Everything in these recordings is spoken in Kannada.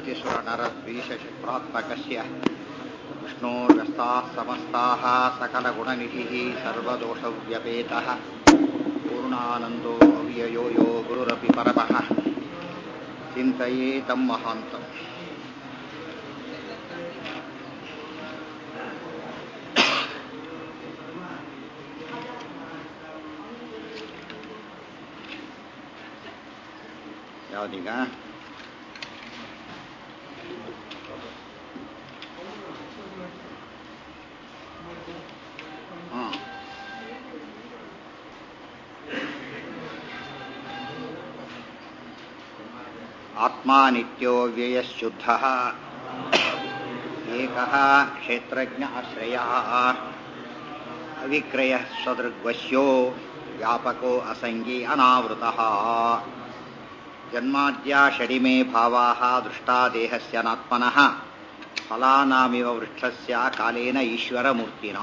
श्रुतिसुरनरद्वीषशुक्रात्मकस्य विष्णोर्व्यस्ताः समस्ताः सकलगुणनिधिः सर्वदोषव्यपेतः पूर्णानन्दो अव्ययो यो गुरुरपि परमः चिन्तये तं महान्तम् ಯಾವ್ದೀಗ ಹ್ಮ್ ಆತ್ಮ ನಿತ್ಯೋ ವ್ಯಯಶುದ್ಧ ಏಕಃ ಕ್ಷೇತ್ರಜ್ಞ ಆಶ್ರಯ ಅವಿಕ್ರಯ ಸ್ವದೃಗ್ವಶ್ಯೋ ವ್ಯಾಪಕೋ ಅಸಂಗಿ ಅನಾವೃತ ಜನ್ಮಾದ್ಯ ಷಡಿಮೇ ಭಾವಾ ದೃಷ್ಟಾ ದೇಹಸ್ಯ ನಾತ್ಮನಃ ಫಲಾನಾಮಿವ ವೃಕ್ಷಸ್ಯ ಕಾಲೇನ ಈಶ್ವರ ಮೂರ್ತಿನ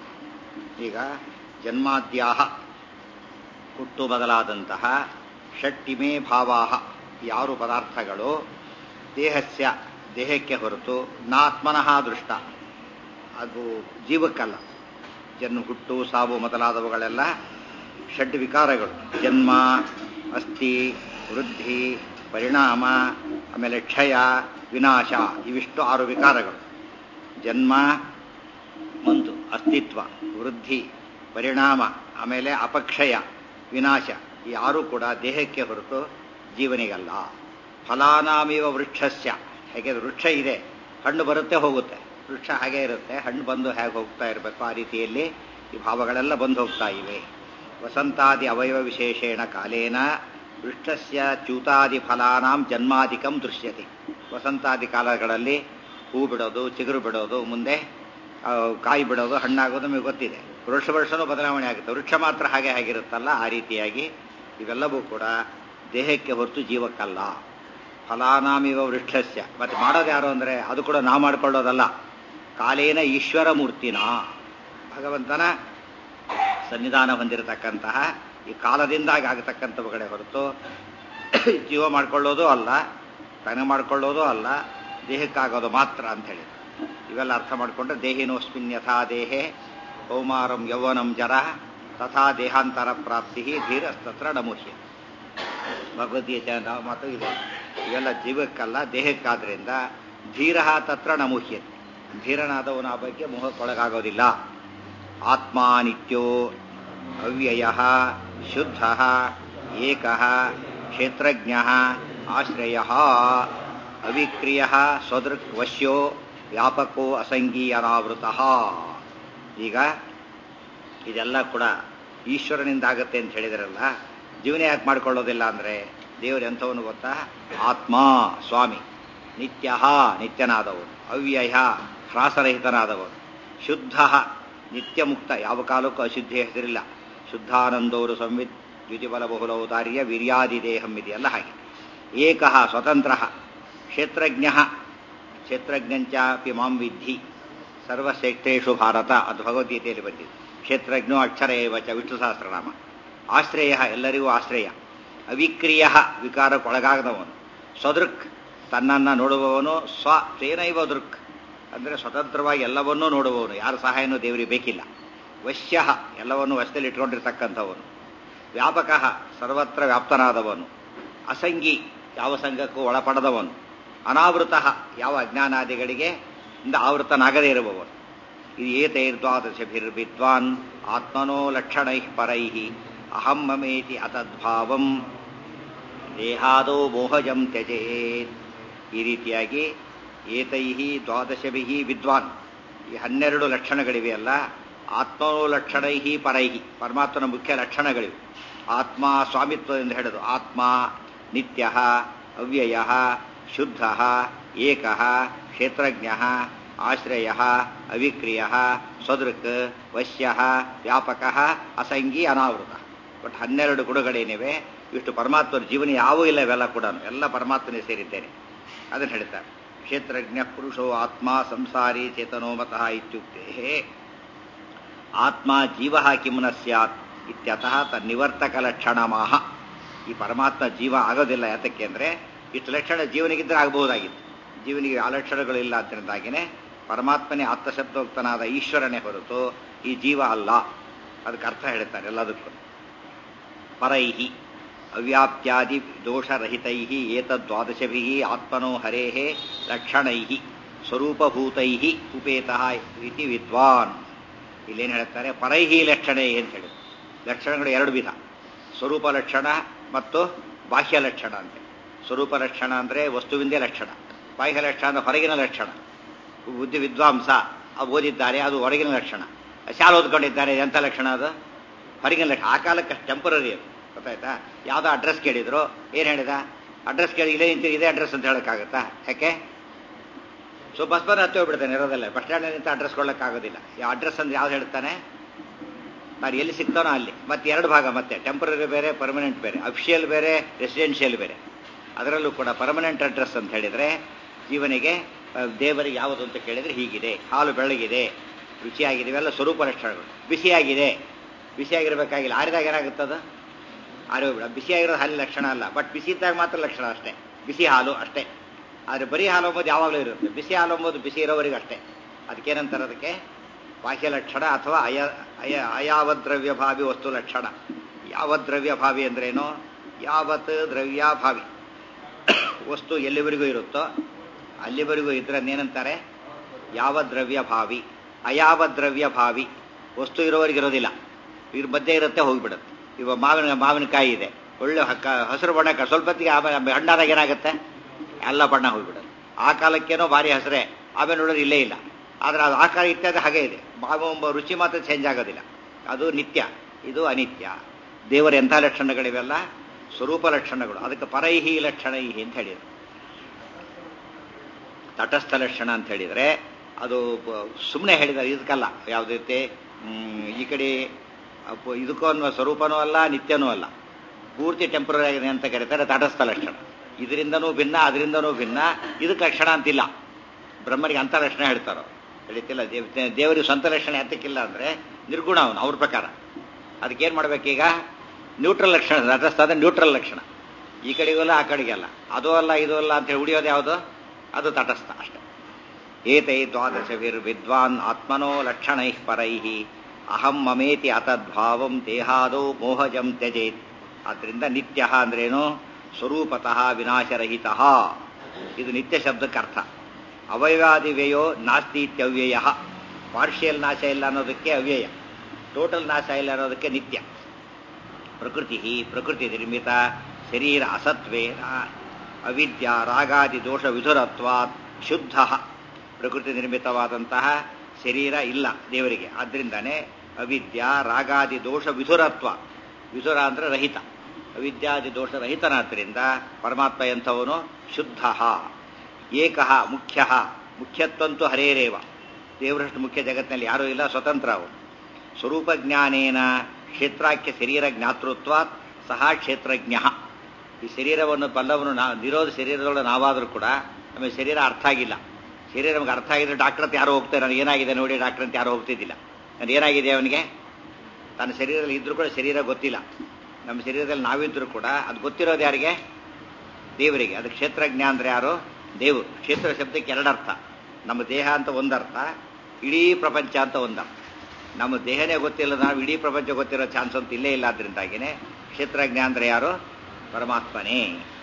ಈಗ ಜನ್ಮಾದ್ಯಾಹ ಹುಟ್ಟು ಬದಲಾದಂತಹ ಷಟ್ಟಿಮೇ ಭಾವಾಹ ಯಾರು ಪದಾರ್ಥಗಳು ದೇಹಸ್ಯ ದೇಹಕ್ಕೆ ಹೊರತು ನಾತ್ಮನಃ ದೃಷ್ಟ ಅದು ಜೀವಕ್ಕಲ್ಲ ಜನ್ಮ ಹುಟ್ಟು ಸಾವು ಮೊದಲಾದವುಗಳೆಲ್ಲ ಷಡ್ ವಿಕಾರಗಳು ಜನ್ಮ ಅಸ್ಥಿ ವೃದ್ಧಿ ಪರಿಣಾಮ ಆಮೇಲೆ ಕ್ಷಯ ವಿನಾಶ ಇವಿಷ್ಟು ಆರು ವಿಕಾರಗಳು ಜನ್ಮ ಒಂದು ಅಸ್ತಿತ್ವ ವೃದ್ಧಿ ಪರಿಣಾಮ ಆಮೇಲೆ ಅಪಕ್ಷಯ ವಿನಾಶ ಈ ಆರು ಕೂಡ ದೇಹಕ್ಕೆ ಹೊರತು ಜೀವನಿಗಲ್ಲ ಫಲಾನಾಮಿವ ವೃಕ್ಷಸ್ಯ ಹೇಗೆ ವೃಕ್ಷ ಇದೆ ಹಣ್ಣು ಬರುತ್ತೆ ಹೋಗುತ್ತೆ ವೃಕ್ಷ ಹಾಗೆ ಇರುತ್ತೆ ಹಣ್ಣು ಬಂದು ಹೇಗೆ ಹೋಗ್ತಾ ಇರಬೇಕು ಆ ರೀತಿಯಲ್ಲಿ ಈ ಭಾವಗಳೆಲ್ಲ ಬಂದು ಹೋಗ್ತಾ ಇವೆ ವಸಂತಾದಿ ಅವಯವ ವಿಶೇಷೇಣ ಕಾಲೇನ ವೃಕ್ಷಸ್ಯ ಚ್ಯೂತಾದಿ ಫಲಾನಾಂ ಜನ್ಮಾಧಿಕಂ ದೃಶ್ಯತೆ ವಸಂತಾದಿ ಕಾಲಗಳಲ್ಲಿ ಹೂ ಬಿಡೋದು ಚಿಗುರು ಬಿಡೋದು ಮುಂದೆ ಕಾಯಿ ಬಿಡೋದು ಹಣ್ಣಾಗೋದು ನಮಗೆ ಗೊತ್ತಿದೆ ವೃಕ್ಷ ವರ್ಷನೂ ಬದಲಾವಣೆ ಆಗುತ್ತೆ ವೃಕ್ಷ ಮಾತ್ರ ಹಾಗೆ ಆಗಿರುತ್ತಲ್ಲ ಆ ರೀತಿಯಾಗಿ ಇವೆಲ್ಲವೂ ಕೂಡ ದೇಹಕ್ಕೆ ಹೊರತು ಜೀವಕ್ಕಲ್ಲ ಫಲಾನಾಮಿವ ವೃಕ್ಷಸ್ಯ ಮತ್ತೆ ಮಾಡೋದು ಯಾರು ಅಂದರೆ ಅದು ಕೂಡ ನಾವು ಮಾಡ್ಕೊಳ್ಳೋದಲ್ಲ ಕಾಲೇನ ಈಶ್ವರ ಮೂರ್ತಿನ ಭಗವಂತನ ಸನ್ನಿಧಾನ ಹೊಂದಿರತಕ್ಕಂತಹ ಈ ಕಾಲದಿಂದಾಗಿ ಆಗತಕ್ಕಂಥವುಗಳೇ ಹೊರತು ಜೀವ ಮಾಡ್ಕೊಳ್ಳೋದು ಅಲ್ಲ ತನ ಮಾಡ್ಕೊಳ್ಳೋದು ಅಲ್ಲ ದೇಹಕ್ಕಾಗೋದು ಮಾತ್ರ ಅಂತ ಹೇಳಿ ಇವೆಲ್ಲ ಅರ್ಥ ಮಾಡಿಕೊಂಡ್ರೆ ದೇಹಿನೋಸ್ಮಿನ್ ಯಥಾ ದೇಹೆ ಕೌಮಾರಂ ಯೌವನಂ ಜರ ತಥಾ ದೇಹಾಂತರ ಪ್ರಾಪ್ತಿ ಧೀರಸ್ತತ್ರ ನಮುಹ್ಯ ಭಗವದ್ಗೀತೆ ಮಾತು ಇದೆ ಇವೆಲ್ಲ ಜೀವಕ್ಕಲ್ಲ ದೇಹಕ್ಕಾದ್ರಿಂದ ಧೀರ ತತ್ರ ನಮುಹ್ಯ ಧೀರನಾದವನ ಆ ಬಗ್ಗೆ ಮೋಹಕ್ಕೊಳಗಾಗೋದಿಲ್ಲ ಆತ್ಮ ನಿತ್ಯೋ ಅವ್ಯಯ ಶುದ್ಧ ಏಕ ಕ್ಷೇತ್ರಜ್ಞ ಆಶ್ರಯ ಅವಿಕ್ರಿಯ ಸ್ವದೃಕ್ ವಶ್ಯೋ ವ್ಯಾಪಕೋ ಅಸಂಗೀ ಅನಾವೃತ ಈಗ ಇದೆಲ್ಲ ಕೂಡ ಈಶ್ವರನಿಂದಾಗತ್ತೆ ಅಂತ ಹೇಳಿದ್ರಲ್ಲ ಜೀವನ ಯಾಕೆ ಮಾಡ್ಕೊಳ್ಳೋದಿಲ್ಲ ಅಂದರೆ ದೇವರು ಎಂಥವನು ಗೊತ್ತಾ ಆತ್ಮ ಸ್ವಾಮಿ ನಿತ್ಯ ನಿತ್ಯನಾದವನು ಅವ್ಯಯ ಹ್ರಾಸರಹಿತನಾದವನು ಶುದ್ಧ ನಿತ್ಯ ಮುಕ್ತ ಯಾವ ಕಾಲಕ್ಕೂ ಅಶುದ್ಧಿ ಹೆಸರಿಲ್ಲ ಶುದ್ಧಾನಂದವರು ಸಂವಿತ್ ದ್ವಿತಿಬಲ ಬಹುಲೌದಾರ್ಯ ವೀರ್ಯಾದಿ ದೇಹಂ ಇದೆಯಲ್ಲ ಹಾಗೆ ಏಕಃ ಸ್ವತಂತ್ರ ಕ್ಷೇತ್ರಜ್ಞ ಕ್ಷೇತ್ರಜ್ಞಂಚಾಪಿ ಮಾಂ ವಿದ್ಧಿ ಸರ್ವಶ್ರೇಷ್ಠೇಶು ಭಾರತ ಅದು ಭಗವದ್ಗೀತೆಯಲ್ಲಿ ಬಂದಿದೆ ಕ್ಷೇತ್ರಜ್ಞೋ ಅಕ್ಷರ ಏವಚ ವಿಷ್ಣು ಸಹಸ್ರನಾಮ ಆಶ್ರಯ ಎಲ್ಲರಿಗೂ ಆಶ್ರಯ ಅವಿಕ್ರಿಯ ವಿಕಾರಕ್ಕೊಳಗಾಗದವನು ಸ್ವದೃಕ್ ತನ್ನನ್ನು ನೋಡುವವನು ಸ್ವ ತೇನೈವ ದೃಕ್ ಅಂದರೆ ಸ್ವತಂತ್ರವಾಗಿ ಎಲ್ಲವನ್ನೂ ನೋಡುವವನು ಯಾರ ಸಹಾಯನೂ ದೇವರಿಗೆ ಬೇಕಿಲ್ಲ ವಶ್ಯ ಎಲ್ಲವನ್ನೂ ವಶದಲ್ಲಿ ಇಟ್ಕೊಂಡಿರ್ತಕ್ಕಂಥವನು ವ್ಯಾಪಕ ಸರ್ವತ್ರ ವ್ಯಾಪ್ತನಾದವನು ಅಸಂಗಿ ಯಾವ ಸಂಘಕ್ಕೂ ಒಳಪಡದವನು ಅನಾವೃತ ಯಾವ ಅಜ್ಞಾನಾದಿಗಳಿಗೆ ಇಂದ ಆವೃತನಾಗದೇ ಇರುವವನು ಇದು ಏತೈರ್ದ್ವಾದಶಭಿರ್ವಿದ್ವಾನ್ ಆತ್ಮನೋ ಲಕ್ಷಣೈ ಪರೈ ಅಹಂ ಮಮೇತಿ ಅತದ್ಭಾವಂ ದೇಹಾದೋ ಮೋಹಜಂ ತ್ಯಜೇತ್ ಈ ರೀತಿಯಾಗಿ ಏತೈ ದ್ವಾದಶಭಿ ವಿದ್ವಾನ್ ಈ ಹನ್ನೆರಡು ಲಕ್ಷಣಗಳಿವೆಯಲ್ಲ ಆತ್ಮನೋ ಲಕ್ಷಣೈ ಪರೈ ಪರಮಾತ್ಮನ ಮುಖ್ಯ ಲಕ್ಷಣಗಳಿವೆ ಆತ್ಮ ಸ್ವಾಮಿತ್ವದಿಂದ ಹೇಳೋದು ಆತ್ಮ ನಿತ್ಯ ಅವ್ಯಯ ಶುದ್ಧ ಏಕ ಕ್ಷೇತ್ರಜ್ಞ ಆಶ್ರಯ ಅವಿಕ್ರಿಯ ಸ್ವದೃಕ್ ವಶ್ಯ ವ್ಯಾಪಕ ಅಸಂಗಿ ಅನಾವೃತ ಬಟ್ ಹನ್ನೆರಡು ಗುಣಗಳೇನಿವೆ ಇಷ್ಟು ಪರಮಾತ್ಮನ ಜೀವನ ಯಾವೂ ಇಲ್ಲ ಇವೆಲ್ಲ ಕೂಡ ಎಲ್ಲ ಪರಮಾತ್ಮನೇ ಸೇರಿದ್ದೇನೆ ಅದನ್ನು ಹೇಳ್ತಾರೆ ಕ್ಷೇತ್ರಜ್ಞ ಪುರುಷೋ ಆತ್ಮ ಸಂಸಾರಿ ಚೇತನೋ ಮತಃ ಇತ್ಯುಕ್ತೆ ಆತ್ಮ ಜೀವ ಕಿಮ್ನ ಸ್ಯಾತ್ ಇತ್ಯತಃ ತನ್ನಿವರ್ತಕ ಲಕ್ಷಣ ಮಾಹ ಈ ಪರಮಾತ್ಮ ಜೀವ ಆಗೋದಿಲ್ಲ ಯಾತಕ್ಕೆ ಅಂದರೆ ಇಷ್ಟು ಲಕ್ಷಣ ಜೀವನಿಗಿದ್ರೆ ಆಗಬಹುದಾಗಿತ್ತು ಜೀವನಿಗೆ ಆ ಲಕ್ಷಣಗಳಿಲ್ಲ ಅಂತರಿಂದಾಗಿನೇ ಪರಮಾತ್ಮನೇ ಆತ್ಮಶಬ್ದೋಕ್ತನಾದ ಈಶ್ವರನೇ ಹೊರತು ಈ ಜೀವ ಅಲ್ಲ ಅದಕ್ಕೆ ಅರ್ಥ ಹೇಳ್ತಾರೆ ಎಲ್ಲದಕ್ಕೂ ಪರೈಹಿ ಅವ್ಯಾಪ್ತ್ಯಾದಿ ದೋಷರಹಿತೈ ಏತದ್ವಾದಶಭಿ ಆತ್ಮನೋ ಹರೇ ಲಕ್ಷಣೈ ಸ್ವರೂಪಭೂತೈ ಉಪೇತಃ ಇತಿ ವಿದ್ವಾನ್ ಇಲ್ಲೇನು ಹೇಳ್ತಾರೆ ಪರೈಹಿ ಲಕ್ಷಣೈ ಅಂತ ಹೇಳಿ ಲಕ್ಷಣಗಳು ಎರಡು ವಿಧ ಸ್ವರೂಪ ಲಕ್ಷಣ ಮತ್ತು ಬಾಹ್ಯ ಲಕ್ಷಣ ಅಂತ ಸ್ವರೂಪ ಲಕ್ಷಣ ಅಂದರೆ ವಸ್ತುವಿಂದೇ ಲಕ್ಷಣ ಬಾಹ್ಯ ಲಕ್ಷಣ ಅಂದರೆ ಹೊರಗಿನ ಲಕ್ಷಣ ಬುದ್ಧಿ ವಿದ್ವಾಂಸ ಅದು ಓದಿದ್ದಾರೆ ಅದು ಹೊರಗಿನ ಲಕ್ಷಣ ಶಾಲೆ ಓದ್ಕೊಂಡಿದ್ದಾರೆ ಎಂಥ ಲಕ್ಷಣ ಅದು ಹೊರಗಿನ ಲಕ್ಷಣ ಆ ಕಾಲಕ್ಕೆ ಟೆಂಪರರಿ ಅದು ಗೊತ್ತಾಯ್ತಾ ಯಾವುದೋ ಅಡ್ರೆಸ್ ಕೇಳಿದ್ರು ಏನು ಹೇಳಿದ ಅಡ್ರೆಸ್ ಕೇಳಿ ಇಲ್ಲೇ ನಿಂತು ಇದೇ ಅಡ್ರೆಸ್ ಅಂತ ಹೇಳೋಕ್ಕಾಗತ್ತಾ ಯಾಕೆ ಸೊ ಬಸ್ ಬಂದು ಹತ್ತಿ ಹೋಗ್ಬಿಡ್ತಾನೆ ಇರೋದಲ್ಲ ಬಸ್ ಸ್ಟ್ಯಾಂಡ್ ನಿಂತ ಅಡ್ರೆಸ್ ಕೊಡೋಕ್ಕಾಗೋದಿಲ್ಲ ಯಾವ ಅಡ್ರೆಸ್ ಅಂದ್ರೆ ಯಾವ್ದು ಹೇಳ್ತಾನೆ ನಾನು ಎಲ್ಲಿ ಸಿಗ್ತಾನೋ ಅಲ್ಲಿ ಮತ್ತೆ ಎರಡು ಭಾಗ ಮತ್ತೆ ಟೆಂಪರರಿ ಬೇರೆ ಪರ್ಮನೆಂಟ್ ಬೇರೆ ಅಫಿಷಿಯಲ್ ಬೇರೆ ರೆಸಿಡೆನ್ಷಿಯಲ್ ಬೇರೆ ಅದರಲ್ಲೂ ಕೂಡ ಪರ್ಮನೆಂಟ್ ಅಡ್ರೆಸ್ ಅಂತ ಹೇಳಿದರೆ ಜೀವನಿಗೆ ದೇವರಿಗೆ ಯಾವುದು ಅಂತ ಕೇಳಿದರೆ ಹೀಗಿದೆ ಹಾಲು ಬೆಳಗಿದೆ ರುಚಿಯಾಗಿದೆ ಇವೆಲ್ಲ ಸ್ವರೂಪ ಲಕ್ಷಣಗಳು ಬಿಸಿಯಾಗಿದೆ ಬಿಸಿಯಾಗಿರ್ಬೇಕಾಗಿಲ್ಲ ಆರಿದಾಗ ಏನಾಗುತ್ತದ ಆರೋಗ್ಯ ಬಿಸಿಯಾಗಿರೋದು ಹಾಲಿನ ಲಕ್ಷಣ ಅಲ್ಲ ಬಟ್ ಬಿಸಿ ಇದ್ದಾಗ ಮಾತ್ರ ಲಕ್ಷಣ ಅಷ್ಟೇ ಬಿಸಿ ಹಾಲು ಅಷ್ಟೇ ಆದರೆ ಬರೀ ಹಾಲು ಎಂಬುದು ಯಾವಾಗಲೂ ಇರುತ್ತೆ ಬಿಸಿ ಹಾಲು ಎಂಬುದು ಬಿಸಿ ಇರೋವರೆಗೂ ಅಷ್ಟೇ ಅದಕ್ಕೇನಂತಾರೆ ಅದಕ್ಕೆ ಬಾಹ್ಯ ಲಕ್ಷಣ ಅಥವಾ ಅಯ ಅಯ ಅಯಾವದ್ರವ್ಯಭಾವಿ ವಸ್ತು ಲಕ್ಷಣ ಯಾವ ದ್ರವ್ಯಭಾವಿ ಅಂದ್ರೇನು ಯಾವತ್ ದ್ರವ್ಯಾಭಾವಿ ವಸ್ತು ಎಲ್ಲಿವರೆಗೂ ಇರುತ್ತೋ ಅಲ್ಲಿವರೆಗೂ ಇದ್ರನ್ನೇನಂತಾರೆ ಯಾವ ದ್ರವ್ಯಭಾವಿ ಅಯಾವ ದ್ರವ್ಯಭಾವಿ ವಸ್ತು ಇರೋವರೆಗೆ ಇರೋದಿಲ್ಲ ಇದ್ರ ಮಧ್ಯೆ ಇರುತ್ತೆ ಹೋಗಿಬಿಡುತ್ತೆ ಇವಾಗ ಮಾವಿನ ಮಾವಿನಕಾಯಿ ಇದೆ ಒಳ್ಳೆ ಹಕ್ಕ ಹಸಿರು ಬಣ್ಣ ಕ- ಸ್ವಲ್ಪ ಹೊತ್ತಿಗೆ ಆಮೇಲೆ ಹಣ್ಣಾದಾಗ ಏನಾಗುತ್ತೆ ಎಲ್ಲ ಬಣ್ಣ ಹೋಗ್ಬಿಡುತ್ತೆ ಆ ಕಾಲಕ್ಕೇನೋ ಭಾರಿ ಹಸಿರೆ ಆಮೇಲೆ ನೋಡೋದು ಇಲ್ಲೇ ಇಲ್ಲ ಆದರೆ ಅದು ಆಕಾರ ಇತ್ಯಾದಿ ಹಾಗೆ ಇದೆ ಮಾವು ಎಂಬ ರುಚಿ ಮಾತ್ರ ಚೇಂಜ್ ಆಗೋದಿಲ್ಲ ಅದು ನಿತ್ಯ ಇದು ಅನಿತ್ಯ ದೇವರ ಎಂಥ ಲಕ್ಷಣಗಳಿವೆಲ್ಲ ಸ್ವರೂಪ ಲಕ್ಷಣಗಳು ಅದಕ್ಕೆ ಪರೈಹಿ ಲಕ್ಷಣೈಹಿ ಅಂತ ಹೇಳಿದರು ತಟಸ್ಥ ಲಕ್ಷಣ ಅಂತ ಹೇಳಿದರೆ ಅದು ಸುಮ್ಮನೆ ಹೇಳಿದ್ದಾರೆ ಇದಕ್ಕಲ್ಲ ಯಾವುದೇ ರೀತಿ ಮ್, ಈ ಕಡೆ ಅಪ್ಪ ಇದಕ್ಕೂ ಅನ್ನೋ ಸ್ವರೂಪನೂ ಅಲ್ಲ ನಿತ್ಯನೂ ಅಲ್ಲ ಪೂರ್ತಿ ಟೆಂಪ್ರರಿ ಆಗಿದೆ ಅಂತ ಕರೀತಾರೆ ತಟಸ್ಥ ಲಕ್ಷಣ ಇದರಿಂದನೂ ಭಿನ್ನ ಅದರಿಂದನೂ ಭಿನ್ನ ಇದಕ್ಕೆ ಲಕ್ಷಣ ಅಂತಿಲ್ಲ ಬ್ರಹ್ಮರಿಗೆ ಅಂಥ ಲಕ್ಷಣ ಹೇಳ್ತಾರೋ ಹೇಳಿತಿಲ್ಲ ದೇವ್ ದೇವರಿಗೆ ಸ್ವಂತ ಲಕ್ಷಣ ಯಾತಕ್ಕಿಲ್ಲ ಅಂದರೆ ನಿರ್ಗುಣ ಅವನು ಅವ್ರ ಪ್ರಕಾರ ಅದಕ್ಕೇನು ಮಾಡ್ಬೇಕೀಗ ನ್ಯೂಟ್ರಲ್ ಲಕ್ಷಣ ತಟಸ್ಥ ಅಂದರೆ ನ್ಯೂಟ್ರಲ್ ಲಕ್ಷಣ ಈ ಕಡೆಗೂ ಅಲ್ಲ ಆ ಕಡೆಗೆ ಅಲ್ಲ ಅದು ಅಲ್ಲ ಇದು ಅಲ್ಲ ಅಂತ ಹೇಳಿ ಉಳಿಯೋದು ಯಾವುದು ಅದು ತಟಸ್ಥ ಅಷ್ಟೇ ಏತೈ ದ್ವಾದಶಭಿರ್ ವಿದ್ವಾನ್ ಆತ್ಮನೋ ಲಕ್ಷಣೈ ಪರೈ ಅಹಂ ಮಮೇತಿ ಅತದ್ಭಾವಂ ದೇಹಾದೋ ಮೋಹಜಂ ತ್ಯಜೇತ್ ಆದ್ರಿಂದ ನಿತ್ಯ ಅಂದ್ರೇನು ಸ್ವರೂಪತಃ ವಿನಾಶರಹಿತ ಇದು ನಿತ್ಯ ಶಬ್ದಕ್ಕೆ ಅರ್ಥ ಅವಯವಾದಿವ್ಯಯೋ ನಾಸ್ತಿ ಇತ್ಯವ್ಯಯ ಪಾರ್ಷಿಯಲ್ ನಾಶ ಇಲ್ಲ ಅನ್ನೋದಕ್ಕೆ ಅವ್ಯಯ ಟೋಟಲ್ ನಾಶ ಇಲ್ಲ ಅನ್ನೋದಕ್ಕೆ ನಿತ್ಯ ಪ್ರಕೃತಿ ಪ್ರಕೃತಿ ನಿರ್ಮಿತ ಶರೀರ ಅಸತ್ವೇನ ಅವಿದ್ಯಾ ರಾಗಾದಿ ದೋಷ ವಿಧುರತ್ವಾತ್ ಶುದ್ಧ ಪ್ರಕೃತಿ ನಿರ್ಮಿತವಾದಂತಹ ಶರೀರ ಇಲ್ಲ ದೇವರಿಗೆ ಆದ್ರಿಂದಾನೇ ಅವಿದ್ಯಾ ರಾಗಾದಿ ದೋಷ ವಿಧುರತ್ವ ವಿಧುರ ಅಂದ್ರೆ ರಹಿತ ಅವಿದ್ಯಾದಿ ದೋಷ ರಹಿತನಾದ್ರಿಂದ ಪರಮಾತ್ಮ ಎಂಥವನು ಶುದ್ಧ ಏಕಃ ಮುಖ್ಯ ಮುಖ್ಯತ್ವಂತೂ ಹರೇರೇವ ದೇವರಷ್ಟು ಮುಖ್ಯ ಜಗತ್ತಿನಲ್ಲಿ ಯಾರೂ ಇಲ್ಲ ಸ್ವತಂತ್ರ ಅವನು ಸ್ವರೂಪ ಜ್ಞಾನೇನ ಕ್ಷೇತ್ರಾಖ್ಯ ಶರೀರ ಜ್ಞಾತೃತ್ವಾತ್ ಸಹ ಕ್ಷೇತ್ರಜ್ಞ ಈ ಶರೀರವನ್ನು ಬಲ್ಲವನು ನಾ ನಿರೋಧ ಶರೀರದೊಳಗೆ ನಾವಾದರೂ ಕೂಡ ನಮಗೆ ಶರೀರ ಅರ್ಥ ಆಗಿಲ್ಲ ಶರೀರ ನಮಗೆ ಅರ್ಥ ಆಗಿದ್ರೆ ಡಾಕ್ಟರ್ ಅಂತ ಯಾರೋ ಹೋಗ್ತಾರೆ ನನಗೆ ಏನಾಗಿದೆ ನೋಡಿ ಡಾಕ್ಟರ್ ಅಂತ ಯಾರೋ ಹೋಗ್ತಿದ್ದಿಲ್ಲ ನಾನು ಏನಾಗಿದೆ ಅವನಿಗೆ ತನ್ನ ಶರೀರದಲ್ಲಿ ಇದ್ರೂ ಕೂಡ ಶರೀರ ಗೊತ್ತಿಲ್ಲ ನಮ್ಮ ಶರೀರದಲ್ಲಿ ನಾವಿದ್ರೂ ಕೂಡ ಅದು ಗೊತ್ತಿರೋದು ಯಾರಿಗೆ ದೇವರಿಗೆ ಅದು ಕ್ಷೇತ್ರಜ್ಞ ಅಂದ್ರೆ ಯಾರು ದೇವರು ಕ್ಷೇತ್ರ ಶಬ್ದಕ್ಕೆ ಎರಡರ್ಥ ನಮ್ಮ ದೇಹ ಅಂತ ಒಂದರ್ಥ ಇಡೀ ಪ್ರಪಂಚ ಅಂತ ಒಂದರ್ಥ ನಮ್ಮ ದೇಹನೇ ಗೊತ್ತಿಲ್ಲ ನಾವು ಇಡೀ ಪ್ರಪಂಚ ಗೊತ್ತಿರೋ ಚಾನ್ಸ್ ಅಂತ ಇಲ್ಲೇ ಇಲ್ಲ ಆದ್ರಿಂದಾಗಿನೇ ಕ್ಷೇತ್ರಜ್ಞ ಅಂದ್ರೆ ಯಾರು ಪರಮಾತ್ಮನೇ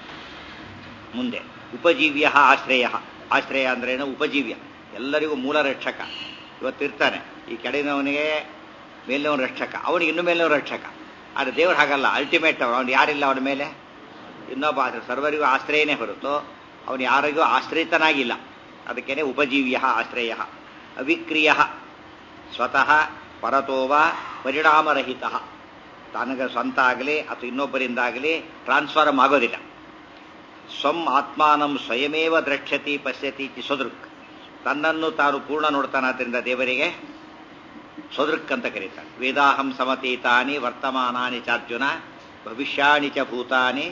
ಮುಂದೆ ಉಪಜೀವ್ಯ ಆಶ್ರಯ ಆಶ್ರಯ ಅಂದ್ರೇನು ಉಪಜೀವ್ಯ ಎಲ್ಲರಿಗೂ ಮೂಲ ರಕ್ಷಕ ಇವತ್ತಿರ್ತಾನೆ ಈ ಕೆಳಗಿನವನಿಗೆ ಮೇಲಿನವನ ರಕ್ಷಕ ಅವನಿಗೆ ಇನ್ನು ಮೇಲಿನವ ರಕ್ಷಕ ಆದರೆ ದೇವರು ಹಾಗಲ್ಲ ಅಲ್ಟಿಮೇಟ್ ಅವನು ಯಾರಿಲ್ಲ ಅವನ ಮೇಲೆ ಇನ್ನೊಬ್ಬ ಆಶ್ರಯ ಸರ್ವರಿಗೂ ಆಶ್ರಯನೇ ಹೊರತು ಅವನು ಯಾರಿಗೂ ಆಶ್ರಯಿತನಾಗಿಲ್ಲ ಅದಕ್ಕೇನೆ ಉಪಜೀವ್ಯ ಆಶ್ರಯ ಅವಿಕ್ರಿಯ ಸ್ವತಃ ಪರತೋವ ಪರಿಣಾಮರಹಿತ ತನಗೆ ಸ್ವಂತ ಆಗಲಿ ಅಥವಾ ಇನ್ನೊಬ್ಬರಿಂದಾಗಲಿ ಟ್ರಾನ್ಸ್ಫಾರ್ಮ್ ಆಗೋದಿಲ್ಲ ಸ್ವಂ ಆತ್ಮಾನಂ ಸ್ವಯಮೇವ ದ್ರಕ್ಷ್ಯತಿ ಪಶ್ಯತಿ ಇತಿ ಸ್ವದೃಕ್ ತನ್ನನ್ನು ತಾನು ಪೂರ್ಣ ನೋಡ್ತಾನಾದ್ರಿಂದ ದೇವರಿಗೆ ಸ್ವದೃಕ್ ಅಂತ ಕರೀತಾರೆ ವೇದಾಹಂ ಸಮತೀತಾನಿ ವರ್ತಮಾನಾನಿ ಚಾರ್ಜುನ ಭವಿಷ್ಯಾಣಿ ಚ ಭೂತಾನಿ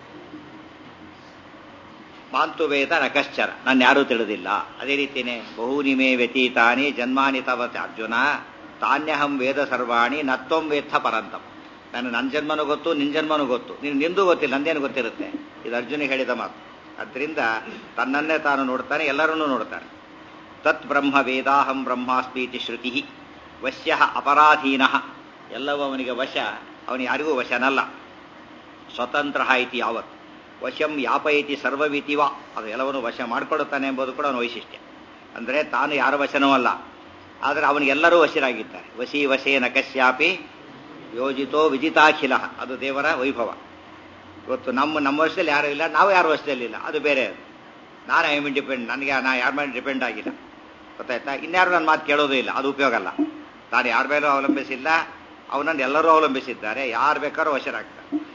ಮಾಂತು ವೇದ ನಕಶ್ಚರ ನಾನು ಯಾರೂ ತಿಳಿದಿಲ್ಲ ಅದೇ ರೀತಿಯೇ ಬಹೂನಿಮೇ ವ್ಯತೀತಾನಿ ಜನ್ಮಾನಿ ತವ ಅರ್ಜುನ ತಾನ್ಯಹಂ ವೇದ ಸರ್ವಾಣಿ ನತ್ವಂ ವೇತ್ಥ ಪರಂತಂ ನಾನು ನನ್ನ ಜನ್ಮನೂ ಗೊತ್ತು ನಿನ್ನ ಜನ್ಮನೂ ಗೊತ್ತು ನೀನು ನಿಂದು ಗೊತ್ತಿಲ್ಲ ನಂದೇನು ಗೊತ್ತಿರುತ್ತೆ ಇದು ಅರ್ಜುನಿಗೆ ಹೇಳಿದ ಮಾತು ಅದರಿಂದ ತನ್ನನ್ನೇ ತಾನು ನೋಡ್ತಾನೆ ಎಲ್ಲರನ್ನೂ ನೋಡ್ತಾನೆ ತತ್ ಬ್ರಹ್ಮ ವೇದಾಹಂ ಬ್ರಹ್ಮಾಸ್ಮೀತಿ ಶ್ರುತಿ ವಶ್ಯ ಅಪರಾಧೀನ ಎಲ್ಲವೂ ಅವನಿಗೆ ವಶ ಅವನು ಯಾರಿಗೂ ವಶನಲ್ಲ ಸ್ವತಂತ್ರ ಇತಿ ಯಾವತ್ ವಶಂ ಯಾಪಯತಿ ಸರ್ವವಿತಿವ ಅದು ಎಲ್ಲವನ್ನು ವಶ ಮಾಡಿಕೊಳ್ಳುತ್ತಾನೆ ಎಂಬುದು ಕೂಡ ಅವನ ವೈಶಿಷ್ಟ್ಯ ಅಂದರೆ ತಾನು ಯಾರ ವಶನೂ ಅಲ್ಲ ಆದರೆ ಅವನಿಗೆಲ್ಲರೂ ವಶರಾಗಿದ್ದಾರೆ ವಶಿ ವಶೇನ ಕಶ್ಯಾಪಿ ಯೋಜಿತೋ ವಿಜಿತಾಖಿಲ ಅದು ದೇವರ ವೈಭವ ಇವತ್ತು ನಮ್ಮ ನಮ್ಮ ವರ್ಷದಲ್ಲಿ ಯಾರೂ ಇಲ್ಲ ನಾವು ಯಾರ ವರ್ಷದಲ್ಲಿಲ್ಲ ಅದು ಬೇರೆ ಅದು ನಾನು ಐ ಮೀನ್ ಡಿಪೆಂಡ್ ನನಗೆ ನಾ ಯಾರ ಮೇಲೆ ಡಿಪೆಂಡ್ ಆಗಿಲ್ಲ ಗೊತ್ತಾಯ್ತಾ ಇನ್ಯಾರು ನನ್ನ ಮಾತು ಕೇಳೋದು ಇಲ್ಲ ಅದು ಉಪಯೋಗ ಅಲ್ಲ ತಾನು ಯಾರ ಮೇಲೂ ಅವಲಂಬಿಸಿಲ್ಲ ಅವನನ್ನು ಎಲ್ಲರೂ ಅವಲಂಬಿಸಿದ್ದಾರೆ ಯಾರು ಬೇಕಾದ್ರೂ ವಶರಾಗ್ತಾರೆ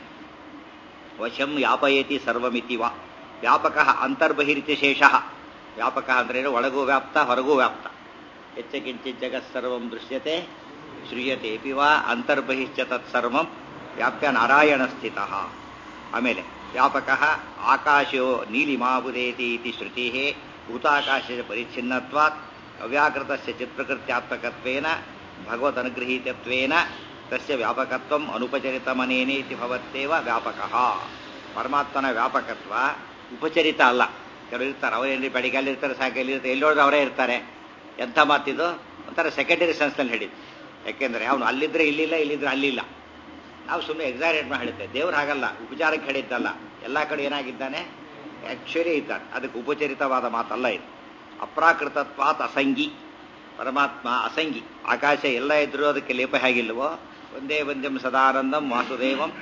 ವಶಂ ಯಾಪಯತಿ ಸರ್ವಮಿತಿ ವಾ ವ್ಯಾಪಕ ಅಂತರ್ಬಹಿರಿತಿ ಶೇಷ ವ್ಯಾಪಕ ಅಂದ್ರೆ ಒಳಗೂ ವ್ಯಾಪ್ತ ಹೊರಗೂ ವ್ಯಾಪ್ತ ಹೆಚ್ಚ ಕಿಂಚಿತ್ ಜಗತ್ಸರ್ವಂ ದೃಶ್ಯತೆ ಶ್ರೀಯತೆ ವಾ ಅಂತರ್ಬಹಿಶ್ಚ ತತ್ಸರ್ವಂ ವ್ಯಾಪ್ಯ ನಾರಾಯಣ ಸ್ಥಿತ ಆಮೇಲೆ ವ್ಯಾಪಕ ಆಕಾಶೋ ನೀಲಿಮಾಬುದೇತಿ ಇತಿ ಶ್ರುತಿ ಭೂತಾಕಾಶ ಪರಿಚ್ಛಿನ್ನತ್ವಾತ್ ಅವ್ಯಾಕೃತ ಚಿತ್ರಕೃತ್ಯಾತ್ಮಕತ್ವೇನ ಭಗವತ್ ಅನುಗೃಹೀತತ್ವೇನ ತಸ್ಯ ವ್ಯಾಪಕತ್ವಂ ಅನುಪಚರಿತಮನೇನೆ ಇತಿ ಭವತ್ತೇವ ವ್ಯಾಪಕ ಪರಮಾತ್ಮನ ವ್ಯಾಪಕತ್ವ ಉಪಚರಿತ ಅಲ್ಲ ಕೆಲವರು ಇರ್ತಾರೆ ಅವರೇನು ಬೆಳಿಗ್ಗೆ ಅಲ್ಲಿರ್ತಾರೆ ಸಾಕು ಎಲ್ಲಿರ್ತಾರೆ ಎಲ್ಲಿ ನೋಡಿದ್ರೆ ಅವರೇ ಇರ್ತಾರೆ ಎಂಥ ಮಾತಿದು ಒಂಥರ ಸೆಕೆಂಡರಿ ಸೆನ್ಸ್ನಲ್ಲಿ ಹೇಳಿದ್ದು ಯಾಕೆಂದರೆ ಅವನು ಅಲ್ಲಿದ್ರೆ ಇಲ್ಲಿಲ್ಲ ಇಲ್ಲಿದ್ರೆ ಅಲ್ಲಿಲ್ಲ ನಾವು ಸುಮ್ಮನೆ ಎಕ್ಸಾರೇಟ್ ಮಾಡಿ ಹೇಳ್ತೇವೆ ದೇವ್ರು ಹಾಗಲ್ಲ ಉಪಚಾರಕ್ಕೆ ಹೇಳಿದ್ದಲ್ಲ ಎಲ್ಲ ಕಡೆ ಏನಾಗಿದ್ದಾನೆ ಆ್ಯಕ್ಚುಲಿ ಇದ್ದಾನೆ ಅದಕ್ಕೆ ಉಪಚರಿತವಾದ ಮಾತಲ್ಲ ಇದು ಅಪ್ರಾಕೃತತ್ವಾತ್ ಅಸಂಗಿ ಪರಮಾತ್ಮ ಅಸಂಗಿ ಆಕಾಶ ಎಲ್ಲ ಇದ್ರೂ ಅದಕ್ಕೆ ಲೇಪ ಹೇಗಿಲ್ವೋ ಒಂದೇ ಒಂದಂ ಸದಾನಂದಂ ವಾಸುದೇವಂ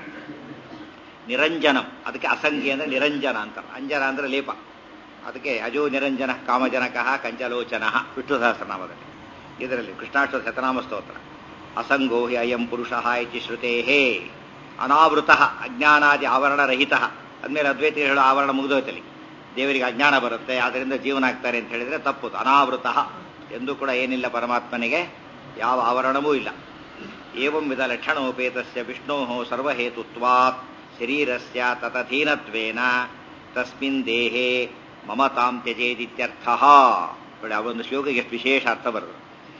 ನಿರಂಜನಂ ಅದಕ್ಕೆ ಅಸಂಗಿ ಅಂದರೆ ನಿರಂಜನ ಅಂತಾರೆ ಅಂಜನ ಅಂದರೆ ಲೇಪ ಅದಕ್ಕೆ ಅಜೋ ನಿರಂಜನ ಕಾಮಜನಕ ಕಂಚಲೋಚನ ವಿಷ್ಣು ಸಹಸ್ರನಾಮದಲ್ಲಿ ಇದರಲ್ಲಿ ಕೃಷ್ಣಾಷ್ಟ ಶತನಾಮ ಸ್ತೋತ್ರ ಅಸಂಗೋ ಹಿ ಅಯಂ ಪುರುಷ ಇತಿ ಶ್ರುತೇ ಅನಾವೃತ ಅಜ್ಞಾನಾದಿ ಆವರಣರಹಿತ ಅಂದಮೇಲೆ ಅದ್ವೈತ ಹೇಳೋ ಆವರಣ ಮುಗಿದೋಯ್ತಲ್ಲಿ ದೇವರಿಗೆ ಅಜ್ಞಾನ ಬರುತ್ತೆ ಅದರಿಂದ ಜೀವನ ಆಗ್ತಾರೆ ಅಂತ ಹೇಳಿದ್ರೆ ತಪ್ಪು ಅನಾವೃತ ಎಂದೂ ಕೂಡ ಏನಿಲ್ಲ ಪರಮಾತ್ಮನಿಗೆ ಯಾವ ಆವರಣವೂ ಇಲ್ಲ ಏವಂ ವಿಧ ಲಕ್ಷಣೋಪೇತಸ್ಯ ವಿಷ್ಣೋ ಸರ್ವಹೇತುತ್ವಾತ್ ಶರೀರಸ್ಯ ತತಧೀನತ್ವೇನ ತಸ್ಮಿನ್ ದೇಹೇ ಮಮತಾಂ ತ್ಯಜೇದಿತ್ಯರ್ಥ ನೋಡಿ ಆ ಒಂದು ಶ್ಲೋಕಕ್ಕೆ ಎಷ್ಟು ವಿಶೇಷ ಅರ್ಥ ಬರೋದು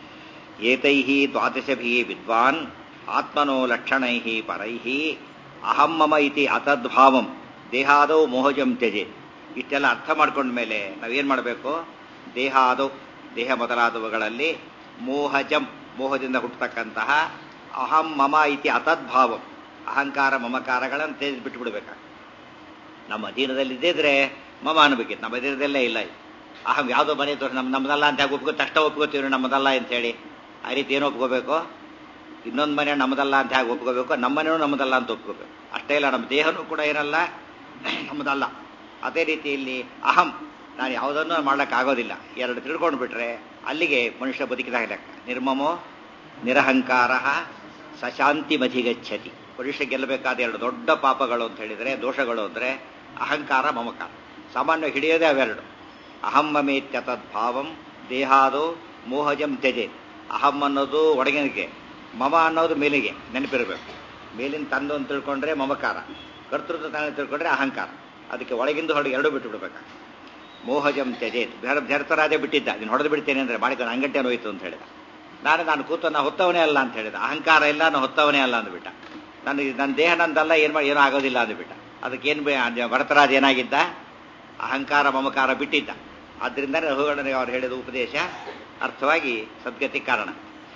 ಏತೈ ದ್ವಾದಶಭಿ ವಿದ್ವಾನ್ ಆತ್ಮನೋ ಲಕ್ಷಣೈ ಪರೈ ಅಹಂ ಮಮ ಇತಿ ಅತದ್ಭಾವಂ ದೇಹಾದೌ ಮೋಹಜಂ ತ್ಯಜೆ ಇಷ್ಟೆಲ್ಲ ಅರ್ಥ ಮಾಡ್ಕೊಂಡ ಮೇಲೆ ನಾವೇನು ಮಾಡಬೇಕು ದೇಹಾದೌ ದೇಹ ಮೊದಲಾದವುಗಳಲ್ಲಿ ಮೋಹಜಂ ಮೋಹದಿಂದ ಹುಟ್ಟತಕ್ಕಂತಹ ಅಹಂ ಮಮ ಇತಿ ಅತದ್ಭಾವಂ ಅಹಂಕಾರ ಮಮಕಾರಗಳನ್ನು ತೇಜ್ ಬಿಟ್ಟು ಬಿಡಬೇಕಾಗ್ತದೆ ನಮ್ಮ ಅಧೀನದಲ್ಲಿದ್ದಿದ್ರೆ ಮಮ ಅನ್ಬೇಕಿತ್ತು ನಮ್ಮ ಅಧೀನದಲ್ಲೇ ಇಲ್ಲ ಅಹಂ ಯಾವುದೋ ಮನೆ ತೋರಿಸಿ ನಮ್ಮ ನಮ್ಮದಲ್ಲ ಅಂತ ಹೇಗೆ ಒಪ್ಕೋ ತಕ್ಷಣ ಒಪ್ಕೋತೀವಿ ನಮ್ಮದಲ್ಲ ಅಂತ ಹೇಳಿ ಆ ರೀತಿ ಏನು ಒಪ್ಕೋಬೇಕು ಇನ್ನೊಂದು ಮನೆ ನಮ್ಮದಲ್ಲ ಅಂತ ಹೇಗೆ ಒಪ್ಕೋಬೇಕು ನಮ್ಮ ಮನೆಯೂ ನಮ್ಮದಲ್ಲ ಅಂತ ಒಪ್ಕೋಬೇಕು ಅಷ್ಟೇ ಇಲ್ಲ ನಮ್ಮ ದೇಹನೂ ಕೂಡ ಏನಲ್ಲ ನಮ್ಮದಲ್ಲ ಅದೇ ರೀತಿ ಇಲ್ಲಿ ಅಹಂ ನಾನು ಯಾವುದನ್ನು ಮಾಡ್ಲಿಕ್ಕಾಗೋದಿಲ್ಲ ಎರಡು ತಿಳ್ಕೊಂಡು ಬಿಟ್ರೆ ಅಲ್ಲಿಗೆ ಮನುಷ್ಯ ಬದುಕಿದಾಗ ಲೆಕ್ಕ ನಿರ್ಮಮೋ ನಿರಹಂಕಾರ ಸಶಾಂತಿ ಮಧಿಗಚ್ಚತಿ ಮನುಷ್ಯ ಗೆಲ್ಲಬೇಕಾದ ಎರಡು ದೊಡ್ಡ ಪಾಪಗಳು ಅಂತ ಹೇಳಿದರೆ ದೋಷಗಳು ಅಂದರೆ ಅಹಂಕಾರ ಮಮಕಾರ ಸಾಮಾನ್ಯ ಹಿಡಿಯೋದೇ ಅವೆರಡು ಅಹಂ ಮಮೇತ್ಯತದ್ಭಾವಂ ದೇಹಾದು ಮೋಹಜಂ ತ್ಯಜೆ ಅಹಂ ಅನ್ನೋದು ಒಡಗಿನಿಗೆ ಮಮ ಅನ್ನೋದು ಮೇಲಿಗೆ ನೆನಪಿರಬೇಕು ಮೇಲಿನ ತಂದು ಅಂತ ತಿಳ್ಕೊಂಡ್ರೆ ಮಮಕಾರ ಕರ್ತೃತ್ವ ತಾನೇ ತಿಳ್ಕೊಂಡ್ರೆ ಅಹಂಕಾರ ಅದಕ್ಕೆ ಒಳಗಿಂದ ಹೊರಗೆ ಎರಡೂ ಬಿಟ್ಟು ಬಿಡ್ಬೇಕಾ ಮೋಹಜಂ ತ್ಯಜೇತ್ ಧರ್ತರಾಜ ಬಿಟ್ಟಿದ್ದ ನೀನು ಹೊಡೆದು ಬಿಡ್ತೇನೆ ಅಂದರೆ ಮಾಡಿಕೊಂಡು ಅಂಗಂಟೆ ಹೋಯ್ತು ಅಂತ ಹೇಳಿದ ನಾನು ನಾನು ಕೂತು ನಾ ಹೊತ್ತವನೇ ಅಲ್ಲ ಅಂತ ಹೇಳಿದ ಅಹಂಕಾರ ಇಲ್ಲ ನಾನು ಹೊತ್ತವನೇ ಅಲ್ಲ ಅಂದ್ಬಿಟ್ಟ ನನಗೆ ನನ್ನ ದೇಹ ನಂದಲ್ಲ ಏನು ಮಾಡಿ ಏನೂ ಆಗೋದಿಲ್ಲ ಅಂದ್ಬಿಟ್ಟ ಅದಕ್ಕೇನು ಭರತರಾಜ ಏನಾಗಿದ್ದ ಅಹಂಕಾರ ಮಮಕಾರ ಬಿಟ್ಟಿದ್ದ ಆದ್ರಿಂದ ರಘುಗಣನಿಗೆ ಅವ್ರು ಹೇಳಿದ ಉಪದೇಶ ಅರ್ಥವಾಗಿ ಸದ್ಗತಿ ಕಾರಣ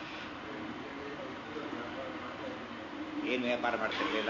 ಏನು ವ್ಯಾಪಾರ ಮಾಡ್ತಿರ್ಲಿಲ್ಲ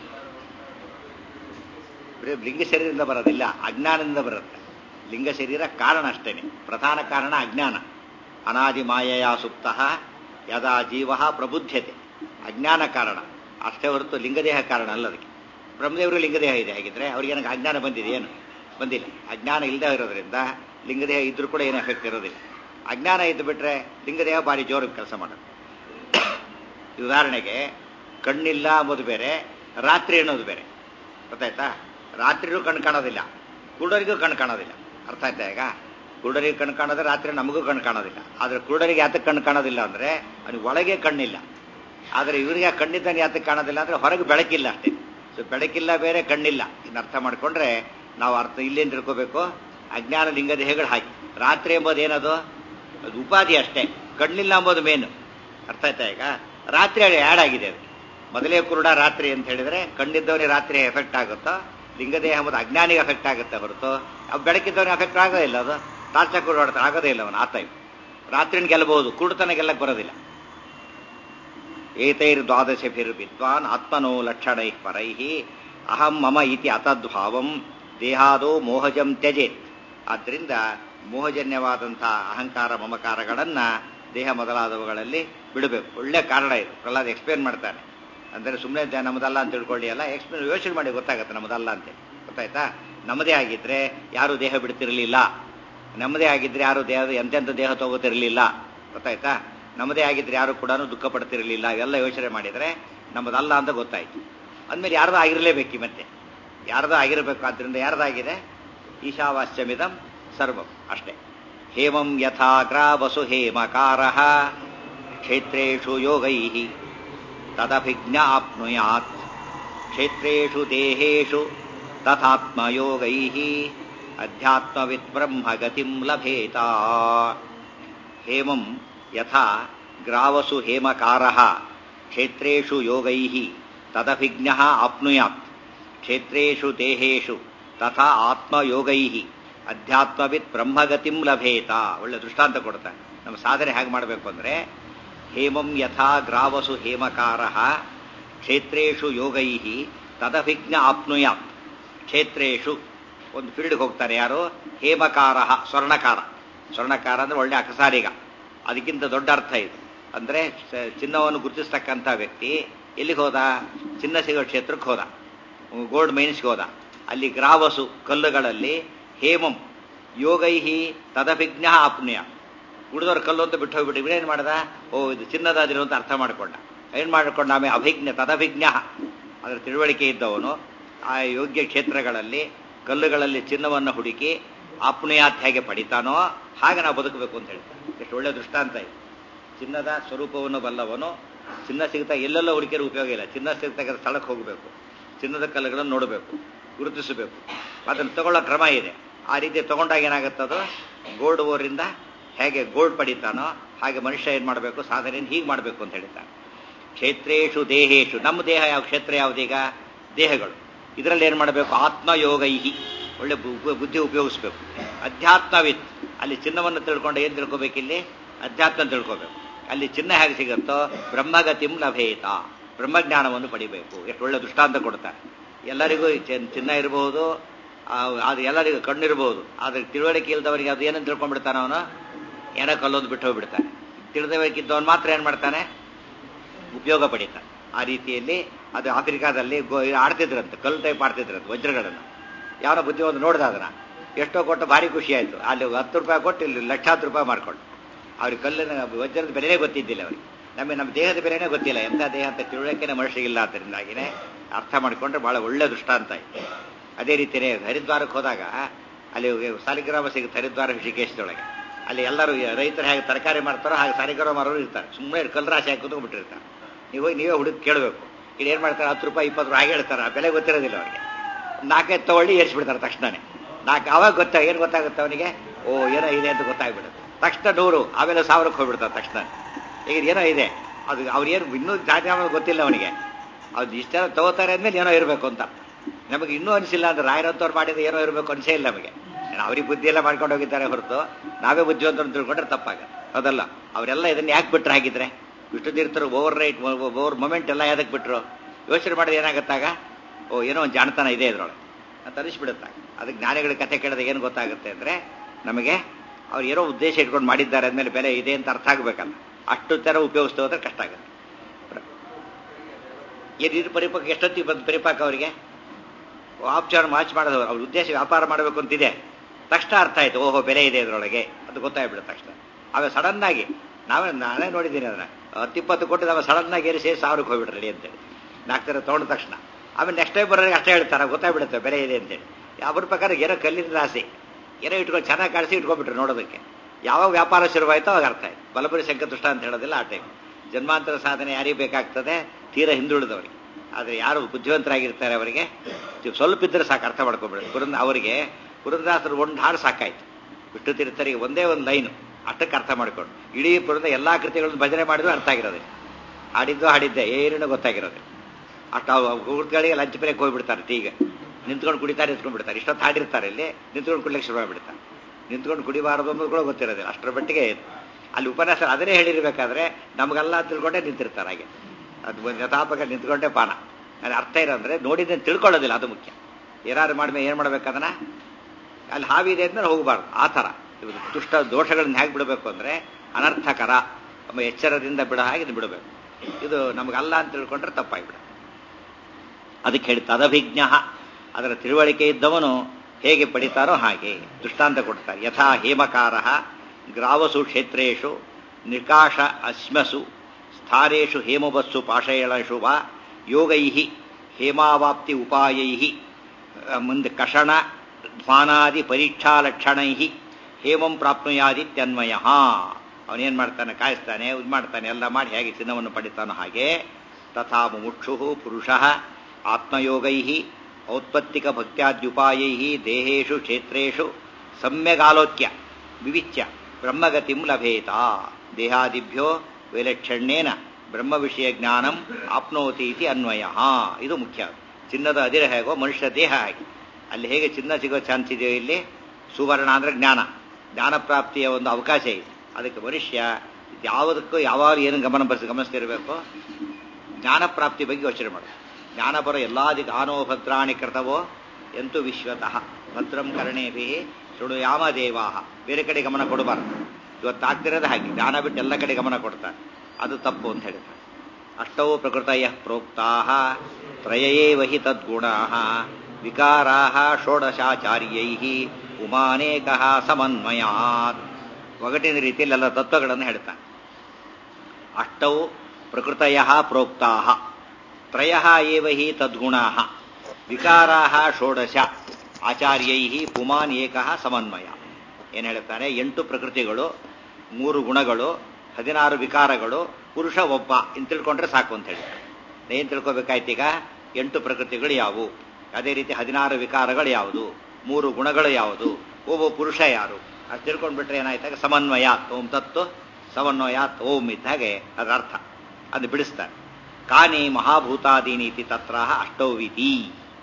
ಬರೀ ಲಿಂಗ ಶರೀರದಿಂದ ಬರೋದಿಲ್ಲ ಅಜ್ಞಾನದಿಂದ ಬರುತ್ತೆ ಲಿಂಗ ಶರೀರ ಕಾರಣ ಅಷ್ಟೇನೆ ಪ್ರಧಾನ ಕಾರಣ ಅಜ್ಞಾನ ಅನಾದಿ ಮಾಯೆಯ ಸುಪ್ತ ಯದಾ ಜೀವ ಪ್ರಬುದ್ಧತೆ ಅಜ್ಞಾನ ಕಾರಣ ಅಷ್ಟೇ ಹೊರತು ಲಿಂಗದೇಹ ಕಾರಣ ಅಲ್ಲ ಅದಕ್ಕೆ ಬ್ರಹ್ಮದೇವರು ಲಿಂಗದೇಹ ಇದೆ ಹಾಗಿದ್ರೆ ಅವ್ರಿಗೆ ನನಗೆ ಅಜ್ಞಾನ ಬಂದಿದೆ ಏನು ಬಂದಿಲ್ಲ ಅಜ್ಞಾನ ಇಲ್ಲದೆ ಇರೋದ್ರಿಂದ ಲಿಂಗದೇಹ ಇದ್ರೂ ಕೂಡ ಏನು ಎಫೆಕ್ಟ್ ಇರೋದಿಲ್ಲ ಅಜ್ಞಾನ ಇದ್ದು ಬಿಟ್ರೆ ಲಿಂಗದೇಹ ಭಾರಿ ಜೋರು ಕೆಲಸ ಮಾಡೋದು ಉದಾಹರಣೆಗೆ ಕಣ್ಣಿಲ್ಲ ಅಂಬೋದು ಬೇರೆ ರಾತ್ರಿ ಅನ್ನೋದು ಬೇರೆ ಗೊತ್ತಾಯ್ತಾ ರಾತ್ರಿನೂ ಕಣ್ಣು ಕಾಣೋದಿಲ್ಲ ಕುರುಡರಿಗೂ ಕಣ್ಣು ಕಾಣೋದಿಲ್ಲ ಅರ್ಥ ಆಯ್ತಾ ಈಗ ಕುರುಡರಿಗೆ ಕಣ್ಣು ಕಾಣೋದ್ರೆ ರಾತ್ರಿ ನಮಗೂ ಕಣ್ಣು ಕಾಣೋದಿಲ್ಲ ಆದರೆ ಕುರುಡರಿಗೆ ಯಾತಕ್ಕೆ ಕಣ್ಣು ಕಾಣೋದಿಲ್ಲ ಅಂದರೆ ಅವ್ನಿಗೆ ಒಳಗೆ ಕಣ್ಣಿಲ್ಲ ಆದರೆ ಇವರಿಗೆ ಆ ಕಣ್ಣಿದ್ದಾನೆ ಯಾತಕ್ಕೆ ಕಾಣೋದಿಲ್ಲ ಅಂದರೆ ಹೊರಗೆ ಬೆಳಕಿಲ್ಲ ಅಷ್ಟೇ ಸೊ ಬೆಳಕಿಲ್ಲ ಬೇರೆ ಕಣ್ಣಿಲ್ಲ ಇನ್ನು ಅರ್ಥ ಮಾಡ್ಕೊಂಡ್ರೆ ನಾವು ಅರ್ಥ ಇಲ್ಲೇನು ತಿಳ್ಕೋಬೇಕು ಅಜ್ಞಾನ ಲಿಂಗ ದೇಹಗಳು ಹಾಕಿ ರಾತ್ರಿ ಎಂಬುದು ಏನದು ಅದು ಉಪಾಧಿ ಅಷ್ಟೇ ಕಣ್ಣಿಲ್ಲ ಎಂಬುದು ಮೇನು ಅರ್ಥ ಆಯ್ತಾ ಈಗ ರಾತ್ರಿ ಆ್ಯಡ್ ಆಗಿದೆ ಅದು ಮೊದಲೇ ಕುರುಡ ರಾತ್ರಿ ಅಂತ ಹೇಳಿದ್ರೆ ಕಣ್ಣಿದ್ದವನಿಗೆ ರಾತ್ರಿ ಎಫೆಕ್ಟ್ ಆಗುತ್ತೋ ಲಿಂಗದೇಹ ಮತ್ತು ಅಜ್ಞಾನಿಗೆ ಅಫೆಕ್ಟ್ ಆಗುತ್ತೆ ಹೊರತು ಅವು ಬೆಳಕಿದ್ದವನಿಗೆ ಅಫೆಕ್ಟ್ ಆಗೋದೇ ಇಲ್ಲ ಅದು ಟಾರ್ಚ್ ಹಾಕೊಂಡು ಹೊಡ್ತಾರೆ ಆಗೋದೇ ಇಲ್ಲ ಅವನು ಆ ಟೈಮ್ ರಾತ್ರಿನ ಗೆಲ್ಲಬಹುದು ಕುರುಡತನ ಗೆಲ್ಲಕ್ಕೆ ಬರೋದಿಲ್ಲ ಏತೈರ್ದ್ವಾದಶಭಿರ್ ವಿದ್ವಾನ್ ಆತ್ಮನೋ ಲಕ್ಷಣೈ ಪರೈ ಅಹಂ ಮಮ ಇತಿ ಅತದ್ಭಾವಂ ದೇಹಾದೋ ಮೋಹಜಂ ತ್ಯಜೇತ್ ಆದ್ದರಿಂದ ಮೋಹಜನ್ಯವಾದಂತಹ ಅಹಂಕಾರ ಮಮಕಾರಗಳನ್ನ ದೇಹ ಮೊದಲಾದವುಗಳಲ್ಲಿ ಬಿಡಬೇಕು ಒಳ್ಳೆ ಕಾರಣ ಇದು ಪ್ರಹ್ಲಾದ್ ಎಕ್ಸ್ಪ್ಲೇನ್ ಮಾಡ್ತಾನೆ ಅಂದರೆ ಸುಮ್ಮನೆ ನಮ್ಮದಲ್ಲ ಅಂತ ತಿಳ್ಕೊಳ್ಳಿ ಅಲ್ಲ ಎಕ್ಸ್ಪ್ಲೇನ್ ಯೋಚನೆ ಮಾಡಿ ಗೊತ್ತಾಗುತ್ತೆ ನಮ್ಮದಲ್ಲ ಅಂತ ಗೊತ್ತಾಯ್ತಾ ನಮ್ಮದೇ ಆಗಿದ್ರೆ ಯಾರು ದೇಹ ಬಿಡ್ತಿರಲಿಲ್ಲ ನಮ್ಮದೇ ಆಗಿದ್ರೆ ಯಾರು ದೇಹದ ಎಂತೆಂಥ ದೇಹ ತಗೋತಿರಲಿಲ್ಲ ಗೊತ್ತಾಯ್ತಾ ನಮ್ಮದೇ ಆಗಿದ್ರೆ ಯಾರು ಕೂಡ ದುಃಖ ಪಡ್ತಿರಲಿಲ್ಲ ಇವೆಲ್ಲ ಯೋಚನೆ ಮಾಡಿದರೆ ನಮ್ಮದಲ್ಲ ಅಂತ ಗೊತ್ತಾಯ್ತು ಅಂದಮೇಲೆ ಯಾರ್ದೋ ಆಗಿರಲೇಬೇಕು ಮತ್ತೆ ಯಾರ್ದೋ ಆಗಿರಬೇಕು ಆದ್ದರಿಂದ ಯಾರ್ದಾಗಿದೆ ಈಶಾವಾಸ್ಯಮಿದಂ ಸರ್ವಂ ಅಷ್ಟೇ ಹೇಮಂ ಯಥಾ ಗ್ರಾವಸು ಹೇಮಕಾರ ಕ್ಷೇತ್ರೇಷು ಯೋಗೈ ತದಭಿಜ್ಞ ಆಪ್ನುಯಾತ್ ಕ್ಷೇತ್ರೇಷು ದೇಹೇಷು ತಥಾತ್ಮಯೋಗೈ ಅಧ್ಯಾತ್ಮವಿತ್ ಬ್ರಹ್ಮಗತಿಂ ಲಭೇತ ಹೇಮಂ ಯಥಾ ಗ್ರಾವಸು ಹೇಮಕಾರ ಕ್ಷೇತ್ರೇಷು ಯೋಗೈ ತದಭಿಜ್ಞ ಆಪ್ನುಯಾತ್ ಕ್ಷೇತ್ರೇಷು ದೇಹೇಷು ತಥಾ ಆತ್ಮಯೋಗೈ ಅಧ್ಯಾತ್ಮವಿತ್ ಬ್ರಹ್ಮಗತಿಂ ಲಭೇತ ಒಳ್ಳೆ ದೃಷ್ಟಾಂತ ಕೊಡ್ತಾರೆ ನಮ್ಮ ಸಾಧನೆ ಹೇಗೆ ಮಾಡಬೇಕು ಅಂದರೆ ಹೇಮಂ ಯಥಾ ಗ್ರಾವಸು ಹೇಮಕಾರ ಕ್ಷೇತ್ರೇಷು ಯೋಗೈ ತದಭಿಜ್ಞ ಆಪ್ನುಯಾತ್ ಕ್ಷೇತ್ರೇಷು ಒಂದು ಫೀಲ್ಡ್ಗೆ ಹೋಗ್ತಾರೆ ಯಾರು ಹೇಮಕಾರ ಸ್ವರ್ಣಕಾರ ಸ್ವರ್ಣಕಾರ ಅಂದ್ರೆ ಒಳ್ಳೆ ಅಕಸಾರಿಗ ಅದಕ್ಕಿಂತ ದೊಡ್ಡ ಅರ್ಥ ಇದು ಅಂದ್ರೆ ಚಿನ್ನವನ್ನು ಗುರುತಿಸ್ತಕ್ಕಂಥ ವ್ಯಕ್ತಿ ಎಲ್ಲಿಗೆ ಹೋದ ಚಿನ್ನ ಸಿಗೋ ಕ್ಷೇತ್ರಕ್ಕೆ ಹೋದ ಗೋಲ್ಡ್ ಮೈನ್ಸ್ಗೆ ಹೋದ ಅಲ್ಲಿ ಗ್ರಾವಸು ಕಲ್ಲುಗಳಲ್ಲಿ ಹೇಮಂ ಯೋಗೈಹಿ ತದಭಿಜ್ಞ ಆಪ್ನುಯ ಉಳಿದವ್ರ ಕಲ್ಲು ಅಂತ ಬಿಟ್ಟು ಹೋಗ್ಬಿಟ್ಟು ಇವನೇನು ಮಾಡ್ದ ಓ ಇದು ಚಿನ್ನದಾದಿರು ಅಂತ ಅರ್ಥ ಮಾಡಿಕೊಂಡ ಏನು ಮಾಡಿಕೊಂಡ ಆಮೇಲೆ ಅಭಿಜ್ಞ ತದಭಿಜ್ಞ ಅದರ ತಿಳುವಳಿಕೆ ಇದ್ದವನು ಆ ಯೋಗ್ಯ ಕ್ಷೇತ್ರಗಳಲ್ಲಿ ಕಲ್ಲುಗಳಲ್ಲಿ ಚಿನ್ನವನ್ನು ಹುಡುಕಿ ಆಪ್ನುಯಾತ್ ಹೇಗೆ ಪಡಿತಾನೋ ಹಾಗೆ ನಾವು ಬದುಕಬೇಕು ಅಂತ ಹೇಳ್ತಾರೆ ಎಷ್ಟು ಒಳ್ಳೆ ದೃಷ್ಟಾಂತ ಇದೆ ಚಿನ್ನದ ಸ್ವರೂಪವನ್ನು ಬಲ್ಲವನು ಚಿನ್ನ ಸಿಗ್ತಾ ಎಲ್ಲೆಲ್ಲ ಹುಡುಕಿರೋ ಉಪಯೋಗ ಇಲ್ಲ ಚಿನ್ನ ಸಿಗ್ತಕ್ಕ ಸ್ಥಳಕ್ಕೆ ಹೋಗಬೇಕು ಚಿನ್ನದ ಕಲ್ಲುಗಳನ್ನು ನೋಡಬೇಕು ಗುರುತಿಸಬೇಕು ಅದನ್ನು ತಗೊಳ್ಳೋ ಕ್ರಮ ಇದೆ ಆ ರೀತಿ ತಗೊಂಡಾಗ ಏನಾಗುತ್ತದು ಗೋಲ್ಡ್ ಓರಿಂದ ಹೇಗೆ ಗೋಲ್ಡ್ ಪಡಿತಾನೋ ಹಾಗೆ ಮನುಷ್ಯ ಏನು ಮಾಡಬೇಕು ಸಾಧನೆಯನ್ನು ಹೀಗೆ ಮಾಡಬೇಕು ಅಂತ ಹೇಳ್ತಾನೆ ಕ್ಷೇತ್ರೇಶು ದೇಹೇಶು ನಮ್ಮ ದೇಹ ಯಾವ ಕ್ಷೇತ್ರ ಯಾವುದೀಗ ದೇಹಗಳು ಇದರಲ್ಲಿ ಏನು ಮಾಡಬೇಕು ಆತ್ಮಯೋಗೈಹಿ ಒಳ್ಳೆ ಬುದ್ಧಿ ಉಪಯೋಗಿಸ್ಬೇಕು ಅಧ್ಯಾತ್ಮವಿತ್ ಅಲ್ಲಿ ಚಿನ್ನವನ್ನು ತಿಳ್ಕೊಂಡು ಏನು ತಿಳ್ಕೊಬೇಕಿಲ್ಲಿ ಅಧ್ಯಾತ್ಮ ತಿಳ್ಕೋಬೇಕು ಅಲ್ಲಿ ಚಿನ್ನ ಹೇಗೆ ಸಿಗುತ್ತೋ ಬ್ರಹ್ಮಗತಿಂ ಲಭೇತ ಬ್ರಹ್ಮಜ್ಞಾನವನ್ನು ಪಡಿಬೇಕು ಎಷ್ಟು ಒಳ್ಳೆ ದೃಷ್ಟಾಂತ ಕೊಡ್ತಾರೆ ಎಲ್ಲರಿಗೂ ಚಿನ್ನ ಇರಬಹುದು ಅದು ಎಲ್ಲರಿಗೂ ಕಣ್ಣಿರಬಹುದು ಆದ್ರೆ ತಿಳುವಳಿಕೆ ಇಲ್ದವರಿಗೆ ಅದು ಏನಂತ ತಿಳ್ಕೊಂಡ್ಬಿಡ್ತಾನೆ ಅವನು ಏನೋ ಕಲ್ಲೊಂದು ಬಿಟ್ಟು ಹೋಗ್ಬಿಡ್ತಾನೆ ತಿಳಿದಬೇಕಿದ್ದವನು ಮಾತ್ರ ಏನು ಮಾಡ್ತಾನೆ ಉಪಯೋಗ ಪಡಿತಾನೆ ಆ ರೀತಿಯಲ್ಲಿ ಅದು ಆಫ್ರಿಕಾದಲ್ಲಿ ಆಡ್ತಿದ್ರಂತೆ ಕಲ್ಲು ಟೈಪ್ ಆಡ್ತಿದ್ರಂತೆ ವಜ್ರಗಳನ್ನು ಯಾವನೋ ಬುದ್ಧಿವಂತ ನೋಡ್ದ ಅದನ್ನ ಎಷ್ಟೋ ಕೊಟ್ಟು ಭಾರಿ ಖುಷಿ ಆಯಿತು ಅಲ್ಲಿ ಹತ್ತು ರೂಪಾಯಿ ಕೊಟ್ಟು ಇಲ್ಲಿ ಲಕ್ಷಾಂತರ ರೂಪಾಯಿ ಮಾಡ್ಕೊಂಡು ಅವ್ರಿಗೆ ಕಲ್ಲಿನ ವಜ್ರದ ಬೆಲೆನೇ ಗೊತ್ತಿದ್ದಿಲ್ಲ ಅವರಿಗೆ ನಮಗೆ ನಮ್ಮ ದೇಹದ ಬೆಲೆನೇ ಗೊತ್ತಿಲ್ಲ ಎಂಥ ದೇಹ ಅಂತ ತಿಳುವಳಿಕೆನೇ ಮನುಷ್ಯಗಿಲ್ಲ ಅದರಿಂದಾಗಿನೇ ಅರ್ಥ ಮಾಡಿಕೊಂಡ್ರೆ ಬಹಳ ಒಳ್ಳೆ ದೃಷ್ಟಾಂತ ಆಯಿತು ಅದೇ ರೀತಿಯೇ ಹರಿದ್ವಾರಕ್ಕೆ ಹೋದಾಗ ಅಲ್ಲಿ ಸಾಲಿಗ್ರಾಮ ಸಿಗುತ್ತೆ ಹರಿದ್ವಾರ ಋಷಿಕೇಶದೊಳಗೆ ಅಲ್ಲಿ ಎಲ್ಲರೂ ರೈತರು ಹೇಗೆ ತರಕಾರಿ ಮಾಡ್ತಾರೋ ಹಾಗೆ ಸಾಲಿಗ್ರಾಮ ಮಾರೋರು ಇರ್ತಾರೆ ಸುಮ್ಮನೆ ಕಲ್ಲರಾಶಿ ಹಾಕಿ ಕೂತ್ಕೊಂಡ್ಬಿಟ್ಟಿರ್ತಾರೆ ನೀವು ಹೋಗಿ ನೀವೇ ಹುಡುಕಿ ಕೇಳಬೇಕು ಇಲ್ಲಿ ಏನು ಮಾಡ್ತಾರೆ ಹತ್ತು ರೂಪಾಯಿ ಇಪ್ಪತ್ತು ರೂಪಾಯಿ ಹಾಗೆ ಹೇಳ್ತಾರೆ ಆ ಬೆಲೆ ಗೊತ್ತಿರೋದಿಲ್ಲ ಅವರಿಗೆ ನಾಲ್ಕೈದು ತಗೊಳ್ಳಿ ಏರಿಸ್ಬಿಡ್ತಾರೆ ತಕ್ಷಣನೇ ನಾಲ್ಕು ಅವಾಗ ಗೊತ್ತಾ ಏನು ಗೊತ್ತಾಗುತ್ತೆ ಅವನಿಗೆ ಓ ಏನೋ ಇದೆ ಅಂತ ಗೊತ್ತಾಗ್ಬಿಡುತ್ತೆ ತಕ್ಷಣ ನೂರು ಆಮೇಲೆ ಸಾವಿರಕ್ಕೆ ಹೋಗ್ಬಿಡ್ತಾರೆ ತಕ್ಷಣ ಈಗ ಏನೋ ಇದೆ ಅದು ಅವ್ರೇನು ಇನ್ನೂ ಜಾತಿ ಗೊತ್ತಿಲ್ಲ ಅವನಿಗೆ ಅದು ಇಷ್ಟೆಲ್ಲ ತಗೋತಾರೆ ಅಂದ್ಮೇಲೆ ಏನೋ ಇರಬೇಕು ಅಂತ ನಮಗೆ ಇನ್ನೂ ಅನಿಸಿಲ್ಲ ಅಂದ್ರೆ ರಾಯರಂತವ್ರು ಮಾಡಿದ್ರೆ ಏನೋ ಇರಬೇಕು ಅನಿಸೇ ಇಲ್ಲ ನಮಗೆ ಅವ್ರಿಗೆ ಬುದ್ಧಿ ಎಲ್ಲ ಮಾಡ್ಕೊಂಡು ಹೋಗಿದ್ದಾರೆ ಹೊರತು ನಾವೇ ಬುದ್ಧಿವಂತರು ತಿಳ್ಕೊಂಡ್ರೆ ತಪ್ಪಾಗತ್ತೆ ಅದಲ್ಲ ಅವರೆಲ್ಲ ಇದನ್ನ ಯಾಕೆ ಬಿಟ್ರೆ ಹಾಗಿದ್ರೆ ವಿಷ್ಣು ತೀರ್ಥರು ಓವರ್ ರೈಟ್ ಓವರ್ ಮೊಮೆಂಟ್ ಎಲ್ಲ ಯಾವ್ದಕ್ಕೆ ಬಿಟ್ರು ಯೋಚನೆ ಮಾಡಿದ್ರೆ ಏನಾಗುತ್ತಾಗ ಓ ಏನೋ ಒಂದು ಜಾಣತನ ಇದೆ ಇದ್ರೊಳಗೆ ಅಂತ ಅನಿಸ್ಬಿಡುತ್ತಾಗ ಅದಕ್ಕೆ ಜ್ಞಾನಿಗಳ ಕಥೆ ಕೇಳಿದಾಗ ಏನು ಗೊತ್ತಾಗುತ್ತೆ ಅಂದರೆ ನಮಗೆ ಅವ್ರು ಏನೋ ಉದ್ದೇಶ ಇಟ್ಕೊಂಡು ಮಾಡಿದ್ದಾರೆ ಅಂದಮೇಲೆ ಬೆಲೆ ಇದೆ ಅಂತ ಅರ್ಥ ಆಗಬೇಕಲ್ಲ ಅಷ್ಟು ಥರ ಉಪಯೋಗಿಸ್ತಾ ಹೋದ್ರೆ ಕಷ್ಟ ಆಗುತ್ತೆ ಏನಿದು ಪರಿಪಾಕ ಎಷ್ಟೊತ್ತಿಗೆ ಬಂದು ಪರಿಪಾಕ ಅವರಿಗೆ ಆಪ್ಚಾರ ಮಾಚ್ ಮಾಡೋದು ಅವ್ರ ಉದ್ದೇಶ ವ್ಯಾಪಾರ ಮಾಡಬೇಕು ಅಂತಿದೆ ತಕ್ಷಣ ಅರ್ಥ ಆಯ್ತು ಓಹೋ ಬೆಲೆ ಇದೆ ಇದರೊಳಗೆ ಅದು ಗೊತ್ತಾಗ್ಬಿಡುತ್ತೆ ತಕ್ಷಣ ಆಮೇಲೆ ಸಡನ್ ಆಗಿ ನಾವೇ ನಾನೇ ನೋಡಿದ್ದೀನಿ ಅದನ್ನ ಹತ್ತಿಪ್ಪತ್ತು ಕೊಟ್ಟು ನಾವು ಸಡನ್ ಆಗಿ ಏರಿಸಿ ಸಾವಿರಕ್ಕೆ ಹೋಗ್ಬಿಟ್ರೆ ಅಂತೇಳಿ ನಾಲ್ಕು ಥರ ತೊಗೊಂಡ ತಕ್ಷಣ ಆಮೇಲೆ ನೆಕ್ಸ್ಟ್ ಟೈಮ್ ಬರೋರಿಗೆ ಅಷ್ಟೇ ಹೇಳ್ತಾರೆ ಗೊತ್ತಾಗ್ಬಿಡುತ್ತೆ ಬೆಲೆ ಇದೆ ಅಂತೇಳಿ ಅವ್ರ ಪ್ರಕಾರ ಏನೋ ಕಲ್ಲಿನ ರಾಶಿ ಏನೋ ಇಟ್ಕೊಂಡು ಚೆನ್ನಾಗಿ ಕಾಣಿಸಿ ಇಟ್ಕೊಂಡ್ಬಿಟ್ರು ನೋಡೋದಕ್ಕೆ ಯಾವಾಗ ವ್ಯಾಪಾರ ಶುರುವಾಯಿತೋ ಅವಾಗ ಅರ್ಥ ಆಯ್ತು ಬಲಬರಿ ಸಂಕತುಷ್ಟ ಅಂತ ಹೇಳೋದಿಲ್ಲ ಆ ಟೈಮ್ ಜನ್ಮಾಂತರ ಸಾಧನೆ ಯಾರಿಗೆ ಬೇಕಾಗ್ತದೆ ತೀರಾ ಹಿಂದುಳಿದವರಿಗೆ ಆದರೆ ಯಾರು ಬುದ್ಧಿವಂತರಾಗಿರ್ತಾರೆ ಅವರಿಗೆ ಸ್ವಲ್ಪ ಇದ್ದರೆ ಸಾಕು ಅರ್ಥ ಮಾಡ್ಕೊಬಿಡೋದು ಪುರಂದ ಅವರಿಗೆ ಪುರಂದಾಸರು ಒಂದು ಹಾಡು ಸಾಕಾಯ್ತು ವಿಷ್ಣು ತೀರ್ಥರಿಗೆ ಒಂದೇ ಒಂದು ಲೈನು ಅಷ್ಟಕ್ಕೆ ಅರ್ಥ ಮಾಡಿಕೊಂಡು ಇಡೀ ಪುರಂದ ಎಲ್ಲಾ ಕೃತಿಗಳನ್ನು ಭಜನೆ ಮಾಡಿದ್ರು ಅರ್ಥ ಆಗಿರೋದೆ ಹಾಡಿದ್ದು ಹಾಡಿದ್ದೆ ಏನೇನೋ ಗೊತ್ತಾಗಿರೋದೆ ಅಷ್ಟು ಕೂರ್ತಿಗಳಿಗೆ ಲಂಚ್ ಬ್ರೇಕ್ ಹೋಗ್ಬಿಡ್ತಾರೆ ಟೀಗೆ ನಿಂತ್ಕೊಂಡು ಕುಡಿತಾರೆ ನಿಂತ್ಕೊಂಡು ಬಿಡ್ತಾರೆ ಇಷ್ಟೊತ್ತು ಹಾಡಿರ್ತಾರೆ ಇಲ್ಲಿ ನಿಂತ್ಕೊಂಡು ಕುಡ್ಲಿಕ್ಕೆ ಶುರು ಮಾಡಿಬಿಡ್ತಾರೆ ನಿಂತ್ಕೊಂಡು ಕುಡಿಬಾರದು ಅನ್ನೋದು ಕೂಡ ಗೊತ್ತಿರೋದಿಲ್ಲ ಅಷ್ಟರ ಮಟ್ಟಿಗೆ ಇದು. ಅಲ್ಲಿ ಉಪನ್ಯಾಸ ಅದನ್ನೇ ಹೇಳಿರ್ಬೇಕಾದ್ರೆ ನಮಗೆಲ್ಲ ತಿಳ್ಕೊಂಡೇ ನಿಂತಿರ್ತಾರೆ ಹಾಗೆ ಅದು ಯಥಾಪಕ ನಿಂತ್ಕೊಂಡೇ ಪಾನ ಅದು ಅರ್ಥ ಇರೋಂದ್ರೆ ನೋಡಿದ್ದನ್ನು ತಿಳ್ಕೊಳ್ಳೋದಿಲ್ಲ ಅದು ಮುಖ್ಯ ಏನಾದ್ರು ಮಾಡ್ಮೇಲೆ ಏನು ಮಾಡ್ಬೇಕದನ್ನ ಅಲ್ಲಿ ಹಾವಿ ಇದೆ ಅಂದ್ರೆ ಹೋಗಬಾರ್ದು ಆ ಥರ ಇವು ದುಷ್ಟ ದೋಷಗಳನ್ನ ಹೇಗೆ ಬಿಡಬೇಕು ಅಂದರೆ ಅನರ್ಥಕರ ನಮ್ಮ ಎಚ್ಚರದಿಂದ ಬಿಡೋ ಹಾಗೆ ಇದು ಬಿಡಬೇಕು ಇದು ನಮಗಲ್ಲ ಅಂತ ತಿಳ್ಕೊಂಡ್ರೆ ತಪ್ಪಾಗಿಬಿಡ ಅದಕ್ಕೆ ಹೇಳಿ ತದಭಿಜ್ಞ ಅದರ ತಿಳುವಳಿಕೆ ಇದ್ದವನು ಹೇಗೆ ಪಡಿತಾರೋ ಹಾಗೆ ದೃಷ್ಟಾಂತ ಕೊಡ್ತಾರೆ ಯಥಾ ಹೇಮಕಾರ ಗ್ರಾವಸು ಕ್ಷೇತ್ರೇಶು ನಿಕಾಶ ಅಶ್ಮಸು ಸ್ಥಾನೇಶು ಹೇಮವಸ್ಸು ಪಾಷಯಣಶು ವಾ ಯೋಗೈ ಹೇಮಾವಾಪ್ತಿ ಉಪಾಯೈ ಮುಂದೆ ಕಷಣ ಧ್ವಾನಾದಿ ಪರೀಕ್ಷಾ ಲಕ್ಷಣೈ ಹೇಮಂ ಪ್ರಾಪ್ನುಯಾದಿತ್ಯನ್ವಯ ಅವನೇನ್ ಮಾಡ್ತಾನೆ ಕಾಯಿಸ್ತಾನೆ ಇದು ಮಾಡ್ತಾನೆ ಎಲ್ಲ ಮಾಡಿ ಹೇಗೆ ಚಿನ್ನವನ್ನು ಪಡಿತಾನೋ ಹಾಗೆ ತಥಾ ಮುಮುಕ್ಷು ಪುರುಷ ಆತ್ಮಯೋಗೈ ಔತ್ಪತ್ತಿಕ ಭಕ್ತ್ಯಾದ್ಯುಪಾಯೈ ದೇಹೇಶು ಕ್ಷೇತ್ರೇಶು ಸಮ್ಯಗಾಲೋಕ್ಯ ವಿವಿಚ್ಯ ಬ್ರಹ್ಮಗತಿಂ ಲಭೇತ ದೇಹಾದಿಭ್ಯೋ ವಿಲಕ್ಷಣ್ಯೇನ ಬ್ರಹ್ಮ ವಿಷಯ ಜ್ಞಾನಂ ಆಪ್ನೋತಿ ಇತಿ ಅನ್ವಯ ಇದು ಮುಖ್ಯ ಚಿನ್ನದ ಅದಿರ ಹೇಗೋ ಮನುಷ್ಯ ದೇಹ ಹಾಗೆ ಅಲ್ಲಿ ಹೇಗೆ ಚಿನ್ನ ಸಿಗೋ ಚಾನ್ಸ್ ಇದೆಯೋ ಇಲ್ಲಿ ಸುವರ್ಣ ಅಂದ್ರೆ ಜ್ಞಾನ ಜ್ಞಾನ ಪ್ರಾಪ್ತಿಯ ಒಂದು ಅವಕಾಶ ಇದೆ ಅದಕ್ಕೆ ಮನುಷ್ಯ ಯಾವುದಕ್ಕೂ ಯಾವಾಗ ಏನು ಗಮನ ಬರೆಸಿ ಗಮನಿಸ್ತಿರಬೇಕು ಜ್ಞಾನ ಪ್ರಾಪ್ತಿ ಬಗ್ಗೆ ಯೋಚನೆ ಮಾಡು ಜ್ಞಾನ ಬರೋ ಎಲ್ಲಾದಿ ಗಾನೋ ಭದ್ರಾಣಿ ಕೃತವೋ ಎಂತು ವಿಶ್ವತಃ ಭದ್ರಂ ಕರ್ಣೇಭಿ ಶೃಣುಯಾಮ ದೇವಾಹ ಬೇರೆ ಕಡೆ ಗಮನ ಕೊಡಬಾರದು ಇವತ್ತಾಗ್ತಿರೋದು ಹಾಗೆ ಜ್ಞಾನ ಬಿಟ್ಟು ಎಲ್ಲ ಕಡೆ ಗಮನ ಕೊಡ್ತಾರೆ ಅದು ತಪ್ಪು ಅಂತ ಹೇಳ್ತಾರೆ ಅಷ್ಟೌ ಪ್ರಕೃತಯ ಪ್ರೋಕ್ತಾ ತ್ರಯೇವ ಹಿ ತದ್ಗುಣಾ ವಿಕಾರಾ ಷೋಡಶಾಚಾರ್ಯೈ ಉಮಾನೇಕ ಸಮನ್ವಯಾತ್ ಒಗಟಿನ ರೀತಿಯಲ್ಲಿ ಎಲ್ಲ ತತ್ವಗಳನ್ನು ಹೇಳ್ತಾನೆ ಅಷ್ಟೌ ಪ್ರಕೃತಯ ಪ್ರೋಕ್ತಾ ತ್ರಯ ಏವ ಹಿ ತದ್ಗುಣಾ ವಿಕಾರಾ ಷೋಡಶ ಆಚಾರ್ಯೈ ಪುಮಾನ್ ಏಕ ಸಮನ್ವಯ ಏನು ಹೇಳ್ತಾನೆ ಎಂಟು ಪ್ರಕೃತಿಗಳು ಮೂರು ಗುಣಗಳು ಹದಿನಾರು ವಿಕಾರಗಳು ಪುರುಷ ಒಬ್ಬ ಇಂತ ತಿಳ್ಕೊಂಡ್ರೆ ಸಾಕು ಅಂತ ಹೇಳಿ ಏನ್ ತಿಳ್ಕೊಬೇಕಾಯ್ತು ಈಗ ಎಂಟು ಪ್ರಕೃತಿಗಳು ಯಾವುವು ಅದೇ ರೀತಿ ಹದಿನಾರು ವಿಕಾರಗಳು ಯಾವುದು ಮೂರು ಗುಣಗಳು ಯಾವುದು ಒಬ್ಬ ಪುರುಷ ಯಾರು ಅದು ತಿಳ್ಕೊಂಡ್ಬಿಟ್ರೆ ಏನಾಯ್ತಾಗ ಸಮನ್ವಯಾತ್ ಓಂ ತತ್ತು ಸಮನ್ವಯಾತ್ ಓಂ ಇದ್ದ ಹಾಗೆ ಅದರ ಅರ್ಥ ಅದು ಬಿಡಿಸ್ತಾರೆ ಕಾನಿ ಮಹಾಭೂತಾದೀನೀತಿ ತತ್ರ ಅಷ್ಟೌವಿತಿ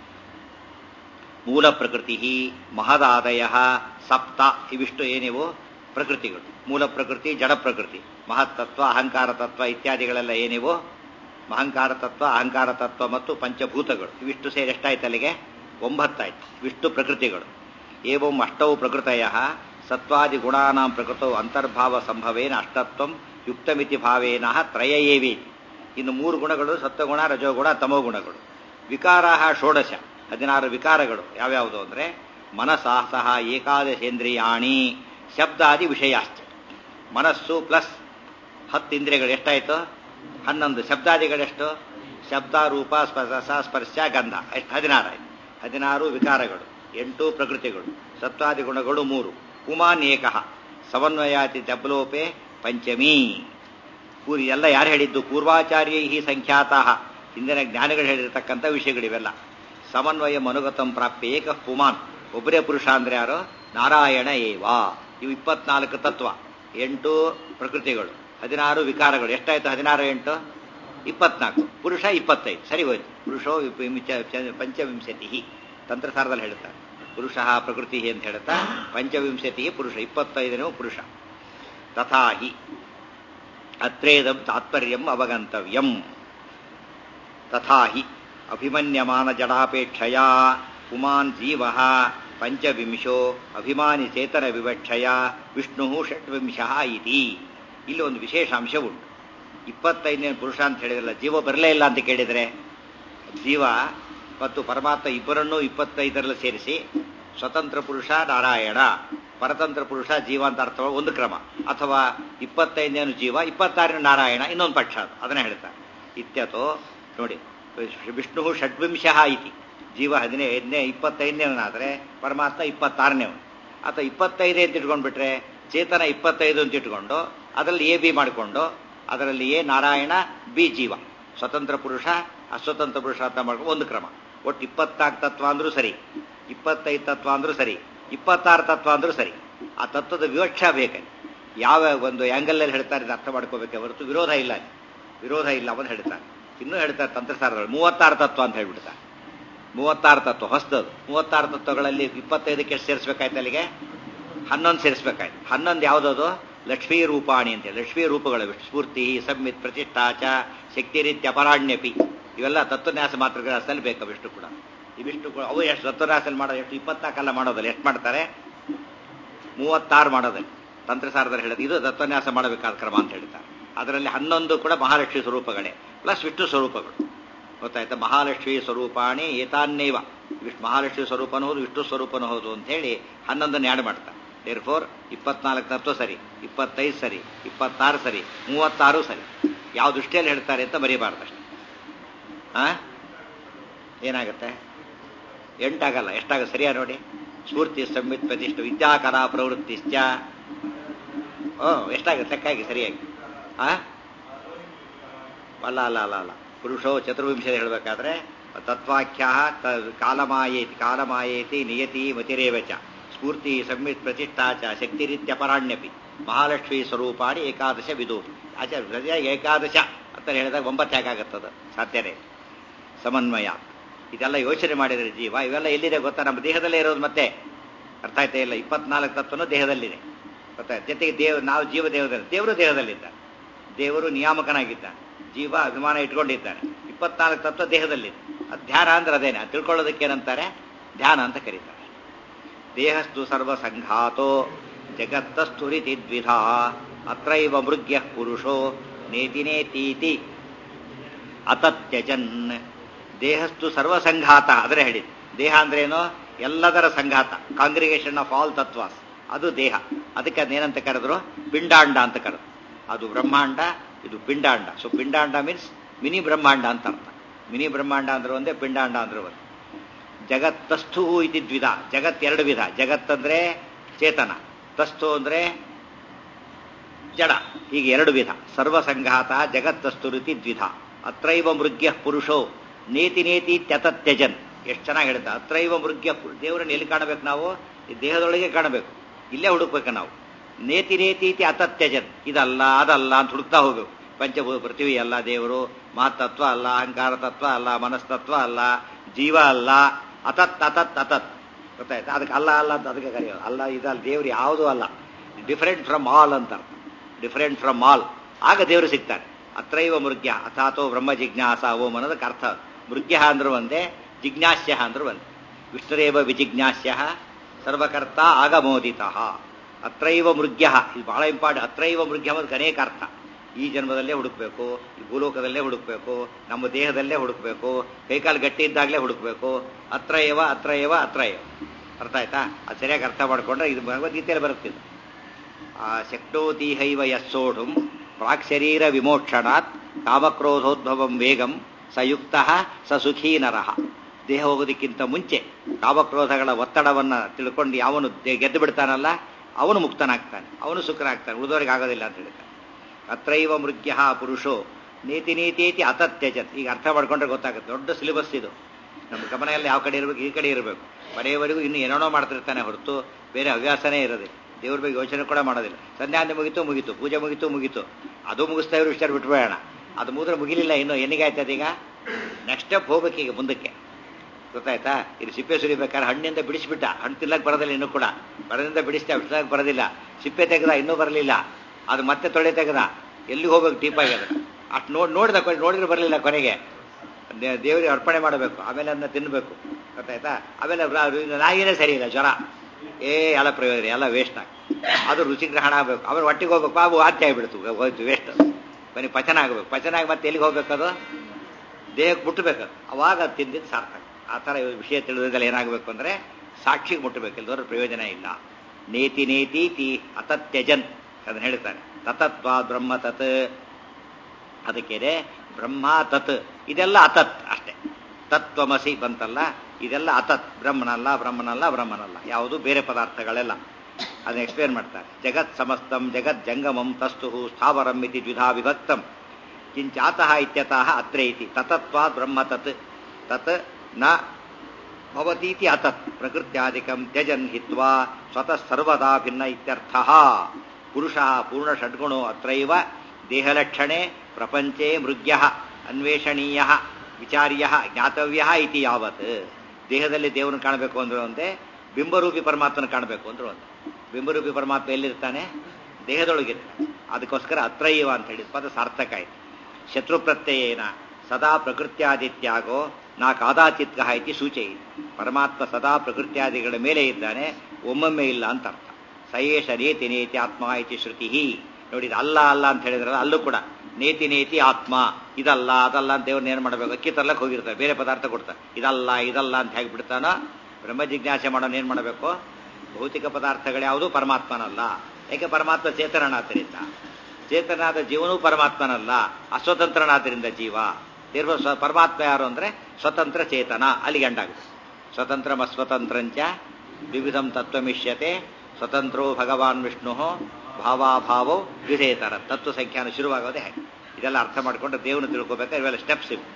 ಮೂಲ ಪ್ರಕೃತಿ ಮಹದಾದಯ ಸಪ್ತ ಇವಿಷ್ಟು ಏನಿವು ಪ್ರಕೃತಿಗಳು ಮೂಲ ಪ್ರಕೃತಿ ಜಡ ಪ್ರಕೃತಿ ಮಹತ್ತತ್ವ ಅಹಂಕಾರ ತತ್ವ ಇತ್ಯಾದಿಗಳೆಲ್ಲ ಏನಿವು ಅಹಂಕಾರ ತತ್ವ ಅಹಂಕಾರ ತತ್ವ ಮತ್ತು ಪಂಚಭೂತಗಳು ಇವಿಷ್ಟು ಸೇರಿ ಎಷ್ಟಾಯ್ತು ಅಲ್ಲಿಗೆ ಒಂಬತ್ತಾಯ್ತು ಇವಿಷ್ಟು ಪ್ರಕೃತಿಗಳು ಏವಂ ಅಷ್ಟೌ ಪ್ರಕೃತಯ ಸತ್ವಾದಿ ಗುಣಾನಾಂ ಪ್ರಕೃತೌ ಅಂತರ್ಭಾವ ಸಂಭವೇನ ಅಷ್ಟತ್ವಂ ಯುಕ್ತಮಿತಿ ಭಾವೇನ ತ್ರಯ ಏವೇತಿ ಇನ್ನು ಮೂರು ಗುಣಗಳು ಸತ್ವಗುಣ ರಜೋಗುಣ ತಮೋಗುಣಗಳು ವಿಕಾರಾ ಷೋಡಶ ಹದಿನಾರು ವಿಕಾರಗಳು ಯಾವ್ಯಾವುದು ಅಂದ್ರೆ ಮನಸಾ ಸಹ ಏಕಾದಶೇಂದ್ರಿಯಾಣಿ ಶಬ್ದಾದಿ ವಿಷಯಾಶ್ಚ ಮನಸ್ಸು ಪ್ಲಸ್ ಹತ್ತು ಇಂದ್ರಿಯಗಳು ಎಷ್ಟಾಯ್ತು ಹನ್ನೊಂದು ಶಬ್ದಾದಿಗಳೆಷ್ಟು ಶಬ್ದ ರೂಪ ಸ್ಪರ್ಶ ಸ್ಪರ್ಶ ಗಂಧ ಎಷ್ಟು ಹದಿನಾರು ಆಯ್ತು ಹದಿನಾರು ವಿಕಾರಗಳು ಎಂಟು ಪ್ರಕೃತಿಗಳು ಸತ್ವಾದಿ ಗುಣಗಳು ಮೂರು ಕುಮಾನ್ ಏಕಃ ಸಮನ್ವಯಾತಿ ದಬ್ಲೋಪೆ ಪಂಚಮಿ ಪೂರಿ ಎಲ್ಲ ಯಾರು ಹೇಳಿದ್ದು ಪೂರ್ವಾಚಾರ್ಯ ಹಿ ಸಂಖ್ಯಾತ ಹಿಂದಿನ ಜ್ಞಾನಿಗಳು ಹೇಳಿರ್ತಕ್ಕಂಥ ವಿಷಯಗಳಿವೆಲ್ಲ ಸಮನ್ವಯ ಮನುಗತಂ ಪ್ರಾಪ್ಯ ಏಕ ಪುಮಾನ್ ಒಬ್ಬರೇ ಪುರುಷ ಅಂದ್ರೆ ಯಾರು ನಾರಾಯಣ ಏವಾ ಇವು ಇಪ್ಪತ್ನಾಲ್ಕು ತತ್ವ ಎಂಟು ಪ್ರಕೃತಿಗಳು ಹದಿನಾರು ವಿಕಾರಗಳು ಎಷ್ಟಾಯ್ತು ಹದಿನಾರು ಎಂಟು ಇಪ್ಪತ್ನಾಲ್ಕು ಪುರುಷ ಇಪ್ಪತ್ತೈದು ಸರಿ ಹೋಯ್ತು ಪುರುಷೋ ಪಂಚವಿಂಶತಿ ತಂತ್ರಸಾರದಲ್ಲಿ ಹೇಳುತ್ತಾರೆ ಪುರುಷ ಪ್ರಕೃತಿ ಅಂತ ಹೇಳುತ್ತಾ ಪಂಚವಿಂಶತಿ ಪುರುಷ ಇಪ್ಪತ್ತೈದನೇ ಪುರುಷ ತಥಾ ಹಿ ಅತ್ರೇದಂ ತಾತ್ಪರ್ಯಂ ಅವಗಂತವ್ಯಂ ತಥಾ ಹಿ ಅಭಿಮನ್ಯಮಾನ ಜಡಾಪೇಕ್ಷೆಯ ಪುಮಾನ್ ಜೀವ ಪಂಚವಿಂಶೋ ಅಭಿಮಾನಿ ಚೇತನ ವಿವಕ್ಷಯ ವಿಷ್ಣು ಷಡ್ವಿಂಶ ಇತಿ ಇಲ್ಲಿ ಒಂದು ವಿಶೇಷ ಅಂಶ ಉಂಟು ಇಪ್ಪತ್ತೈದನೇ ಪುರುಷ ಅಂತ ಹೇಳಿದ್ರಲ್ಲ ಜೀವ ಬರಲೇ ಇಲ್ಲ ಅಂತ ಕೇಳಿದರೆ ಜೀವ ಮತ್ತು ಪರಮಾತ್ಮ ಇಬ್ಬರನ್ನೂ ಇಪ್ಪತ್ತೈದರಲ್ಲಿ ಸೇರಿಸಿ ಸ್ವತಂತ್ರ ಪುರುಷ ನಾರಾಯಣ ಪರತಂತ್ರ ಪುರುಷ ಜೀವ ಅಂತ ಅರ್ಥ ಒಂದು ಕ್ರಮ ಅಥವಾ ಇಪ್ಪತ್ತೈದನೇನು ಜೀವ ಇಪ್ಪತ್ತಾರನೇ ನಾರಾಯಣ ಇನ್ನೊಂದು ಪಕ್ಷ ಅದು ಅದನ್ನ ಹೇಳ್ತಾರೆ ಇತ್ಯತೋ ನೋಡಿ ವಿಷ್ಣು ಷಡ್ವಿಂಶ ಇತಿ ಜೀವ ಹದಿನೈದನೇ ಇಪ್ಪತ್ತೈದನೇವನಾದರೆ ಪರಮಾತ್ಮ ಇಪ್ಪತ್ತಾರನೇವನು ಅಥವಾ ಇಪ್ಪತ್ತೈದೇ ಅಂತ ಇಟ್ಕೊಂಡ್ಬಿಟ್ರೆ ಚೇತನ ಇಪ್ಪತ್ತೈದು ಅಂತ ಇಟ್ಕೊಂಡು ಅದರಲ್ಲಿ ಎ ಬಿ ಮಾಡಿಕೊಂಡು ಅದರಲ್ಲಿ ಎ ನಾರಾಯಣ ಬಿ ಜೀವ ಸ್ವತಂತ್ರ ಪುರುಷ ಅಸ್ವತಂತ್ರ ಪುರುಷ ಅಂತ ಮಾಡ್ಕೊಂಡು ಒಂದು ಕ್ರಮ ಒಟ್ಟು ಇಪ್ಪತ್ನಾಲ್ಕು ತತ್ವ ಅಂದ್ರೂ ಸರಿ ಇಪ್ಪತ್ತೈದು ತತ್ವ ಅಂದ್ರೂ ಸರಿ ಇಪ್ಪತ್ತಾರು ತತ್ವ ಅಂದ್ರೂ ಸರಿ ಆ ತತ್ವದ ವಿವಕ್ಷ ಬೇಕಲ್ಲಿ ಯಾವ ಒಂದು ಆ್ಯಂಗಲಲ್ಲಿ ಹೇಳ್ತಾರೆ ಇದು ಅರ್ಥ ಮಾಡ್ಕೋಬೇಕೆ ಹೊರತು ವಿರೋಧ ಇಲ್ಲ ವಿರೋಧ ಇಲ್ಲ ಅಂತ ಹೇಳ್ತಾರೆ ಇನ್ನೂ ಹೇಳ್ತಾರೆ ತಂತ್ರಸಾರಗಳು ಮೂವತ್ತಾರು ತತ್ವ ಅಂತ ಹೇಳ್ಬಿಡ್ತಾರೆ ಮೂವತ್ತಾರು ತತ್ವ ಹೊಸದದು ಮೂವತ್ತಾರು ತತ್ವಗಳಲ್ಲಿ ಇಪ್ಪತ್ತೈದಕ್ಕೆ ಎಷ್ಟು ಸೇರಿಸ್ಬೇಕಾಯ್ತು ಅಲ್ಲಿಗೆ ಹನ್ನೊಂದು ಸೇರಿಸ್ಬೇಕಾಯ್ತು ಹನ್ನೊಂದು ಯಾವುದದು ಲಕ್ಷ್ಮೀ ರೂಪಾಣಿ ಅಂತೇಳಿ ಲಕ್ಷ್ಮೀ ರೂಪಗಳು ಸ್ಫೂರ್ತಿ ಸಂಮಿತ್ ಪ್ರತಿಷ್ಠಾಚ ಶಕ್ತಿ ರೀತ್ಯ ಅಪರಾಣ್ಯಪಿ ಇವೆಲ್ಲ ತತ್ವನ್ಯಾಸ ಮಾತೃಗ್ರಾಸದಲ್ಲಿ ಬೇಕು ಅವಿಷ್ಟು ಕೂಡ ಇವಿಷ್ಟು ಕೂಡ ಅವು ಎಷ್ಟು ತತ್ವನ್ಯಾಸದಲ್ಲಿ ಮಾಡೋದು ಎಷ್ಟು ಇಪ್ಪತ್ನಾಲ್ಕಲ್ಲ ಮಾಡೋದಲ್ಲ ಎಷ್ಟು ಮಾಡ್ತಾರೆ ಮೂವತ್ತಾರು ಮಾಡೋದಲ್ಲಿ ತಂತ್ರಸಾರದಲ್ಲಿ ಹೇಳೋದು ಇದು ತತ್ವನ್ಯಾಸ ಮಾಡಬೇಕಾದ ಕ್ರಮ ಅಂತ ಹೇಳ್ತಾರೆ ಅದರಲ್ಲಿ ಹನ್ನೊಂದು ಕೂಡ ಮಹಾಲಕ್ಷ್ಮಿ ಸ್ವರೂಪಗಳೇ ಪ್ಲಸ್ ವಿಷ್ಣು ಸ್ವರೂಪಗಳು ಗೊತ್ತಾಯ್ತಾ ಮಹಾಲಕ್ಷ್ಮಿ ಸ್ವರೂಪಾಣಿ ಏತಾನ್ನೇವ ವಿಷ್ಣು ಮಹಾಲಕ್ಷ್ಮಿ ಸ್ವರೂಪನೂ ಹೌದು ವಿಷ್ಣು ಸ್ವರೂಪನೂ ಹೌದು ಅಂತ ಹೇಳಿ ಹನ್ನೊಂದನ್ನು ಆ್ಯಡ್ ಮಾಡ್ತಾರೆ ದೇರ್ ಫೋರ್ ಇಪ್ಪತ್ನಾಲ್ಕು ತತ್ವ ಸರಿ ಇಪ್ಪತ್ತೈದು ಸರಿ ಇಪ್ಪತ್ತಾರು ಸರಿ ಮೂವತ್ತಾರು ಸರಿ ಯಾವ ದೃಷ್ಟಿಯಲ್ಲಿ ಹೇಳ್ತಾರೆ ಅಂತ ಬರೀಬಾರ್ದು ಅಷ್ಟೇ ಆ ಏನಾಗುತ್ತೆ ಎಂಟಾಗಲ್ಲ ಎಷ್ಟಾಗುತ್ತೆ ಸರಿಯಾ ನೋಡಿ ಸ್ಫೂರ್ತಿ ಸಂಬಿತ್ ಪ್ರತಿಷ್ಠ ವಿದ್ಯಾಕರ ಪ್ರವೃತ್ತಿಶ್ಚ ಓ ಎಷ್ಟಾಗುತ್ತೆ ಲೆಕ್ಕಾಗಿ ಸರಿಯಾಗಿ ಆ ಅಲ್ಲ ಅಲ್ಲ ಅಲ್ಲ ಅಲ್ಲ ಪುರುಷೋ ಚತುರ್ವಿಂಶದ ಹೇಳಬೇಕಾದ್ರೆ ತತ್ವಾಖ್ಯ ಕಾಲಮಾಯೇತಿ ಕಾಲಮಾಯೇತಿ ನಿಯತಿ ಮತಿರೇವಚ ಸ್ಫೂರ್ತಿ ಸಂಮಿತ್ ಪ್ರತಿಷ್ಠಾ ಚ ಶಕ್ತಿರಿತ್ಯಪರಾಣ್ಯಪಿ ಮಹಾಲಕ್ಷ್ಮಿ ಸ್ವರೂಪಾಣಿ ಏಕಾದಶ ವಿದು ಆಚಾರ ಸರಿಯಾಗಿ ಏಕಾದಶ ಅಂತ ಹೇಳಿದಾಗ ಒಂಬತ್ತು ಹೇಗಾಗುತ್ತದ ಸಾಧ್ಯನೇ ಸಮನ್ವಯ ಇದೆಲ್ಲ ಯೋಚನೆ ಮಾಡಿದರೆ ಜೀವ ಇವೆಲ್ಲ ಎಲ್ಲಿದೆ ಗೊತ್ತಾ ನಮ್ಮ ದೇಹದಲ್ಲೇ ಇರೋದು ಮತ್ತೆ ಅರ್ಥ ಆಯ್ತಾ ಇಲ್ಲ ಇಪ್ಪತ್ನಾಲ್ಕು ತತ್ವನು ದೇಹದಲ್ಲಿದೆ ಗೊತ್ತಾಯ್ತು ಜೊತೆಗೆ ದೇವ ನಾವು ಜೀವ ದೇಹದಲ್ಲಿ ದೇವರು ದೇಹದಲ್ಲಿದ್ದಾನೆ ದೇವರು ನಿಯಾಮಕನಾಗಿದ್ದಾನೆ ಜೀವ ಅಭಿಮಾನ ಇಟ್ಕೊಂಡಿದ್ದಾನೆ ಇಪ್ಪತ್ನಾಲ್ಕು ತತ್ವ ದೇಹದಲ್ಲಿದೆ ಅದು ಧ್ಯಾನ ಅಂದ್ರೆ ಅದೇನೆ ಅದು ತಿಳ್ಕೊಳ್ಳೋದಕ್ಕೆ ಏನಂತಾರೆ ಧ್ಯಾನ ಅಂತ ಕರೀತಾರೆ ದೇಹಸ್ತು ಸರ್ವಸಂಘಾತೋ ಜಗತ್ತಸ್ತುರಿತಿ ದ್ವಿಧ ಅತ್ರೈವ ಮೃಗ್ಯ ಪುರುಷೋ ನೇತಿನೇತೀತಿ ಅತತ್ಯಜನ್ ದೇಹಸ್ತು ಸರ್ವಸಂಘಾತ ಅದರ ಹೇಳಿದ್ದು ದೇಹ ಅಂದ್ರೇನು ಎಲ್ಲದರ ಸಂಘಾತ ಕಾಂಗ್ರಿಗೇಷನ್ ಆಫ್ ಆಲ್ ತತ್ವಾಸ್ ಅದು ದೇಹ ಅದಕ್ಕೆ ಅದೇನಂತ ಕರೆದ್ರು ಪಿಂಡಾಂಡ ಅಂತ ಕರೆದ್ರು ಅದು ಬ್ರಹ್ಮಾಂಡ ಇದು ಪಿಂಡಾಂಡ ಸೊ ಪಿಂಡಾಂಡ ಮೀನ್ಸ್ ಮಿನಿ ಬ್ರಹ್ಮಾಂಡ ಅಂತ ಅರ್ಥ ಮಿನಿ ಬ್ರಹ್ಮಾಂಡ ಅಂದ್ರೆ ಒಂದೇ ಪಿಂಡಾಂಡ ಅಂದ್ರೆ ಒಂದು ಜಗತ್ತಸ್ಥು ಇತಿ ದ್ವಿಧ ಜಗತ್ ಎರಡು ವಿಧ ಜಗತ್ತಂದ್ರೆ ಚೇತನ ತಸ್ಥು ಅಂದ್ರೆ ಜಡ ಹೀಗೆ ಎರಡು ವಿಧ ಸರ್ವಸಂಘಾತ ಜಗತ್ತಸ್ತು ರೀತಿ ದ್ವಿಧ ಅತ್ರೈವ ಮೃಗ್ಯ ಪುರುಷೋ ನೇತಿ ನೇತಿ ತ್ಯತತ್ಯಜನ್ ಎಷ್ಟು ಚೆನ್ನಾಗಿ ಹೇಳ್ತಾ ಅತ್ರೈವ ಮೃಗ್ಯ ದೇವರನ್ನು ಎಲ್ಲಿ ಕಾಣಬೇಕು ನಾವು ಈ ದೇಹದೊಳಗೆ ಕಾಣಬೇಕು ಇಲ್ಲೇ ಹುಡುಕ್ಬೇಕು ನಾವು ನೇತಿ ನೇತೀತಿ ಅತತ್ಯಜನ್ ಇದಲ್ಲ ಅದಲ್ಲ ಅಂತ ಹುಡುಕ್ತಾ ಹೋಗ್ಬೇಕು ಪಂಚಭೂತ ಪೃಥ್ವಿ ಅಲ್ಲ ದೇವರು ಮಹತ್ತತ್ವ ಅಲ್ಲ ಅಹಂಕಾರ ತತ್ವ ಅಲ್ಲ ಮನಸ್ತತ್ವ ಅಲ್ಲ ಜೀವ ಅಲ್ಲ ಅತತ್ ಅತತ್ ಅತತ್ ಗೊತ್ತಾಯ್ತಾ ಅದಕ್ಕೆ ಅಲ್ಲ ಅಲ್ಲ ಅಂತ ಅದಕ್ಕೆ ಕರೆಯೋದು ಅಲ್ಲ ಇದಲ್ಲ ದೇವ್ರು ಯಾವುದೂ ಅಲ್ಲ ಡಿಫರೆಂಟ್ ಫ್ರಮ್ ಆಲ್ ಅಂತ ಡಿಫರೆಂಟ್ ಫ್ರಮ್ ಆಲ್ ಆಗ ದೇವರು ಸಿಗ್ತಾರೆ ಅತ್ರೈವ ಮೃಗ್ಯ ಅಥಾತೋ ಬ್ರಹ್ಮ ಜಿಜ್ಞಾಸ ಓಂ ಅನ್ನೋದಕ್ಕೆ ಅರ್ಥ ಮೃಗ್ಯ ಅಂದ್ರೆ ಒಂದೇ ಜಿಜ್ಞಾಸ್ಯ ಅಂದ್ರೆ ಒಂದೇ ವಿಷ್ಣುರೇವ ವಿಜಿಜ್ಞಾಸ್ಯ ಸರ್ವಕರ್ತ ಆಗಮೋದಿತ ಅತ್ರೈವ ಮೃಗ್ಯ ಇದು ಬಹಳ ಇಂಪಾರ್ಟೆಂಟ್ ಅತ್ರೈವ ಮೃಗ್ಯ ಅನ್ನೋದಕ್ಕೆ ಅನೇಕ ಅರ್ಥ ಈ ಜನ್ಮದಲ್ಲೇ ಹುಡುಕ್ಬೇಕು ಈ ಭೂಲೋಕದಲ್ಲೇ ಹುಡುಕ್ಬೇಕು ನಮ್ಮ ದೇಹದಲ್ಲೇ ಹುಡುಕ್ಬೇಕು ಕೈಕಾಲು ಗಟ್ಟಿ ಇದ್ದಾಗಲೇ ಹುಡುಕ್ಬೇಕು ಅತ್ರ ಏವ ಅತ್ರ ಏವ ಅತ್ರ ಏವ ಅರ್ಥ ಆಯ್ತಾ ಅದು ಸರಿಯಾಗಿ ಅರ್ಥ ಮಾಡ್ಕೊಂಡ್ರೆ ಇದು ಭಗವದ್ಗೀತೆಯಲ್ಲಿ ಬರುತ್ತಿದ್ದು ಆ ಶಕ್ನೋತಿಹೈವ ಯಸ್ಸೋಢುಂ ಪ್ರಾಕ್ಶರೀರ ವಿಮೋಕ್ಷಣಾತ್ ಕಾಮಕ್ರೋಧೋದ್ಭವಂ ವೇಗಂ ಸಯುಕ್ತ ಸ ಸುಖೀ ನರಹ ದೇಹ ಹೋಗೋದಕ್ಕಿಂತ ಮುಂಚೆ ಕಾಮಕ್ರೋಧಗಳ ಒತ್ತಡವನ್ನ ತಿಳ್ಕೊಂಡು ಯಾವನು ಗೆದ್ದು ಬಿಡ್ತಾನಲ್ಲ ಅವನು ಮುಕ್ತನಾಗ್ತಾನೆ ಅವನು ಸುಖನಾಗ್ತಾನೆ ಉಳಿದವರಿಗೆ ಆಗೋದಿಲ್ಲ ಅಂತ ಹೇಳ್ತಾನೆ ಅತ್ರೈವ ಮೃಗ್ಯ ಪುರುಷೋ ನೀತಿ ನೀತಿ ಅತತ್ಯಜತ್ ಈಗ ಅರ್ಥ ಮಾಡ್ಕೊಂಡ್ರೆ ಗೊತ್ತಾಗುತ್ತೆ ದೊಡ್ಡ ಸಿಲೆಬಸ್ ಇದು ನಮ್ಮ ಗಮನ ಎಲ್ಲ ಯಾವ ಕಡೆ ಇರಬೇಕು ಈ ಕಡೆ ಇರಬೇಕು ಮನೆಯವರೆಗೂ ಇನ್ನು ಏನೇನೋ ಮಾಡ್ತಿರ್ತಾನೆ ಹೊರತು ಬೇರೆ ಹವ್ಯಾಸನೇ ಇರೋದಿಲ್ಲ ದೇವ್ರ ಬಗ್ಗೆ ಯೋಚನೆ ಕೂಡ ಮಾಡೋದಿಲ್ಲ ಸಂಧ್ಯಾಂತ ಮುಗಿತು ಮುಗಿತು ಪೂಜೆ ಮುಗಿತು ಮುಗಿತು ಅದು ಮುಗಿಸ್ತಾ ಇರೋ ವಿಚಾರ ಬಿಟ್ಬೇಡ ಅದು ಮುಗಿದ್ರೆ ಮುಗಿಲಿಲ್ಲ ಇನ್ನು ಎಲ್ಲಿಗೆ ಆಯ್ತದ ಈಗ ನೆಕ್ಸ್ಟ್ ಸ್ಟೆಪ್ ಹೋಗ್ಬೇಕು ಈಗ ಮುಂದಕ್ಕೆ ಗೊತ್ತಾಯ್ತಾ ಇದು ಸಿಪ್ಪೆ ಸುರಿಬೇಕಾದ್ರೆ ಹಣ್ಣಿಂದ ಬಿಡಿಸ್ಬಿಟ್ಟ ಹಣ್ಣು ತಿನ್ನಕ್ಕೆ ಬರೋದಿಲ್ಲ ಇನ್ನೂ ಕೂಡ ಬರದಿಂದ ಬಿಡಿಸ್ತಾ ಬಿಡಿಸ್ಲಕ್ಕೆ ಬರೋದಿಲ್ಲ ಸಿಪ್ಪೆ ತೆಗೆದ ಇನ್ನೂ ಬರಲಿಲ್ಲ ಅದು ಮತ್ತೆ ತೊಳೆ ತೆಗೆದ ಎಲ್ಲಿಗೆ ಹೋಗ್ಬೇಕು ಟೀಪಾಗಿ ಅದನ್ನ ಅಷ್ಟು ನೋಡಿ ನೋಡಿದ ಕೊನೆ ನೋಡಿದ್ರೆ ಬರಲಿಲ್ಲ ಕೊನೆಗೆ ದೇವರಿಗೆ ಅರ್ಪಣೆ ಮಾಡಬೇಕು ಆಮೇಲೆ ಅದನ್ನ ತಿನ್ನಬೇಕು ಗೊತ್ತಾಯ್ತಾ ಆಮೇಲೆ ನಾಯಿನೇ ಸರಿ ಇಲ್ಲ ಜ್ವರ ಏ ಎಲ್ಲ ಪ್ರಯೋಜನ ಎಲ್ಲ ವೇಸ್ಟ್ ಆಗಿ ಅದು ರುಚಿ ಗ್ರಹಣ ಆಗಬೇಕು ಆಮೇಲೆ ಹೊಟ್ಟಿಗೆ ಹೋಗ್ಬೇಕು ಬಾಬು ವಾಂತಿ ಆಗಿಬಿಡ್ತು ಹೋಯ್ತು ವೇಸ್ಟ್ ಬನ್ನಿ ಪಚನ ಆಗಬೇಕು ಪಚನ ಆಗಿ ಮತ್ತೆ ಎಲ್ಲಿಗೆ ಹೋಗ್ಬೇಕದು ದೇಹಕ್ಕೆ ಮುಟ್ಟಬೇಕು ಅವಾಗ ತಿಂದಿದ್ದು ಸಾರ್ಥಕ ಆ ಥರ ವಿಷಯ ತಿಳಿದಲ್ಲಿ ಏನಾಗಬೇಕು ಅಂದರೆ ಸಾಕ್ಷಿಗೆ ಮುಟ್ಟಬೇಕು ಇಲ್ಲದವ್ರ ಪ್ರಯೋಜನ ಇಲ್ಲ ನೇತಿ ನೇತೀತಿ ಅತತ್ಯಜನ್ ಅದನ್ನು ಹೇಳ್ತಾರೆ ತತತ್ವ ಬ್ರಹ್ಮ ತತ್ ಅದಕ್ಕೆ ಬ್ರಹ್ಮ ತತ್ ಇದೆಲ್ಲ ಅತತ್ ಅಷ್ಟೇ ತತ್ವಮಸಿ ಬಂತಲ್ಲ ಇದೆಲ್ಲ ಅತತ್ ಬ್ರಹ್ಮನಲ್ಲ ಬ್ರಹ್ಮನಲ್ಲ ಬ್ರಹ್ಮನಲ್ಲ ಯಾವುದು ಬೇರೆ ಪದಾರ್ಥಗಳೆಲ್ಲ ಅದನ್ನ ಎಕ್ಸ್ಪ್ಲೇನ್ ಮಾಡ್ತಾರೆ ಜಗತ್ ಸಮಸ್ತಂ ಜಗತ್ ಜಂಗಮಂ ತಸ್ತು ಸ್ಥಾವರಂ ಇತಿ ದ್ವಿಧಾ ವಿಭಕ್ತಂ ಕಿಂಚಾತಃ ಇತ್ಯತಃ ಅತ್ರ ಇತಿ ತತತ್ವಾ ಬ್ರಹ್ಮ ತತ್ ತತ್ ನ ಭವತೀತಿ ಅತತ್ ಪ್ರಕೃತ್ಯಾದಿಕಂ ತ್ಯಜನ್ ಹಿತ್ವಾ ಸ್ವತಃ ಸರ್ವದಾ ಭಿನ್ನ ಇತ್ಯರ್ಥ ಪುರುಷ ಪೂರ್ಣ ಷಡ್ಗುಣೋ ಅತ್ರೈವ ದೇಹಲಕ್ಷಣೆ ಪ್ರಪಂಚೇ ಮೃಗ್ಯ ಅನ್ವೇಷಣೀಯ ವಿಚಾರ್ಯ ಜ್ಞಾತವ್ಯ ಇತಿ ಯಾವತ್ ದೇಹದಲ್ಲಿ ದೇವರನ್ನು ಕಾಣಬೇಕು ಅಂದ್ರೆ ಒಂದೇ ಬಿಂಬರೂಪಿ ಪರಮಾತ್ಮನ ಕಾಣಬೇಕು ಅಂದ್ರೆ ಒಂದೇ ಬಿಂಬರೂಪಿ ಪರಮಾತ್ಮ ಎಲ್ಲಿರ್ತಾನೆ ದೇಹದೊಳಗಿರ್ತಾನೆ ಅದಕ್ಕೋಸ್ಕರ ಅತ್ರೈವ ಅಂತ ಹೇಳಿದ ಪದ ಸಾರ್ಥಕ ಆಯ್ತು ಶತ್ರು ಪ್ರತ್ಯಯೇನ ಸದಾ ಪ್ರಕೃತ್ಯಾದಿತ್ಯಾಗೋ ನಾ ಕಾದಾಚಿತ್ಕ ಇತಿ ಸೂಚಯಿ ಪರಮಾತ್ಮ ಸದಾ ಪ್ರಕೃತ್ಯಾದಿಗಳ ಮೇಲೆ ಇದ್ದಾನೆ ಒಮ್ಮೊಮ್ಮೆ ಇಲ್ಲ ಅಂತ ಅರ್ಥ ಸಯೇಷ ನೇತಿ ನೇತಿ ಆತ್ಮ ಇತಿ ಶ್ರುತಿ ನೋಡಿ ಇದು ಅಲ್ಲ ಅಲ್ಲ ಅಂತ ಹೇಳಿದ್ರಲ್ಲ ಅಲ್ಲೂ ಕೂಡ ನೇತಿ ನೇತಿ ಆತ್ಮ ಇದಲ್ಲ ಅದಲ್ಲ ಅಂತ ದೇವ್ರನ್ನ ಏನು ಮಾಡಬೇಕು ಅಕ್ಕಿ ತರ್ಲಕ್ಕೆ ಹೋಗಿರ್ತಾರೆ ಬೇರೆ ಪದಾರ್ಥ ಕೊಡ್ತಾರೆ ಇದಲ್ಲ ಇದಲ್ಲ ಅಂತ ಹೇಗೆ ಬಿಡ್ತಾನೋ ಬ್ರಹ್ಮ ಜಿಜ್ಞಾಸೆ ಮಾಡೋನು ಏನು ಮಾಡಬೇಕು ಭೌತಿಕ ಪದಾರ್ಥಗಳ್ಯಾವುದು ಪರಮಾತ್ಮನಲ್ಲ ಯಾಕೆ ಪರಮಾತ್ಮ ಚೇತನನಾದ್ದರಿಂದ ಚೇತನಾದ ಜೀವನೂ ಪರಮಾತ್ಮನಲ್ಲ ಅಸ್ವತಂತ್ರನಾದ್ದರಿಂದ ಜೀವ ದೇವ ಸ್ವ ಪರಮಾತ್ಮ ಯಾರು ಅಂದ್ರೆ ಸ್ವತಂತ್ರ ಚೇತನ ಅಲ್ಲಿಗೆ ಎಂಡಾಗುತ್ತೆ ಸ್ವತಂತ್ರಂ ಅಸ್ವತಂತ್ರಂಚ ವಿವಿಧಂ ತತ್ವಮಿಷ್ಯತೆ ಸ್ವತಂತ್ರೋ ಭಗವಾನ್ ವಿಷ್ಣು ಭಾವಾಭಾವೋ ವಿಧೇತರ ತತ್ವ ಸಂಖ್ಯಾನ ಶುರುವಾಗೋದೇ ಹಾಗೆ ಇದೆಲ್ಲ ಅರ್ಥ ಮಾಡಿಕೊಂಡು ದೇವನು ತಿಳ್ಕೋಬೇಕಾದ್ರೆ ಇವೆಲ್ಲ ಸ್ಟೆಪ್ಸ್ ಇವು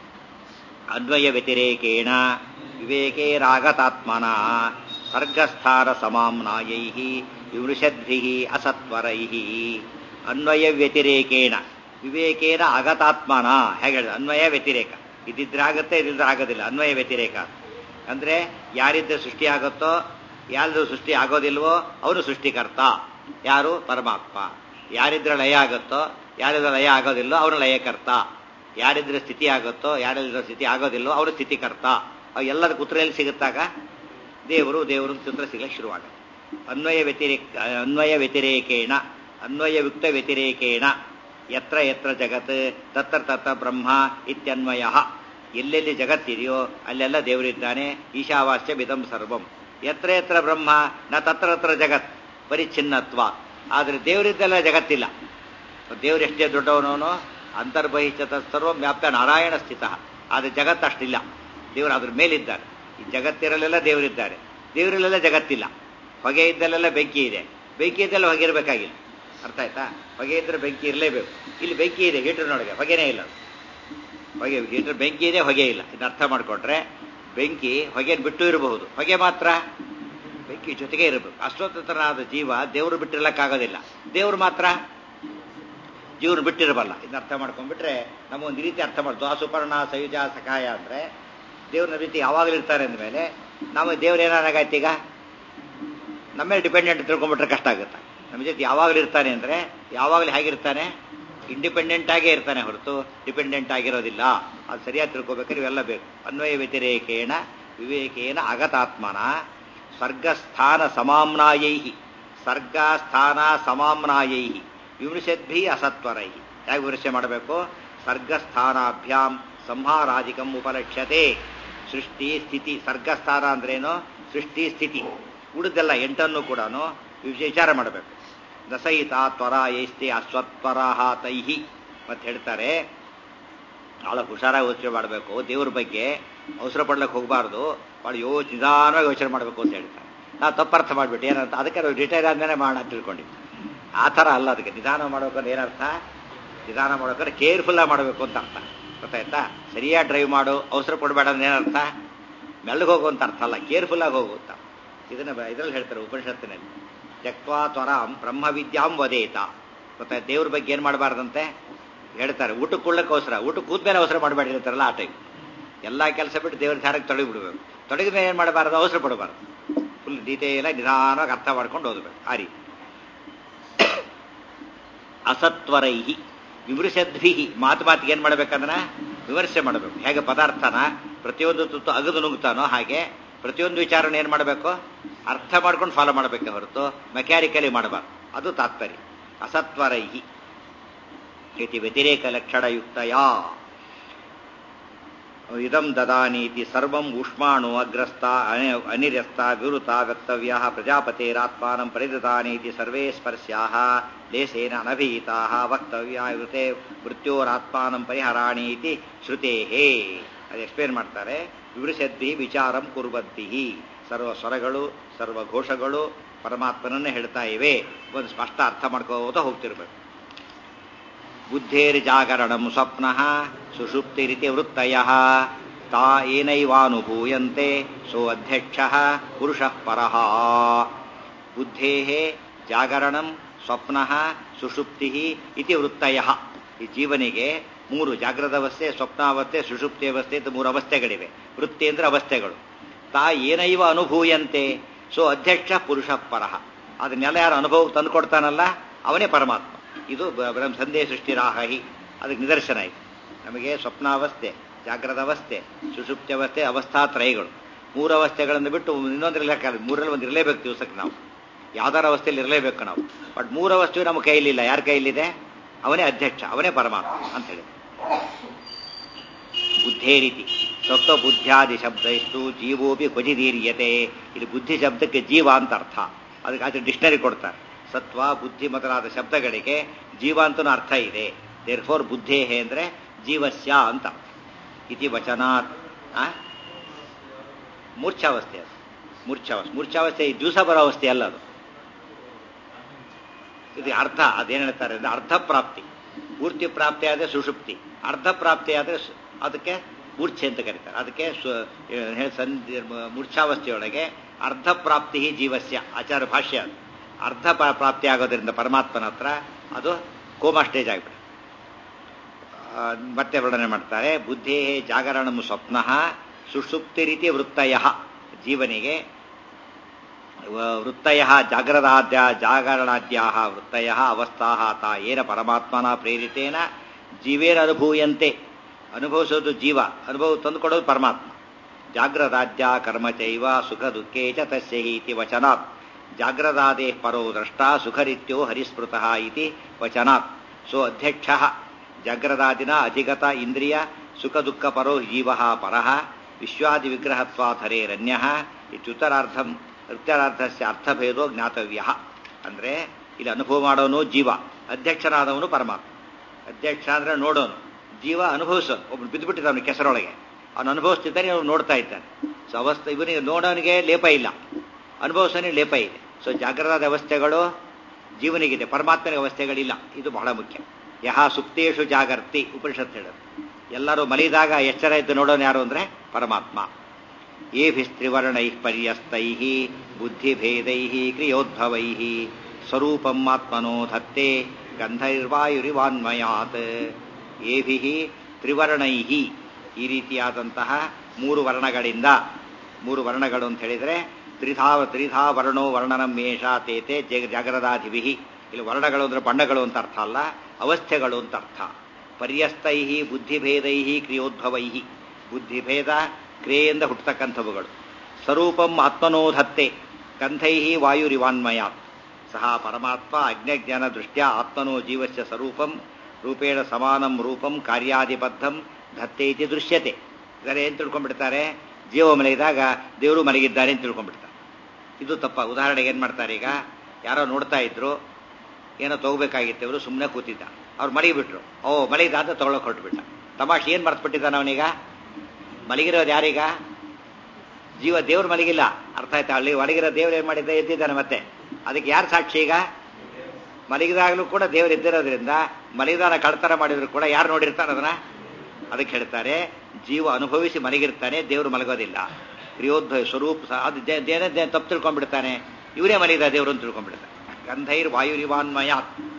ಅನ್ವಯ ವ್ಯತಿರೇಕೇಣ ವಿವೇಕೇ ರಾಗತಾತ್ಮನ ಸರ್ಗಸ್ಥಾನ ಸಮಾಮ್ನಾಯೈ ವಿವೃಷದ್ಭಿ ಅಸತ್ವರೈ ಅನ್ವಯ ವ್ಯತಿರೇಕೇಣ ವಿವೇಕೇನ ಅಗತಾತ್ಮನ ಹೇಗೆ ಹೇಳಿದ ಅನ್ವಯ ವ್ಯತಿರೇಕ ಇದಿದ್ರೆ ಆಗುತ್ತೆ ಇದಿದ್ರೆ ಆಗೋದಿಲ್ಲ ಅನ್ವಯ ವ್ಯತಿರೇಕ ಅಂದ್ರೆ ಯಾರಿದ್ರೆ ಸೃಷ್ಟಿ ಆಗುತ್ತೋ ಯಾರು ಸೃಷ್ಟಿ ಆಗೋದಿಲ್ವೋ ಅವನು ಸೃಷ್ಟಿಕರ್ತ ಯಾರು ಪರಮಾತ್ಮ ಯಾರಿದ್ರೆ ಲಯ ಆಗುತ್ತೋ ಯಾರಿದ್ರೆ ಲಯ ಆಗೋದಿಲ್ಲೋ ಅವನು ಲಯಕರ್ತ ಯಾರಿದ್ರೆ ಸ್ಥಿತಿ ಆಗುತ್ತೋ ಯಾರಿದ್ರೆ ಸ್ಥಿತಿ ಆಗೋದಿಲ್ಲೋ ಅವನು ಸ್ಥಿತಿಕರ್ತ ಅವು ಎಲ್ಲದ ಕುತ್ರೆಯಲ್ಲಿ ಸಿಗುತ್ತಾಗ ದೇವರು ದೇವರು ಚಿತ್ರ ಸಿಗಲಿಕ್ಕೆ ಶುರುವಾಗುತ್ತೆ ಅನ್ವಯ ವ್ಯತಿರೇಕ ಅನ್ವಯ ವ್ಯತಿರೇಕೇಣ ಅನ್ವಯಯುಕ್ತ ವ್ಯತಿರೇಕೇಣ ಯತ್ರ ಯತ್ರ ಜಗತ್ ತತ್ರ ತತ್ರ ಬ್ರಹ್ಮ ಇತ್ಯನ್ವಯ ಎಲ್ಲೆಲ್ಲಿ ಜಗತ್ತಿದೆಯೋ ಅಲ್ಲೆಲ್ಲ ದೇವರಿದ್ದಾನೆ ಈಶಾವಾಸ್ಯ ವಿಧಂ ಸರ್ವಂ ಯತ್ರ ಯತ್ರ ಬ್ರಹ್ಮ ನ ತತ್ರ ತತ್ರ ಜಗತ್ ಪರಿಚ್ಛಿನ್ನತ್ವ ಆದರೆ ದೇವರಿದ್ದೆಲ್ಲ ಜಗತ್ತಿಲ್ಲ ದೇವರು ಎಷ್ಟೇ ದೊಡ್ಡವನವನು ಅಂತರ್ಬಹಿಷ್ಠತ ಸರ್ವಂ ವ್ಯಾಪ್ತ ನಾರಾಯಣ ಸ್ಥಿತ ಆದರೆ ಜಗತ್ತು ಅಷ್ಟಿಲ್ಲ ದೇವರು ಅದ್ರ ಮೇಲಿದ್ದಾರೆ ಈ ಜಗತ್ತಿರಲೆಲ್ಲ ದೇವರಿದ್ದಾರೆ ದೇವರಲ್ಲೆಲ್ಲ ಜಗತ್ತಿಲ್ಲ ಹೊಗೆ ಇದ್ದಲ್ಲೆಲ್ಲ ಬೆಂಕಿ ಇದೆ ಬೆಂಕಿ ಇದ್ದಲ್ಲ ಹೊಗೆ ಇರಬೇಕಾಗಿಲ್ಲ ಅರ್ಥ ಆಯ್ತಾ ಹೊಗೆ ಇದ್ರೆ ಬೆಂಕಿ ಇರಲೇಬೇಕು ಇಲ್ಲಿ ಬೆಂಕಿ ಇದೆ ಹೀಟರ್ನೊಳಗೆ ಹೊಗೆನೇ ಇಲ್ಲ ಹೊಗೆ ಹೀಟರ್ ಬೆಂಕಿ ಇದೆ ಹೊಗೆ ಇಲ್ಲ ಇದನ್ನ ಅರ್ಥ ಮಾಡಿಕೊಂಡ್ರೆ ಬೆಂಕಿ ಹೊಗೆಯನ್ನು ಬಿಟ್ಟು ಇರಬಹುದು ಹೊಗೆ ಮಾತ್ರ ಬೆಂಕಿ ಜೊತೆಗೆ ಇರಬೇಕು ಅಸ್ವತಂತ್ರನಾದ ಜೀವ ದೇವರು ಬಿಟ್ಟಿರ್ಲಕ್ಕಾಗೋದಿಲ್ಲ ದೇವರು ಮಾತ್ರ ಜೀವನ ಬಿಟ್ಟಿರಬಲ್ಲ ಇದನ್ನ ಅರ್ಥ ಮಾಡ್ಕೊಂಡ್ಬಿಟ್ರೆ ನಮಗೊಂದು ರೀತಿ ಅರ್ಥ ಮಾಡ್ದು ಅಸುಪರ್ಣ ಸಯುಜ ಸಕಾಯ ಅಂದ್ರೆ ದೇವ್ರನ್ನ ರೀತಿ ಯಾವಾಗಲೂ ಇರ್ತಾರೆ ಅಂದಮೇಲೆ ನಾವು ದೇವ್ರು ಏನಾಗೈತೆ ಈಗ ನಮ್ಮ ಮೇಲೆ ಡಿಪೆಂಡೆಂಟ್ ತಿಳ್ಕೊಂಡ್ಬಿಟ್ರೆ ಕಷ್ಟ ಆಗುತ್ತೆ ನಮ್ಮ ಜೊತೆ ಯಾವಾಗಲೂ ಇರ್ತಾನೆ ಅಂದ್ರೆ ಯಾವಾಗಲೂ ಹೇಗಿರ್ತಾನೆ ಇಂಡಿಪೆಂಡೆಂಟ್ ಆಗೇ ಇರ್ತಾನೆ ಹೊರತು ಡಿಪೆಂಡೆಂಟ್ ಆಗಿರೋದಿಲ್ಲ ಅದು ಸರಿಯಾಗಿ ತಿಳ್ಕೊಬೇಕಾದ್ರೆ ಇವೆಲ್ಲ ಬೇಕು ಅನ್ವಯ ವ್ಯತಿರೇಕೇಣ ವಿವೇಕೇನ ಅಗತಾತ್ಮನ ಸ್ವರ್ಗಸ್ಥಾನ ಸಮಾಮ್ನಾಯೈ ಸರ್ಗಸ್ಥಾನ ಸಮಾಮ್ನಾಯೈ ವಿಮೃಶದ್ಭಿ ಅಸತ್ವರೈ ಹೇಗೆ ವಿಮರ್ಶೆ ಮಾಡಬೇಕು ಸರ್ಗಸ್ಥಾನಾಭ್ಯಾಂ ಸಂಹಾರಾಧಿಕಂ ಉಪಲಕ್ಷ್ಯತೆ ಸೃಷ್ಟಿ ಸ್ಥಿತಿ ಸರ್ಗಸ್ಥಾನ ಅಂದ್ರೇನು ಸೃಷ್ಟಿ ಸ್ಥಿತಿ ಉಳಿದೆಲ್ಲ ಎಂಟನ್ನು ಕೂಡ ವಿಚಾರ ಮಾಡಬೇಕು ದಸಹಿತ ತ್ವರ ಯೈಸ್ತಿ ಅಸ್ವತ್ವರಹ ತೈಹಿ ಮತ್ತೆ ಹೇಳ್ತಾರೆ ಭಾಳ ಹುಷಾರಾಗಿ ಯೋಚನೆ ಮಾಡಬೇಕು ದೇವ್ರ ಬಗ್ಗೆ ಅವಸರ ಪಡ್ಲಿಕ್ಕೆ ಹೋಗಬಾರ್ದು ಭಾಳ ಯೋ ನಿಧಾನವಾಗಿ ಯೋಚನೆ ಮಾಡಬೇಕು ಅಂತ ಹೇಳ್ತಾರೆ ನಾವು ತಪ್ಪರ್ಥ ಮಾಡಿಬಿಟ್ಟು ಏನಂತ ಅದಕ್ಕೆ ನಾವು ರಿಟೈರ್ ಆದ್ಮೇಲೆ ಮಾಡೋಣ ಅಂತ ತಿಳ್ಕೊಂಡಿದ್ದು ಆ ಥರ ಅಲ್ಲ ಅದಕ್ಕೆ ನಿಧಾನ ಮಾಡ್ಬೇಕಂದ್ರೆ ಏನರ್ಥ ನಿಧಾನ ಮಾಡ್ಬೇಕಾದ್ರೆ ಕೇರ್ಫುಲ್ಲಾಗಿ ಮಾಡಬೇಕು ಅಂತ ಅರ್ಥ ಗೊತ್ತಾಯ್ತಾ ಸರಿಯಾಗಿ ಡ್ರೈವ್ ಮಾಡು ಅವಸರ ಪಡಬೇಡ ಅಂದ್ರೆ ಏನರ್ಥ ಮೆಲ್ಲಗೆ ಹೋಗು ಅಂತ ಅರ್ಥ ಅಲ್ಲ ಕೇರ್ಫುಲ್ಲಾಗಿ ಹೋಗು ಅಂತ ಇದನ್ನ ಇದರಲ್ಲಿ ಹೇಳ್ತಾರೆ ಉಪನಿಷತ್ತಿನಲ್ಲಿ ತ್ಯಕ್ವಾ ತ್ವರಾಂ ಬ್ರಹ್ಮವಿದ್ಯಾಂ ವದೇತ ಗೊತ್ತಾಯ್ತು ದೇವ್ರ ಬಗ್ಗೆ ಏನು ಮಾಡಬಾರ್ದಂತೆ ಹೇಳ್ತಾರೆ ಊಟಕ್ಕೆ ಕೊಡ್ಲಿಕ್ಕೆ ಅವಸರ ಊಟಕ್ಕೆ ಕೂದ್ಮೇಲೆ ಅವಸರ ಮಾಡಬೇಡಿ ಹೇಳ್ತಾರಲ್ಲ ಆ ಟೈಮ್ ಎಲ್ಲ ಕೆಲಸ ಬಿಟ್ಟು ದೇವ್ರ ಧಾರಕ್ಕೆ ತೊಡಗಿ ಬಿಡಬೇಕು ತೊಡಗಿದ ಮೇಲೆ ಏನು ಮಾಡಬಾರ್ದು ಅವಸರ ಪಡಬಾರ್ದು ಫುಲ್ ಡೀಟೇಲ್ ನಿಧಾನವಾಗಿ ಅರ್ಥ ಮಾಡ್ಕೊಂಡು ಓದಬೇಕು ಆ ರೀತಿ ಅಸತ್ವರೈಹಿ ವಿಮೃಶದ್ಭಿ ಮಾತು ಮಾತಿಗೆ ಏನು ಮಾಡ್ಬೇಕಂದ್ರೆ ವಿಮರ್ಶೆ ಮಾಡಬೇಕು ಹೇಗೆ ಪದಾರ್ಥನ ಪ್ರತಿಯೊಂದು ತುತ್ತು ಅಗದು ನುಗ್ತಾನೋ ಹಾಗೆ ಪ್ರತಿಯೊಂದು ವಿಚಾರನ ಏನು ಮಾಡಬೇಕು ಅರ್ಥ ಮಾಡ್ಕೊಂಡು ಫಾಲೋ ಮಾಡಬೇಕೆ ಹೊರತು ಮೆಕ್ಯಾನಿಕಲಿ ಮಾಡಬಾರ್ದು ಅದು ತಾತ್ಪರ್ಯ ಅಸತ್ವರೈಹಿ ಇತಿ ವ್ಯತಿರೇಕ ಲಕ್ಷಣಯುಕ್ತಯ ಇದಂ ದದಾನೀತಿ ಸರ್ವಂ ಊಷ್ಮಾಣು ಅಗ್ರಸ್ತ ಅನಿರ್ಯಸ್ತ ವಿವೃತ ವಕ್ತವ್ಯ ಪ್ರಜಾಪತೇರಾತ್ಮಾನಂ ಪರಿದದಾನೀತಿ ಸರ್ವೇ ಸ್ಪರ್ಶ್ಯಾಹ ಲೇಸೇನ ಅನಭೀತಾ ವಕ್ತವ್ಯ ವೃತೆ ಮೃತ್ಯೋರಾತ್ಮಾನಂ ಪರಿಹರಾಣೀತಿ ಶ್ರುತೇಹೇ ಅದು ಎಕ್ಸ್ಪ್ಲೇನ್ ಮಾಡ್ತಾರೆ ವಿವೃಷದ್ಭಿ ವಿಚಾರಂ ಕುರ್ವಂತಿ ಸರ್ವ ಸ್ವರಗಳು ಸರ್ವ ಘೋಷಗಳು ಪರಮಾತ್ಮನನ್ನೇ ಹೇಳ್ತಾ ಇವೆ ಒಂದು ಸ್ಪಷ್ಟ ಅರ್ಥ ಮಾಡ್ಕೋತಾ ಹೋಗ್ತಿರ್ಬೇಕು ಬುದ್ಧೇರ್ ಜಾಗರಣಂ ಸ್ವಪ್ನ ಸುಷುಪ್ತಿರಿತಿ ವೃತ್ತಯ ತಾ ಏನೈವಾನುಭೂಯಂತೆ ಸೋ ಅಧ್ಯಕ್ಷ ಪುರುಷ ಪರಃ ಬುದ್ಧೇ ಜಾಗರಣಂ ಸ್ವಪ್ನ ಸುಷುಪ್ತಿ ಇತಿ ವೃತ್ತಯ ಈ ಜೀವನಿಗೆ ಮೂರು ಜಾಗೃತ ಅವಸ್ಥೆ ಸ್ವಪ್ನಾವಸ್ಥೆ ಸುಷುಪ್ತಿ ಅವಸ್ಥೆ ಅಂತ ಮೂರು ಅವಸ್ಥೆಗಳಿವೆ ವೃತ್ತಿ ಅಂದ್ರೆ ಅವಸ್ಥೆಗಳು ತಾ ಏನೈವ ಅನುಭೂಯಂತೆ ಸೊ ಅಧ್ಯಕ್ಷ ಪುರುಷ ಪರಹ ಅದನ್ನೆಲ್ಲ ಯಾರು ಅನುಭವಕ್ಕೆ ತಂದು ಕೊಡ್ತಾನಲ್ಲ ಅವನೇ ಪರಮಾತ್ಮ ಇದು ಬ- ಬ್ರಹ್ಮ ಸಂದೇಹ ಸೃಷ್ಟಿರಾಹಿ ಅದಕ್ಕೆ ನಿದರ್ಶನ ಇದೆ ನಮಗೆ ಸ್ವಪ್ನಾವಸ್ಥೆ ಜಾಗ್ರದ ಅವಸ್ಥೆ ಸುಷುಪ್ತ್ಯವಸ್ಥೆ ಅವಸ್ಥಾತ್ರಯಗಳು ಮೂರು ಅವಸ್ಥೆಗಳನ್ನು ಬಿಟ್ಟು ಇನ್ನೊಂದು ಇರಲಿಕ್ಕಾಗಲ್ಲ ಮೂರಲ್ಲಿ ಒಂದು ಇರಲೇಬೇಕು ದಿವಸಕ್ಕೆ ನಾವು ಯಾವ್ದಾರ ಅವಸ್ಥೆಯಲ್ಲಿ ಇರಲೇಬೇಕು ನಾವು ಬಟ್ ಮೂರು ಅವಸ್ಥೆಯು ನಮ್ಮ ಕೈಲಿಲ್ಲ ಯಾರ ಕೈಲಿದೆ ಅವನೇ ಅಧ್ಯಕ್ಷ ಅವನೇ ಪರಮಾತ್ಮ ಅಂತ ಹೇಳಿ ಬುದ್ಧೇ ರೀತಿ ಸತ್ವ ಬುದ್ಧ್ಯಾದಿ ಶಬ್ದ ಇಷ್ಟು ಜೀವೋಪಿ ಕ್ವಚಿದೀರ್ಯತೆ ಇಲ್ಲಿ ಬುದ್ಧಿ ಶಬ್ದಕ್ಕೆ ಜೀವ ಅಂತ ಅರ್ಥ ಅದಕ್ಕೆ ಆಚೆ ಡಿಕ್ಷನರಿ ಕೊಡ್ತಾರೆ ಸತ್ವ ಬುದ್ಧಿ ಮೊದಲಾದ ಶಬ್ದಗಳಿಗೆ ಜೀವ ಅಂತನೂ ಅರ್ಥ ಇದೆ ದೇರ್ ಫೋರ್ ಬುದ್ಧೇಹೆ ಅಂದ್ರೆ ಜೀವಸ್ಯ ಅಂತ ಇತಿ ವಚನಾತ್ ಆ? ಮೂರ್ಛಾವಸ್ಥೆ ಅದು ಮೂರ್ಛಾವಸ್ಥೆ ಮೂರ್ಛಾವಸ್ಥೆ ಈ ದಿವಸ ಬರೋ ಅವಸ್ಥೆ ಅಲ್ಲ ಅದು ಇದು ಅರ್ಧ ಅದೇನು ಹೇಳ್ತಾರೆ ಅಂದ್ರೆ ಅರ್ಧ ಪ್ರಾಪ್ತಿ ಪೂರ್ತಿ ಪ್ರಾಪ್ತಿ ಆದರೆ ಸುಷುಪ್ತಿ ಅರ್ಧ ಪ್ರಾಪ್ತಿ ಆದರೆ ಸು- ಅದಕ್ಕೆ ಮೂರ್ಛೆ ಅಂತ ಕರೀತಾರೆ ಅದಕ್ಕೆ ಸು- ಏ- ಹೇಳಿ ಸಂಧಿ ಮೂರ್ಛಾವಸ್ಥೆಯೊಳಗೆ ಅರ್ಧ ಪ್ರಾಪ್ತಿ ಜೀವಸ್ಯ ಆಚಾರ ಭಾಷ್ಯ ಅದು ಅರ್ಧ ಪ- ಪ್ರಾಪ್ತಿ ಆಗೋದ್ರಿಂದ ಪರಮಾತ್ಮನ ಹತ್ರ ಅದು ಕೋಮಾ ಸ್ಟೇಜ್ ಆಗಿಬಿಡುತ್ತೆ ಆ, ಮತ್ತೆ ವರ್ಣನೆ ಮಾಡ್ತಾರೆ ಬುದ್ಧೇ ಜಾಗರಣಂ ಸ್ವಪ್ನ ಸುಷುಪ್ತಿ ರೀತಿ ವೃತ್ತಯ ಜೀವನಿಗೆ ವ- ವೃತ್ತಯ ಜಾಗ್ರದಾದ್ಯ ಜಾಗರಣಾದ್ಯಾ ವೃತ್ತಯ ಅವಸ್ಥಾ ತಾ ಏನ ಪರಮಾತ್ಮನ ಪ್ರೇರಿತೇನ ಜೀವೇನ ಅನುಭೂಯಂತೆ ಅನುಭವಿಸೋದು ಜೀವ ಅನುಭವ ತಂದುಕೊಡೋದು ಪರಮಾತ್ಮ ಜಾಗ್ರದಾದ್ಯ ಕರ್ಮ ಚೈವ ಸುಖ ದುಃಖೇ ಚ ತಸ್ಯ ಹಿ ಇತಿ ವಚನಾತ್ ಜಾಗ್ರದಾದೇ ಪರೋ ದ್ರಷ್ಟ ಸುಖರಿತ್ಯೋ ಹರಿಸ್ಮೃತಃ ಇತಿ ವಚನಾತ್ ಸೋ ಅಧ್ಯಕ್ಷ ಜಾಗ್ರದಾದಿನ ಅಧಿಗತ ಇಂದ್ರಿಯ ಸುಖ ದುಃಖ ಪರೋ ಜೀವ ಪರಃ ವಿಶ್ವಾದಿ ವಿಗ್ರಹತ್ವಾಧರೇರನ್ಯ ಇತ್ಯುತ್ತರಾರ್ಧಂ ಉತ್ತರಾರ್ಧಸ್ಯ ಅರ್ಥಭೇದೋ ಜ್ಞಾತವ್ಯ ಅಂದ್ರೆ ಇಲ್ಲಿ ಅನುಭವ ಮಾಡೋನು ಜೀವ ಅಧ್ಯಕ್ಷನಾದವನು ಪರಮಾತ್ಮ ಅಧ್ಯಕ್ಷ ಅಂದ್ರೆ ನೋಡೋನು ಜೀವ ಅನುಭವಿಸೋನು ಒಬ್ನು ಬಿದ್ದುಬಿಟ್ಟಿದ್ದಾನೆ ಕೆಸರೊಳಗೆ ಅವನು ಅನುಭವಿಸ್ತಿದ್ದಾನೆ ಅವನು ನೋಡ್ತಾ ಇದ್ದಾನೆ ಸೊ ಅವಸ್ಥೆ ಇವನಿಗೆ ನೋಡೋನಿಗೆ ಲೇಪ ಇಲ್ಲ ಅನುಭವಿಸೋನಿಗೆ ಲೇಪ ಇದೆ ಸೊ ಜಾಗ್ರತಾದ ಅವಸ್ಥೆಗಳು ಜೀವನಿಗಿದೆ ಪರಮಾತ್ಮನಿಗೆ ಅವಸ್ಥೆಗಳಿಲ್ಲ ಇದು ಬಹಳ ಮುಖ್ಯ ಯಹ ಸುಪ್ತೇಶು ಜಾಗರ್ತಿ ಉಪನಿಷತ್ ಹೇಳೋದು ಎಲ್ಲರೂ ಮಲಿದಾಗ ಎಚ್ಚರ ಇದ್ದು ನೋಡೋನು ಯಾರು ಅಂದ್ರೆ ಪರಮಾತ್ಮ ಏಭಿಸ್ತ್ರಿವರ್ಣೈ ಪರ್ಯಸ್ತೈ ಬುದ್ಧಿಭೇದೈ ಕ್ರಿಯೋದ್ಭವೈ ಸ್ವರೂಪಂ ಆತ್ಮನೋ ಧತ್ತೆ ಗಂಧೈರ್ವಾಯುರಿವಾನ್ಮಯಾತ್ ಏಭಿ ತ್ರಿವರ್ಣೈ ಈ ರೀತಿಯಾದಂತಹ ಮೂರು ವರ್ಣಗಳಿಂದ ಮೂರು ವರ್ಣಗಳು ಅಂತ ಹೇಳಿದ್ರೆ ತ್ರಿಧಾ ತ್ರಿಧಾ ವರ್ಣೋ ವರ್ಣನಂ ಮೇಷ ತೇತೆ ಜಗ ಜಾಗ್ರದಾಧಿಭಿ ಇಲ್ಲಿ ವರ್ಣಗಳು ಅಂದ್ರೆ ಬಣ್ಣಗಳು ಅಂತ ಅರ್ಥ ಅಲ್ಲ ಅವಸ್ಥೆಗಳು ಅಂತ ಅರ್ಥ ಪರ್ಯಸ್ತೈ ಬುದ್ಧಿಭೇದೈ ಕ್ರಿಯೋದ್ಭವೈ ಬುದ್ಧಿಭೇದ ಕ್ರಿಯೆಯಿಂದ ಹುಟ್ಟತಕ್ಕಂಥವುಗಳು ಸ್ವರೂಪಂ ಆತ್ಮನೋಧತ್ತೆ ಗಂಧೈ ವಾಯುರಿವಾನ್ಮಯಾತ್ ಸಹ ಪರಮಾತ್ಮ ಅಜ್ಞಜ್ಞಾನ ದೃಷ್ಟ್ಯಾ ಆತ್ಮನೋ ಜೀವಸ್ಯ ಸ್ವರೂಪಂ ರೂಪೇಣ ಸಮಾನಂ ರೂಪಂ ಕಾರ್ಯಾದಿಬದ್ಧಂ ಧತ್ತೆ ಇತಿ ದೃಶ್ಯತೆ ಇದರ ಏನ್ ತಿಳ್ಕೊಂಡ್ಬಿಡ್ತಾರೆ ಜೀವ ಮಲಗಿದಾಗ ದೇವರು ಮಲಗಿದ್ದಾನೆ ಅಂತ ತಿಳ್ಕೊಂಡ್ಬಿಡ್ತಾರೆ ಇದು ತಪ್ಪ ಉದಾಹರಣೆಗೆ ಏನ್ ಮಾಡ್ತಾರೆ ಈಗ ಯಾರೋ ನೋಡ್ತಾ ಇದ್ರು ಏನೋ ತಗೋಬೇಕಾಗಿತ್ತು ಇವರು ಸುಮ್ಮನೆ ಕೂತಿದ್ದ ಅವ್ರು ಮಲಗಿಬಿಟ್ರು ಓ ಮಲಗಿದ ಅಂತ ತಗೊಳಕ್ ಹೊರಟ್ಬಿಟ್ಟ ತಮಾಷೆ ಏನ್ ಮರ್ತ್ಬಿಟ್ಟಿದ್ದಾನ ಅವನೀಗ ಮಲಗಿರೋದು ಯಾರೀಗ ಜೀವ ದೇವ್ರು ಮಲಗಿಲ್ಲ ಅರ್ಥ ಆಯ್ತಾ ಅಲ್ಲಿ ಒಳಗಿರೋ ದೇವ್ರು ಏನ್ ಮಾಡಿದ್ದ ಎದ್ದಿದ್ದಾನೆ ಮತ್ತೆ ಅದಕ್ಕೆ ಯಾರು ಸಾಕ್ಷಿ ಈಗ ಮಲಗಿದಾಗಲೂ ಕೂಡ ದೇವರು ಎದ್ದಿರೋದ್ರಿಂದ ಮಲಗಿದಾನ ಕಳ್ತನ ಮಾಡಿದ್ರು ಕೂಡ ಯಾರು ನೋಡಿರ್ತಾರೆ ಅದನ್ನ ಅದಕ್ಕೆ ಹೇಳ್ತಾರೆ ಜೀವ ಅನುಭವಿಸಿ ಮಲಗಿರ್ತಾನೆ ದೇವರು ಮಲಗೋದಿಲ್ಲ ಪ್ರಿಯೋದ್ಭವ ಸ್ವರೂಪ ಸಹ ಅದು ದೇ- ದೇನೇ ದೇ- ತಪ್ಪು ತಿಳ್ಕೊಂಡ್ಬಿಡ್ತಾನೆ ಇವರೇ ಮಲಗಿದ ದೇವರು ಅಂತ ತಿಳ್ಕೊಂಡ್ಬಿಡ್ತಾನೆ ಗಂಧೈರ್ ವಾಯುರಿವಾನ್ಮಯ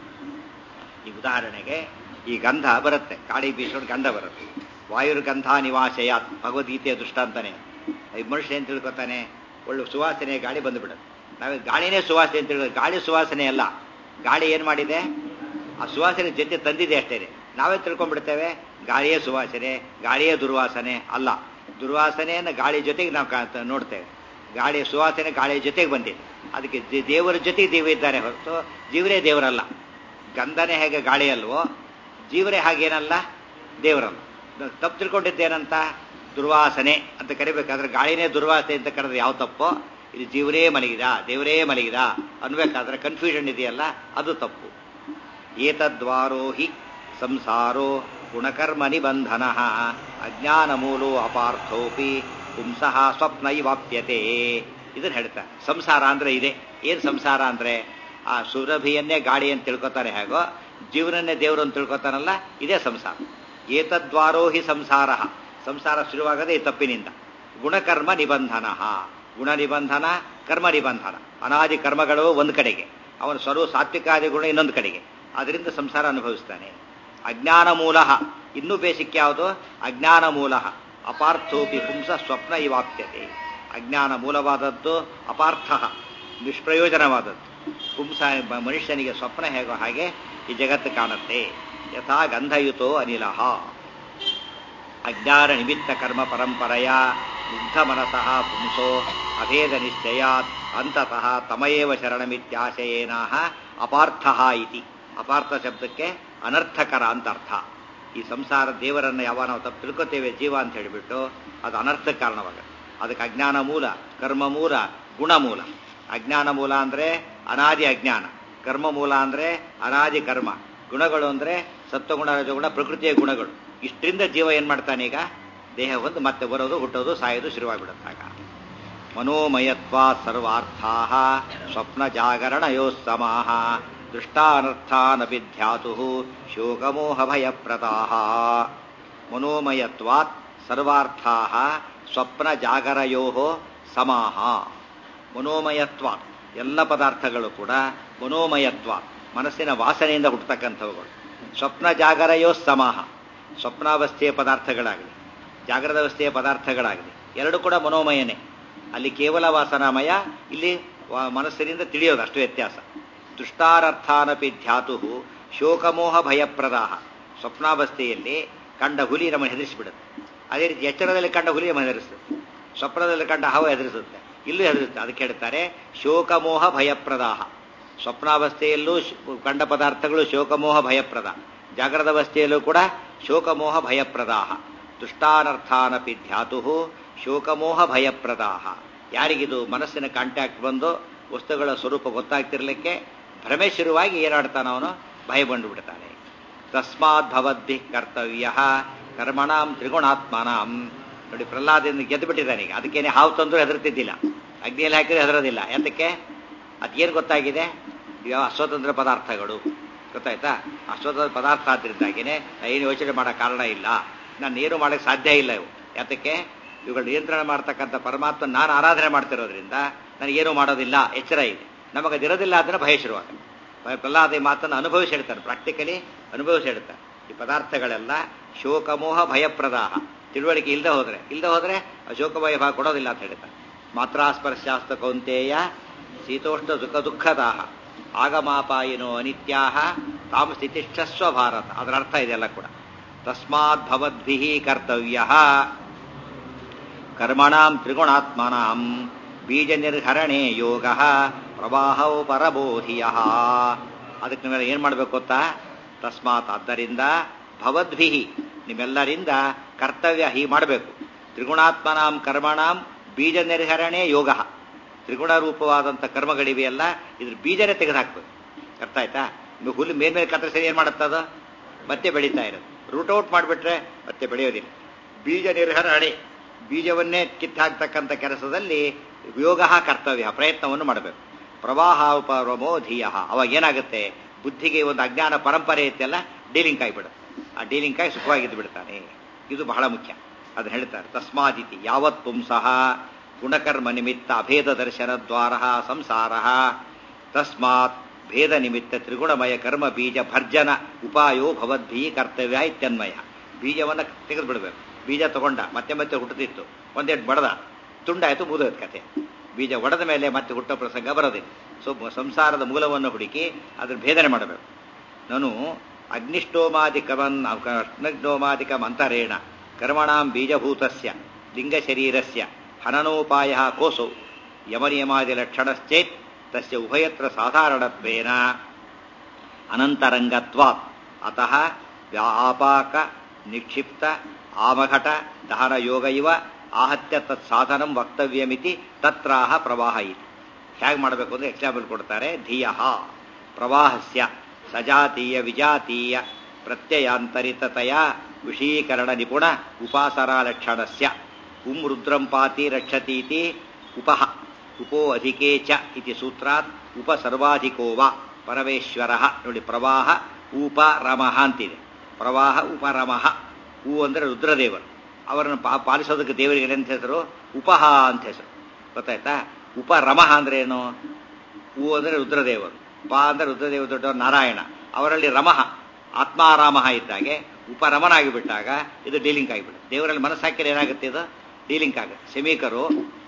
ಈ ಉದಾಹರಣೆಗೆ ಈ ಗಂಧ ಬರುತ್ತೆ ಗಾಳಿ ಬೀಸೋಡ್ ಗಂಧ ಬರುತ್ತೆ ವಾಯುರ್ ಗಂಧ ನಿವಾಸಯಾತ್ ಭಗವದ್ಗೀತೆಯ ದೃಷ್ಟಾಂತಾನೆ ಈ ಮನುಷ್ಯ ಏನ್ ತಿಳ್ಕೊತಾನೆ ಒಳ್ಳೆ ಸುವಾಸನೆ ಗಾಳಿ ಬಂದುಬಿಡುತ್ತೆ ನಾವು ಗಾಳಿನೇ ಸುವಾಸನೆ ಅಂತ ತಿಳ್ಕೊ ಗಾಳಿ ಸುವಾಸನೆ ಅಲ್ಲ ಗಾಳಿ ಏನ್ ಮಾಡಿದೆ ಆ ಸುವಾಸನೆ ಜೊತೆ ತಂದಿದೆ ಅಷ್ಟೇ ನಾವೇ ತಿಳ್ಕೊಂಡ್ಬಿಡ್ತೇವೆ ಗಾಳಿಯೇ ಸುವಾಸನೆ ಗಾಳಿಯೇ ದುರ್ವಾಸನೆ ಅಲ್ಲ ದುರ್ವಾಸನೆಯನ್ನು ಗಾಳಿ ಜೊತೆಗೆ ನಾವು ಕಾ- ನೋಡ್ತೇವೆ ಗಾಳಿಯ ಸುವಾಸನೆ ಗಾಳಿಯ ಜೊತೆಗೆ ಬಂದಿದೆ ಅದಕ್ಕೆ ದೇ- ದೇವರ ಜೊತೆಗೆ ದೇವ ಇದ್ದಾರೆ ಹೊರತು ಜೀವರೇ ದೇವರಲ್ಲ ಗಂಧನೇ ಹೇಗೆ ಗಾಳಿ ಅಲ್ವೋ ಜೀವರೇ ಹಾಗೇನಲ್ಲ ದೇವರಲ್ಲ ತಪ್ಪು ತಿಳ್ಕೊಂಡಿದ್ದೇನಂತ ದುರ್ವಾಸನೆ ಅಂತ ಕರಿಬೇಕಾದ್ರೆ ಗಾಳಿನೇ ದುರ್ವಾಸನೆ ಅಂತ ಕರೆದ್ರೆ ಯಾವ ತಪ್ಪೋ ಇದು ಜೀವರೇ ಮಲಗಿದ ದೇವರೇ ಮಲಗಿದ ಅನ್ಬೇಕಾದ್ರೆ ಕನ್ಫ್ಯೂಷನ್ ಇದೆಯಲ್ಲ ಅದು ತಪ್ಪು ಏತದ್ವಾರೋ ಹಿ ಸಂಸಾರೋ ಗುಣಕರ್ಮ ನಿಬಂಧನ ಅಜ್ಞಾನ ಮೂಲೋ ಅಪಾರ್ಥೋಪಿ ಪುಂಸಃ ಸ್ವಪ್ನ ಇವಾಪ್ಯತೆ ಇದನ್ನ ಹೇಳ್ತಾರೆ ಸಂಸಾರ ಅಂದ್ರೆ ಇದೆ ಏನ್ ಸಂಸಾರ ಅಂದ್ರೆ ಆ ಸುರಭಿಯನ್ನೇ ಗಾಳಿ ಅಂತ ತಿಳ್ಕೊತಾರೆ ಹೇಗೋ ಜೀವನನ್ನೇ ದೇವರು ಅಂತ ತಿಳ್ಕೊತಾನಲ್ಲ ಇದೇ ಸಂಸಾರ ಏತದ್ವಾರೋ ಹಿ ಸಂಸಾರ ಸಂಸಾರ ಶುರುವಾಗದೆ ಈ ತಪ್ಪಿನಿಂದ ಗುಣಕರ್ಮ ನಿಬಂಧನ ಗುಣ ನಿಬಂಧನ ಕರ್ಮ ನಿಬಂಧನ ಅನಾದಿ ಕರ್ಮಗಳು ಒಂದು ಕಡೆಗೆ ಅವನ ಸ್ವರೂ ಸಾತ್ವಿಕಾದಿ ಗುಣ ಇನ್ನೊಂದು ಕಡೆಗೆ ಅದರಿಂದ ಸಂಸಾರ ಅನುಭವಿಸ್ತಾನೆ ಅಜ್ಞಾನ ಮೂಲ ಇನ್ನೂ ಬೇಸಿಕ್ ಯಾವುದು ಅಜ್ಞಾನ ಮೂಲ ಅಪಾರ್ಥೋಪಿ ಪುಂಸ ಸ್ವಪ್ನ ಇವಾಪ್ಯತೆ ಅಜ್ಞಾನ ಮೂಲವಾದದ್ದು ಅಪಾರ್ಥ ನಿಷ್ಪ್ರಯೋಜನವಾದದ್ದು ಪುಂಸ ಮ- ಮನುಷ್ಯನಿಗೆ ಸ್ವಪ್ನ ಹೇಗೋ ಹಾಗೆ ಈ ಜಗತ್ತು ಕಾಣುತ್ತೆ ಯಥಾ ಗಂಧಯುತೋ ಅನಿಲಃ ಅಜ್ಞಾನ ನಿಮಿತ್ತ ಕರ್ಮ ಪರಂಪರೆಯ ಮುಗ್ಧ ಮನಸಃ ಪುಂಸೋ ಅಭೇದ ನಿಶ್ಚಯಾತ್ ಅಂತತಃ ತಮಯೇವ ಶರಣಮಿತ್ಯಾಶಯೇನಾಹ ಅಪಾರ್ಥ ಇತಿ ಅಪಾರ್ಥ ಶಬ್ದಕ್ಕೆ ಅನರ್ಥಕರ ಅಂತ ಅರ್ಥ ಈ ಸಂಸಾರ ದೇವರನ್ನು ಯಾವ ನಾವು ತಪ್ಪು ತಿಳ್ಕೊತೇವೆ ಜೀವ ಅಂತ ಹೇಳಿಬಿಟ್ಟು ಅದು ಅನರ್ಥಕ್ಕೆ ಕಾರಣವಾಗುತ್ತೆ ಅದಕ್ಕೆ ಅಜ್ಞಾನ ಮೂಲ ಕರ್ಮ ಮೂಲ ಗುಣ ಮೂಲ ಅಜ್ಞಾನ ಮೂಲ ಅಂದ್ರೆ ಅನಾದಿ ಅಜ್ಞಾನ ಕರ್ಮ ಮೂಲ ಅಂದ್ರೆ ಅನಾದಿ ಕರ್ಮ ಗುಣಗಳು ಅಂದ್ರೆ ಸತ್ವಗುಣ ರಜಗುಣ ಪ್ರಕೃತಿಯ ಗುಣಗಳು ಇಷ್ಟರಿಂದ ಜೀವ ಏನ್ ಮಾಡ್ತಾನೆ ಈಗ ದೇಹ ಹೊಂದು ಮತ್ತೆ ಬರೋದು ಹುಟ್ಟೋದು ಸಾಯೋದು ಶುರುವಾಗಿಬಿಡುತ್ತಾಗ ಮನೋಮಯತ್ವಾ ಸರ್ವಾರ್ಥಾ ಸ್ವಪ್ನ ಜಾಗರಣಯೋ ಸಮಾಹ ದೃಷ್ಟಾನರ್ಥಾನಪಿ ಧ್ಯಾತು ಶೋಕಮೋಹ ಭಯಪ್ರದಾ ಮನೋಮಯತ್ವಾತ್ ಸರ್ವಾರ್ಥಾ ಸ್ವಪ್ನ ಜಾಗರಯೋ ಸಮಾಹ ಮನೋಮಯತ್ವ ಎಲ್ಲ ಪದಾರ್ಥಗಳು ಕೂಡ ಮನೋಮಯತ್ವ ಮನಸ್ಸಿನ ವಾಸನೆಯಿಂದ ಹುಟ್ಟತಕ್ಕಂಥವುಗಳು ಸ್ವಪ್ನ ಜಾಗರಯೋ ಸಮಾಹ ಸ್ವಪ್ನಾವಸ್ಥೆಯ ಪದಾರ್ಥಗಳಾಗಲಿ ಜಾಗ್ರದ ಅವಸ್ಥೆಯ ಪದಾರ್ಥಗಳಾಗಲಿ ಎರಡು ಕೂಡ ಮನೋಮಯನೇ ಅಲ್ಲಿ ಕೇವಲ ವಾಸನಾಮಯ ಇಲ್ಲಿ ವ- ಮನಸ್ಸಿನಿಂದ ತಿಳಿಯೋದು ಅಷ್ಟು ವ್ಯತ್ಯಾಸ ದೃಷ್ಟಾರರ್ಥಾನಪಿ ಧ್ಯಾತು ಶೋಕಮೋಹ ಭಯಪ್ರದಾಹ ಸ್ವಪ್ನಾವಸ್ಥೆಯಲ್ಲಿ ಕಂಡ ಹುಲಿ ನಮ್ಮನ್ನು ಹೆದರಿಸಿಬಿಡುತ್ತೆ ಅದೇ ರೀತಿ ಎಚ್ಚರದಲ್ಲಿ ಕಂಡ ಹುಲಿ ನಮ್ಮನ್ನು ಹೆದರಿಸುತ್ತೆ ಸ್ವಪ್ನದಲ್ಲಿ ಕಂಡ ಹಾವು ಹೆದರಿಸುತ್ತೆ ಇಲ್ಲೂ ಹೆದರಿಸುತ್ತೆ ಅದಕ್ಕೆ ಹೇಳ್ತಾರೆ ಶೋಕಮೋಹ ಭಯಪ್ರದಾಹ ಸ್ವಪ್ನಾವಸ್ಥೆಯಲ್ಲೂ ಶ್- ಕಂಡ ಪದಾರ್ಥಗಳು ಶೋಕಮೋಹ ಭಯಪ್ರದ ಜಾಗ್ರದ ಅವಸ್ಥೆಯಲ್ಲೂ ಕೂಡ ಶೋಕಮೋಹ ಭಯಪ್ರದಾಹ ದುಷ್ಟಾನರ್ಥಾನಪಿ ಧ್ಯಾತು ಶೋಕಮೋಹ ಭಯಪ್ರದಾಹ ಯಾರಿಗಿದು ಮನಸ್ಸಿನ ಕಾಂಟ್ಯಾಕ್ಟ್ ಬಂದು ವಸ್ತುಗಳ ಸ್ವರೂಪ ಗೊತ್ತಾಗ್ತಿರ್ಲಿಕ್ಕೆ ಭ್ರಮೆ ಶುರುವಾಗಿ ಏನಾಡ್ತಾನ ಅವನು ಭಯ ಬಂದು ಬಿಡ್ತಾನೆ ತಸ್ಮಾತ್ ಭವದ್ಭಿ ಕರ್ತವ್ಯ ಕರ್ಮಣಾಂ ತ್ರಿಗುಣಾತ್ಮನಾಂ ನೋಡಿ ಪ್ರಹ್ಲಾದಿಂದ ಗೆದ್ದು ಬಿಟ್ಟಿದ್ದಾನೆ ಈಗ ಅದಕ್ಕೇನೆ ಹಾವು ತಂದ್ರು ಹೆದರ್ತಿದ್ದಿಲ್ಲ ಅಗ್ನಿಯಲ್ಲಿ ಹಾಕಿದ್ರೆ ಹೆದರೋದಿಲ್ಲ ಯಾತಕ್ಕೆ ಅದೇನು ಗೊತ್ತಾಗಿದೆ ಇವ ಅಸ್ವತಂತ್ರ ಪದಾರ್ಥಗಳು ಗೊತ್ತಾಯ್ತಾ ಅಸ್ವತಂತ್ರ ಪದಾರ್ಥ ಆದ್ರಿಂದಾಗಿನೇ ಏನು ಯೋಚನೆ ಮಾಡೋ ಕಾರಣ ಇಲ್ಲ ನಾನು ಏನು ಮಾಡಕ್ಕೆ ಸಾಧ್ಯ ಇಲ್ಲ ಇವು ಯಾತಕ್ಕೆ ಇವುಗಳು ನಿಯಂತ್ರಣ ಮಾಡ್ತಕ್ಕಂಥ ಪರಮಾತ್ಮ ನಾನು ಆರಾಧನೆ ಮಾಡ್ತಿರೋದ್ರಿಂದ ನನಗೇನು ಮಾಡೋದಿಲ್ಲ ಎಚ್ಚರ ಇದೆ ನಮಗದಿರೋದಿಲ್ಲ ಅದನ್ನ ಭಯ ಶುರುವಾಗುತ್ತೆ ಭಯ- ಪ್ರಹ್ಲಾದ ಈ ಮಾತನ್ನು ಅನುಭವಿಸಿ ಹೇಳ್ತಾನೆ ಪ್ರಾಕ್ಟಿಕಲಿ ಅನುಭವಿಸಿ ಹೇಳ್ತಾನೆ ಈ ಪದಾರ್ಥಗಳೆಲ್ಲ ಶೋಕಮೋಹ ಭಯಪ್ರದಾಹ ತಿಳುವಳಿಕೆ ಇಲ್ಲದೆ ಹೋದ್ರೆ ಇಲ್ಲದೆ ಹೋದ್ರೆ ಆ ಶೋಕಭಯ ಭಾಗ ಕೊಡೋದಿಲ್ಲ ಅಂತ ಹೇಳ್ತಾನೆ ಮಾತ್ರಾಸ್ಪರ್ಶಾಸ್ತ ಕೌಂತೆಯ ಶೀತೋಷ್ಣ ಸುಖ ದುಃಖದಾಹ ಆಗಮಾಪಾಯಿನೋ ಅನಿತ್ಯಾಹ ತಾಮ ಸ್ಥಿತಿಷ್ಠಸ್ವ ಭಾರತ ಅದರ ಅರ್ಥ ಇದೆಲ್ಲ ಕೂಡ ತಸ್ಮಾತ್ ಭವದ್ಭಿ ಕರ್ತವ್ಯ ಕರ್ಮಣಾಂ ತ್ರಿಗುಣಾತ್ಮನಾಂ ಬೀಜ ನಿರ್ಹರಣೆ ಯೋಗ ಪ್ರವಾಹವು ಪರಬೋಧಿಯ ಅದಕ್ಕೆ ನೀವೆಲ್ಲ ಏನ್ ಮಾಡ್ಬೇಕು ಗೊತ್ತಾ ತಸ್ಮಾತ್ ಆದ್ದರಿಂದ ಭವದ್ಭಿ ನಿಮ್ಮೆಲ್ಲರಿಂದ ಕರ್ತವ್ಯ ಹೀ ಮಾಡಬೇಕು ತ್ರಿಗುಣಾತ್ಮನಾಂ ಕರ್ಮಣಾಂ ಬೀಜ ನಿರ್ಹರಣೆ ಯೋಗ ತ್ರಿಗುಣ ರೂಪವಾದಂಥ ಕರ್ಮಗಳಿವೆಯಲ್ಲ ಇದ್ರ ಬೀಜನೇ ತೆಗೆದುಹಾಕ್ಬೇಕು ಅರ್ಥ ಆಯ್ತಾ ನೀವು ಹುಲ್ಲು ಮೇಲ್ಮೇಲೆ ಕತ್ತರಿಸಿ ಏನ್ ಮಾಡುತ್ತದ ಮತ್ತೆ ಬೆಳೀತಾ ಇರೋದು ರೂಟ್ ಔಟ್ ಮಾಡಿಬಿಟ್ರೆ ಮತ್ತೆ ಬೆಳೆಯೋದಿಲ್ಲ ಬೀಜ ನಿರ್ಹರಣೆ ಬೀಜವನ್ನೇ ಕಿತ್ತಾಕ್ತಕ್ಕಂಥ ಕೆಲಸದಲ್ಲಿ ಯೋಗ ಕರ್ತವ್ಯ ಪ್ರಯತ್ನವನ್ನು ಮಾಡಬೇಕು ಪ್ರವಾಹ ಉಪರಮೋ ಧೀಯ ಅವಾಗ ಏನಾಗುತ್ತೆ ಬುದ್ಧಿಗೆ ಒಂದು ಅಜ್ಞಾನ ಪರಂಪರೆ ಇತ್ತೆಲ್ಲ ಡೀಲಿಂಗ್ ಆಗಿಬಿಡುತ್ತೆ ಆ ಡೀಲಿಂಗ್ ಆಗಿ ಸುಖವಾಗಿದ್ದು ಬಿಡ್ತಾನೆ ಇದು ಬಹಳ ಮುಖ್ಯ ಅದನ್ನ ಹೇಳ್ತಾರೆ ತಸ್ಮಾದಿತಿ ಯಾವತ್ ಪುಂಸಃ ಗುಣಕರ್ಮ ನಿಮಿತ್ತ ಅಭೇದ ದರ್ಶನ ದ್ವಾರ ಸಂಸಾರ ತಸ್ಮಾತ್ ಭೇದ ನಿಮಿತ್ತ ತ್ರಿಗುಣಮಯ ಕರ್ಮ ಬೀಜ ಭರ್ಜನ ಉಪಾಯೋ ಭವದ್ಭಿ ಕರ್ತವ್ಯ ಇತ್ಯನ್ವಯ ಬೀಜವನ್ನ ತೆಗೆದು ಬಿಡಬೇಕು ಬೀಜ ತಗೊಂಡ ಮತ್ತೆ ಮತ್ತೆ ಹುಟ್ಟುತ್ತಿತ್ತು ಒಂದೆರಡು ಬಡದ ತುಂಡಾಯ್ತು ಮುಗಿದೋಯ್ತು ಕತೆ ಬೀಜ ಒಡೆದ ಮೇಲೆ ಮತ್ತೆ ಹುಟ್ಟೋ ಪ್ರಸಂಗ ಬರೋದಿಲ್ಲ ಸೊ ಸಂಸಾರದ ಮೂಲವನ್ನು ಹುಡುಕಿ ಅದ್ರ ಭೇದನೆ ಮಾಡಬೇಕು ನಾನು ಅಗ್ನಿಷ್ಟೋಮಾದಿಕವನ್ ಅಗ್ನಿಷ್ಟೋಮಾದಿಕ ಮಂತರೇಣ ಕರ್ಮಣಾಂ ಬೀಜಭೂತಸ್ಯ ಲಿಂಗ ಶರೀರಸ್ಯ ಹನನೋಪಾಯ ಕೋಸೌ ಯಮನಿಯಮಾದಿ ಲಕ್ಷಣಶ್ಚೇತ್ ತಸ್ಯ ಉಭಯತ್ರ ಸಾಧಾರಣತ್ವೇನ ಅನಂತರಂಗತ್ವಾತ್ ಅತಃ ವ್ಯಾಪಾಕ ನಿಕ್ಷಿಪ್ತ ಆಮಘಟ ದಹನ ಯೋಗ ಇವ ಆಹತ್ಯ ತತ್ ಸಾಧನಂ ವಕ್ತವ್ಯಮಿತಿ ತತ್ರಾಹ ಪ್ರವಾಹ ಇತಿ ಹೇಗೆ ಮಾಡಬೇಕು ಅಂದ್ರೆ ಎಕ್ಸಾಂಪಲ್ ಕೊಡ್ತಾರೆ ಧಿಯ ಪ್ರವಾಹಸ್ಯ ಸಜಾತೀಯ ವಿಜಾತೀಯ ಪ್ರತ್ಯಯಾಂತರಿತತೆಯ ವಿಷೀಕರಣ ನಿಪುಣ ಉಪಾಸನಾ ಲಕ್ಷಣಸ್ಯ ಉಂ ರುದ್ರಂ ಪಾತಿ ರಕ್ಷತೀತಿ ಉಪಹ ಉಪೋ ಅಧಿಕೇ ಚ ಇತಿ ಸೂತ್ರಾತ್ ಉಪಸರ್ವಾಧಿಕೋ ವಾ ಪರಮೇಶ್ವರ ನೋಡಿ ಪ್ರವಾಹ ಉಪರಮಃ ಅಂತಿದೆ ಪ್ರವಾಹ ಉಪರಮಃ ಹೂ ಅಂದರೆ ರುದ್ರದೇವರು ಅವರನ್ನು ಪಾ ಪಾಲಿಸೋದಕ್ಕೆ ದೇವರಿಗೆ ಏನಂತ ಹೆಸರು ಉಪಹ ಅಂತ ಹೆಸರು ಗೊತ್ತಾಯ್ತಾ ಉಪರಮಃ ಅಂದ್ರೆ ಏನು ಹೂ ಅಂದರೆ ರುದ್ರದೇವರು ಪಾ ಅಂದರೆ ರುದ್ರದೇವ ದೊಡ್ಡ ನಾರಾಯಣ ಅವರಲ್ಲಿ ರಮಃ ಆತ್ಮಾರಾಮಃ ಇದ್ದಾಗೆ ಉಪರಮನಾಗಿ ಬಿಟ್ಟಾಗ ಇದು ಡೀಲಿಂಕ್ ಆಗಿಬಿಡುತ್ತೆ ದೇವರಲ್ಲಿ ಮನಸ್ಸು ಹಾಕಿದ್ರೆ ಏನಾಗುತ್ತೆ ಇದು ಡೀಲಿಂಕ್ ಆಗುತ್ತೆ ಶಮೀಕರು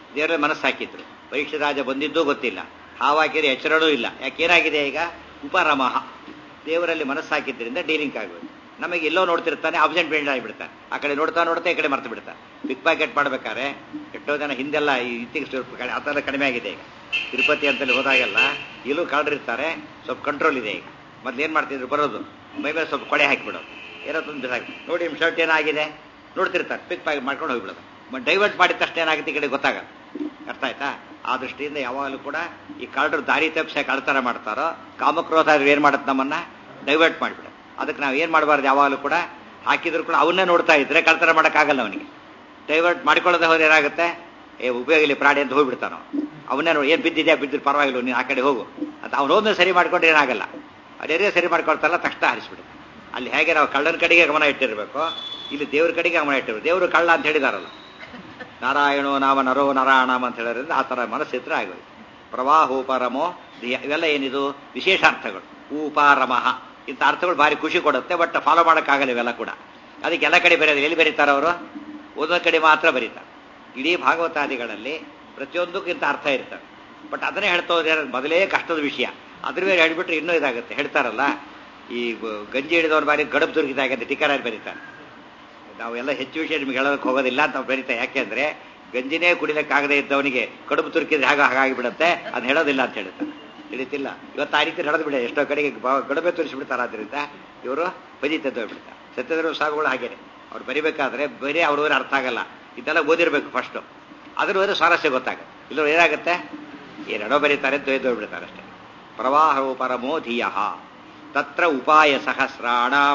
ದೇವರಲ್ಲಿ ಮನಸ್ಸು ಹಾಕಿದ್ರು ಪರೀಕ್ಷೆ ರಾಜ ಬಂದಿದ್ದೂ ಗೊತ್ತಿಲ್ಲ ಹಾವಾಕಿದ್ರೆ ಎಚ್ಚರನೂ ಇಲ್ಲ ಯಾಕೇನಾಗಿದೆ ಈಗ ಉಪರಮಃ ದೇವರಲ್ಲಿ ಮನಸ್ಸು ಹಾಕಿದ್ರಿಂದ ಡೀಲಿಂಗ್ ಆಗಬೇಕು ನಮಗೆ ಎಲ್ಲೋ ನೋಡ್ತಿರ್ತಾನೆ ಅಬ್ಸೆಂಟ್ ಬೇಡ ಆಗಿಬಿಡ್ತಾನೆ ಆ ಕಡೆ ನೋಡ್ತಾ ನೋಡ್ತಾ ಈ ಕಡೆ ಮರ್ತು ಬಿಡ್ತಾನೆ ಬಿಗ್ ಪ್ಯಾಕೆಟ್ ಮಾಡ್ಬೇಕಾದ್ರೆ ಎಷ್ಟೋ ಜನ ಹಿಂದೆಲ್ಲ ಈ ಇತ್ತೀಚೆಗೆ ಆ ಥರ ಕಡಿಮೆ ಆಗಿದೆ ಈಗ ತಿರುಪತಿ ಅಂತಲ್ಲಿ ಹೋದಾಗೆಲ್ಲ ಇಲ್ಲೂ ಕಳ್ರಿರ್ತಾರೆ ಸ್ವಲ್ಪ ಕಂಟ್ರೋಲ್ ಇದೆ ಈಗ ಮೊದ್ಲು ಏನು ಮಾಡ್ತಿದ್ರು ಬರೋದು ಮೈ ಮೇಲೆ ಸ್ವಲ್ಪ ಕೊಡೆ ಹಾಕಿಬಿಡೋದು ಏನೋ ತಂದು ಬಿಸಾಕಿ ನೋಡಿ ನಿಮ್ಮ ಶರ್ಟ್ ಏನಾಗಿದೆ ನೋಡ್ತಿರ್ತಾರೆ ಪಿಕ್ ಪ್ಯಾಕೆಟ್ ಮಾಡ್ಕೊಂಡು ಹೋಗ್ಬಿಡೋದು ಡೈವರ್ಟ್ ಮಾಡಿದ ತಕ್ಷಣ ಏನಾಗುತ್ತೆ ಈ ಕಡೆ ಗೊತ್ತಾಗಲ್ಲ ಅರ್ಥ ಆಯ್ತಾ ಆ ದೃಷ್ಟಿಯಿಂದ ಯಾವಾಗಲೂ ಕೂಡ ಈ ಕಳ್ಳರು ದಾರಿ ತಪ್ಪಿಸಿ ಕಳ್ತನ ಮಾಡ್ತಾರೋ ಕಾಮಕ್ರೋಧ ಏನು ಮಾಡುತ್ತೆ ನಮ್ಮನ್ನ ಡೈವರ್ಟ್ ಮಾಡಿಬಿಡ ಅದಕ್ಕೆ ನಾವು ಏನು ಮಾಡಬಾರ್ದು ಯಾವಾಗಲೂ ಕೂಡ ಹಾಕಿದ್ರು ಕೂಡ ಅವನ್ನೇ ನೋಡ್ತಾ ಇದ್ರೆ ಕಳ್ತನ ಮಾಡೋಕ್ಕಾಗಲ್ಲ ಅವನಿಗೆ ಡೈವರ್ಟ್ ಮಾಡ್ಕೊಳ್ಳೋದೇ ಹೋದ್ರೆ ಏನಾಗುತ್ತೆ ಏ ಉಪಯೋಗ ಇಲ್ಲಿ ಪ್ರಾಣಿ ಅಂತ ಹೋಗ್ಬಿಡ್ತಾನೋ ಅವನ್ನೇ ನೋಡಿ ಏನು ಬಿದ್ದಿದ್ಯಾ ಬಿದ್ದಿದ್ದು ಪರವಾಗಿಲ್ಲ ನೀನು ಆ ಕಡೆ ಹೋಗು ಅಂತ ಅವನು ಹೋದ್ಮೇಲೆ ಸರಿ ಮಾಡ್ಕೊಂಡ್ರೆ ಏನಾಗಲ್ಲ ಅದೇ ಸರಿ ಮಾಡ್ಕೊಳ್ತಾರಲ್ಲ ತಕ್ಷಣ ಹರಿಸ್ಬಿಡು ಅಲ್ಲಿ ಹೇಗೆ ನಾವು ಕಳ್ಳನ ಕಡೆಗೆ ಗಮನ ಇಟ್ಟಿರಬೇಕು ಇಲ್ಲಿ ದೇವ್ರ ಕಡೆಗೆ ಗಮನ ಇಟ್ಟಿರ್ಬೇಕು ದೇವರು ಕಳ್ಳ ಅಂತ ಹೇಳಿದಾರಲ್ಲ ನಾರಾಯಣೋ ನಾಮ ನರೋ ನಾರಾಯಣಾಮ ಅಂತ ಹೇಳೋದ್ರಿಂದ ಆ ಥರ ಮನಸ್ಸಿದ್ರೆ ಆಗೋದು ಪ್ರವಾಹೋಪರಮೋ ಧಿಯ ಇವೆಲ್ಲ ಏನಿದು ವಿಶೇಷಾರ್ಥಗಳು ಊಪಾರಮಃ ಇಂಥ ಅರ್ಥಗಳು ಭಾರಿ ಖುಷಿ ಕೊಡುತ್ತೆ ಬಟ್ ಫಾಲೋ ಮಾಡೋಕ್ಕಾಗಲ್ಲ ಇವೆಲ್ಲ ಕೂಡ ಅದಕ್ಕೆ ಎಲ್ಲ ಕಡೆ ಬರೆಯೋದು ಎಲ್ಲಿ ಬರೀತಾರೆ ಅವರು ಒಂದೊಂದು ಕಡೆ ಮಾತ್ರ ಬರೀತಾರೆ ಇಡೀ ಭಾಗವತಾದಿಗಳಲ್ಲಿ ಪ್ರತಿಯೊಂದಕ್ಕೂ ಇಂಥ ಅರ್ಥ ಇರ್ತವೆ ಬಟ್ ಅದನ್ನೇ ಹೇಳ್ತಾ ಹೋದ್ರೆ ಮೊದಲೇ ಕಷ್ಟದ ವಿಷಯ ಅದ್ರ ಮೇಲೆ ಹೇಳ್ಬಿಟ್ರೆ ಇನ್ನೂ ಇದಾಗುತ್ತೆ ಹೇಳ್ತಾರಲ್ಲ ಈ ಗಂಜಿ ಹಿಡಿದವನು ಬಾರಿ ಗಡಬ್ ದುರ್ಗಿದಾಗ ಅಂತ ಟಿಕರಾಗಿ ಬರೀತಾರೆ ನಾವೆಲ್ಲ ಹೆಚ್ಚು ವಿಷಯ ನಿಮ್ಗೆ ಹೇಳೋದಕ್ಕೆ ಹೋಗೋದಿಲ್ಲ ಅಂತ ಬರೀತಾ ಯಾಕೆಂದ್ರೆ ಗಂಜಿನೇ ಕುಡಿಲಿಕ್ಕಾಗದೇ ಇದ್ದವನಿಗೆ ಕಡುಬು ತುರುಕಿದ್ರೆ ಹಾಗೆ ಹಾಗಾಗಿಬಿಡುತ್ತೆ ಅದು ಹೇಳೋದಿಲ್ಲ ಅಂತ ಹೇಳ್ತಾರೆ ತಿಳಿತಿಲ್ಲ ಇವತ್ತು ಆ ರೀತಿ ಹೇಳೋದು ಬಿಡ ಎಷ್ಟೋ ಕಡೆಗೆ ಗಡುಬೆ ತೋರಿಸ್ಬಿಡ್ತಾರೆ ಆದ್ರಿಂದ ಇವರು ಬಜಿತೆ ಹೋಗ್ಬಿಡ್ತಾರೆ ಸತ್ಯಧರ್ಮ ಸಾಗುಗಳು ಹಾಗೇನೆ ಅವ್ರು ಬರಿಬೇಕಾದ್ರೆ ಬರೀ ಅವ್ರವ್ರೆ ಅರ್ಥ ಆಗಲ್ಲ ಇದೆಲ್ಲ ಓದಿರ್ಬೇಕು ಫಸ್ಟು ಅದ್ರ ಹೋದ್ರೆ ಸ್ವಾರಸ್ಯ ಗೊತ್ತಾಗುತ್ತೆ ಇಲ್ಲ ಏನಾಗುತ್ತೆ ಏನೆಡೋ ಬರೀತಾರೆ ತೊಯ್ದೋಗ್ಬಿಡ್ತಾರೆ ಅಷ್ಟೇ ಪ್ರವಾಹವು ಪರಮೋ ಧಿಯ ತತ್ರ ಉಪಾಯ ಸಹಸ್ರಾಣಾಂ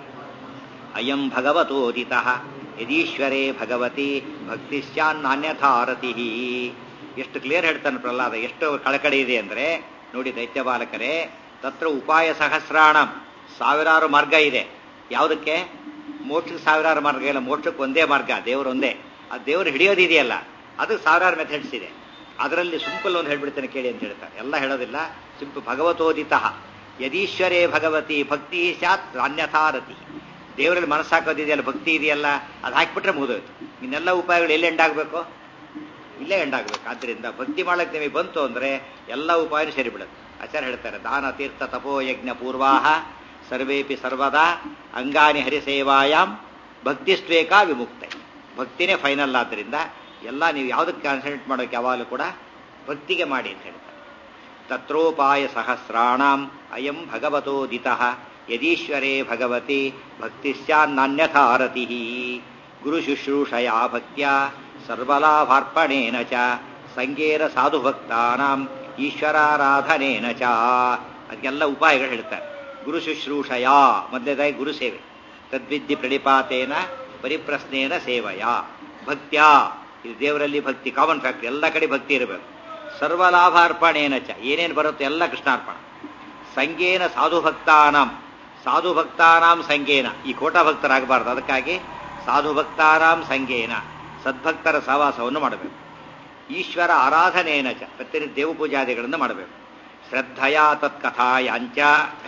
ಅಯಂ ಭಗವತೋದಿತ ಯದೀಶ್ವರೇ ಭಗವತಿ ಭಕ್ತಿ ಸ್ಯಾನ್ನಾನ್ಯಥಾರತಿ ಎಷ್ಟು ಕ್ಲಿಯರ್ ಹೇಳ್ತಾನೆ ಪ್ರಹ್ಲಾದ ಎಷ್ಟು ಕಳಕಳಿ ಇದೆ ಅಂದ್ರೆ ನೋಡಿ ದೈತ್ಯ ಬಾಲಕರೇ ತತ್ರ ಉಪಾಯ ಸಹಸ್ರಾಣಂ ಸಾವಿರಾರು ಮಾರ್ಗ ಇದೆ ಯಾವುದಕ್ಕೆ ಮೋಕ್ಷಕ್ಕೆ ಸಾವಿರಾರು ಮಾರ್ಗ ಇಲ್ಲ ಮೋಕ್ಷಕ್ಕೆ ಒಂದೇ ಮಾರ್ಗ ದೇವರು ಒಂದೇ ಆ ದೇವರು ಹಿಡಿಯೋದಿದೆಯಲ್ಲ ಅದು ಸಾವಿರಾರು ಮೆಥಡ್ಸ್ ಇದೆ ಅದರಲ್ಲಿ ಸಿಂಪಲ್ ಒಂದು ಹೇಳ್ಬಿಡ್ತೇನೆ ಕೇಳಿ ಅಂತ ಹೇಳ್ತಾರೆ ಎಲ್ಲ ಹೇಳೋದಿಲ್ಲ ಸಿಂಪಲ್ ಭಗವತೋದಿತ ಯದೀಶ್ವರೇ ಭಗವತಿ ಭಕ್ತಿ ಸ್ಯಾತ್ ಅನ್ಯಥಾರತಿ ದೇವರಲ್ಲಿ ಮನಸ್ಸಾಕೋದಿದೆಯಲ್ಲ ಭಕ್ತಿ ಇದೆಯಲ್ಲ ಅದು ಹಾಕಿಬಿಟ್ರೆ ಮುಗಿದೋಯ್ತು ಇನ್ನೆಲ್ಲ ಉಪಾಯಗಳು ಎಲ್ಲಿ ಎಂಡಾಗಬೇಕು ಇಲ್ಲೇ ಎಂಡಾಗಬೇಕು ಆದ್ದರಿಂದ ಭಕ್ತಿ ಮಾಡಕ್ಕೆ ನಿಮಗೆ ಬಂತು ಅಂದ್ರೆ ಎಲ್ಲ ಉಪಾಯನೂ ಸೇರಿಬಿಡುತ್ತೆ ಆಚಾರ್ಯ ಹೇಳ್ತಾರೆ ದಾನ ತೀರ್ಥ ತಪೋ ಯಜ್ಞ ಪೂರ್ವಾಹ ಸರ್ವೇಪಿ ಸರ್ವದಾ ಅಂಗಾನಿ ಹರಿಸೇವಾಯಾಮ್ ಭಕ್ತಿಸ್ವೇಕ ವಿಮುಕ್ತ ಭಕ್ತಿನೇ ಫೈನಲ್ ಆದ್ದರಿಂದ ಎಲ್ಲ ನೀವು ಯಾವುದಕ್ಕೆ ಕಾನ್ಸಂಟ್ರೇಟ್ ಮಾಡೋಕೆ ಯಾವಾಗಲೂ ಕೂಡ ಭಕ್ತಿಗೆ ಮಾಡಿ ಅಂತ ಹೇಳ್ತಾರೆ ತತ್ರೋಪಾಯ ಸಹಸ್ರಾಣಾಂ ಅಯಂ ಭಗವತೋದಿತ ಯದೀಶ್ವರೇ ಭಗವತಿ ಭಕ್ತಿ ಸ್ಯಾನ್ನನ್ಯಥಾರತಿ ಗುರು ಶುಶ್ರೂಷಯಾ ಭಕ್ತ್ಯ ಸರ್ವಲಾಭಾರ್ಪಣೇನ ಚ ಸಂಗೇರ ಸಾಧುಭಕ್ತಾನಾಂ ಈಶ್ವರಾರಾಧನೇನ ಚ ಅದಕ್ಕೆಲ್ಲ ಉಪಾಯಗಳು ಹೇಳ್ತಾರೆ ಗುರು ಶುಶ್ರೂಷಯಾ ಮೊದಲೇದಾಗಿ ಗುರು ಸೇವೆ ತದ್ವಿದ್ಯೆ ಪ್ರಣಿಪಾತೇನ ಪರಿಪ್ರಶ್ನೇನ ಸೇವಯ ಭಕ್ತ್ಯ ಇದು ದೇವರಲ್ಲಿ ಭಕ್ತಿ ಕಾಮನ್ ಫ್ಯಾಕ್ಟ್ರಿ ಎಲ್ಲ ಕಡೆ ಭಕ್ತಿ ಇರಬೇಕು ಸರ್ವಲಾಭಾರ್ಪಣೇನ ಚ ಏನೇನು ಬರುತ್ತೋ ಎಲ್ಲ ಕೃಷ್ಣಾರ್ಪಣ ಸಂಗೇನ ಸಾಧುಭಕ್ತಾನಾಂ ಸಾಧುಭಕ್ತಾನಾಂ ಸಂಗೇನ ಈ ಕೋಟ ಭಕ್ತರಾಗಬಾರ್ದು ಅದಕ್ಕಾಗಿ ಸಾಧುಭಕ್ತಾನಾಂ ಸಂಗೇನ ಸದ್ಭಕ್ತರ ಸಹವಾಸವನ್ನು ಮಾಡಬೇಕು ಈಶ್ವರ ಆರಾಧನೆಯನ ಚ ಪ್ರತಿನಿತ್ಯ ದೇವ ಪೂಜಾದಿಗಳನ್ನು ಮಾಡಬೇಕು ಶ್ರದ್ಧೆಯ ತತ್ಕಥಾಯಾಂಚ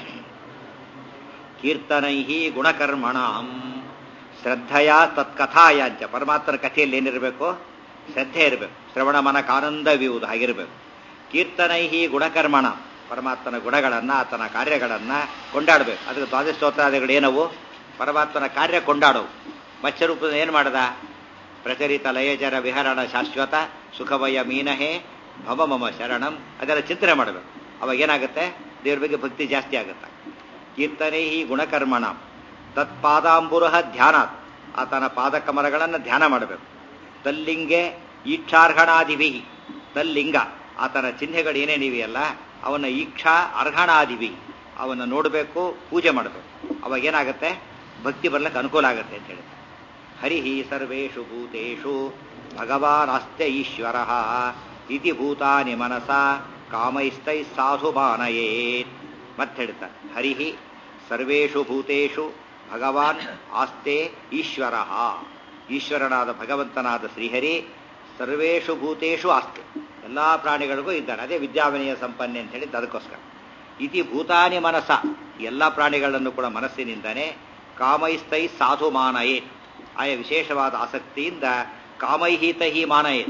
ಕೀರ್ತನೈ ಗುಣಕರ್ಮಣಾಂ ಶ್ರದ್ಧೆಯ ತತ್ಕಥಾಯಾಂಚ ಪರಮಾತ್ಮನ ಕಥೆಯಲ್ಲಿ ಏನಿರಬೇಕು ಶ್ರದ್ಧೆ ಇರಬೇಕು ಶ್ರವಣ ಮನಕ ಆನಂದವಿಯುವುದು ಹಾಗಿರಬೇಕು ಕೀರ್ತನೈ ಗುಣಕರ್ಮಣ ಪರಮಾತ್ಮನ ಗುಣಗಳನ್ನ ಆತನ ಕಾರ್ಯಗಳನ್ನ ಕೊಂಡಾಡಬೇಕು ಅದಕ್ಕೆ ದ್ವಾದಶ ಸ್ತೋತ್ರಾದಿಗಳು ಏನವು ಪರಮಾತ್ಮನ ಕಾರ್ಯ ಕೊಂಡಾಡವು ಮತ್ಸ್ಯರೂಪದ ಏನು ಮಾಡದ ಪ್ರಚರಿತ ಲಯಜರ ವಿಹರಣ ಶಾಶ್ವತ ಸುಖವಯ ಮೀನಹೇ ಭವ ಮಮ ಶರಣಂ ಅದೆಲ್ಲ ಚಿಂತನೆ ಮಾಡಬೇಕು ಅವಾಗ ಏನಾಗುತ್ತೆ ದೇವ್ರ ಬಗ್ಗೆ ಭಕ್ತಿ ಜಾಸ್ತಿ ಆಗುತ್ತೆ ಕೀರ್ತನೆ ಈ ಗುಣಕರ್ಮಣ ತತ್ಪಾದಾಂಬುರಹ ಧ್ಯಾನ ಆತನ ಪಾದಕಮರಗಳನ್ನು ಧ್ಯಾನ ಮಾಡಬೇಕು ತಲ್ಲಿಂಗೆ ಈಕ್ಷಾರ್ಹಣಾದಿಭಿ ತಲ್ಲಿಂಗ ಆತನ ಚಿಹ್ನೆಗಳು ಏನೇನಿವೆಯಲ್ಲ ಅವನ ಈಕ್ಷಾ ಅರ್ಹಣಾದಿಭಿ ಅವನ್ನ ನೋಡಬೇಕು ಪೂಜೆ ಮಾಡಬೇಕು ಅವಾಗ ಏನಾಗುತ್ತೆ ಭಕ್ತಿ ಬರ್ಲಿಕ್ಕೆ ಅನುಕೂಲ ಆಗುತ್ತೆ ಅಂತ ಹೇಳಿ ಹರಿ ಸರ್ವೇಷು ಭೂತೇಷು ಭಗವಾನಾಸ್ತ್ಯ ಈಶ್ವರ ಇತಿ ಭೂತಾನಿ ಮನಸ ಕಾಮೈಸ್ತೈ ಸಾಧು ಮಾನಯೇತ್ ಮತ್ತೆ ಹೇಳ್ತಾರೆ ಹರಿ ಸರ್ವೇಷು ಭೂತೇಷು ಭಗವಾನ್ ಆಸ್ತೆ ಈಶ್ವರ ಈಶ್ವರನಾದ ಭಗವಂತನಾದ ಶ್ರೀಹರಿ ಸರ್ವೇಷು ಭೂತೇಷು ಆಸ್ತೆ ಎಲ್ಲಾ ಪ್ರಾಣಿಗಳಿಗೂ ಇದ್ದಾನೆ ಅದೇ ವಿದ್ಯಾವಿನಯ ಸಂಪನ್ನೆ ಅಂತ ಹೇಳಿದ್ದು ಅದಕ್ಕೋಸ್ಕರ ಇತಿ ಭೂತಾನಿ ಮನಸ ಎಲ್ಲ ಪ್ರಾಣಿಗಳನ್ನು ಕೂಡ ಮನಸ್ಸಿನಿಂದನೇ ಕಾಮೈಸ್ತೈ ಸಾಧು ಮಾನಯೇ ಆಯ ವಿಶೇಷವಾದ ಆಸಕ್ತಿಯಿಂದ ಕಾಮೈಹಿತ ಹಿ ಮಾನಯೇ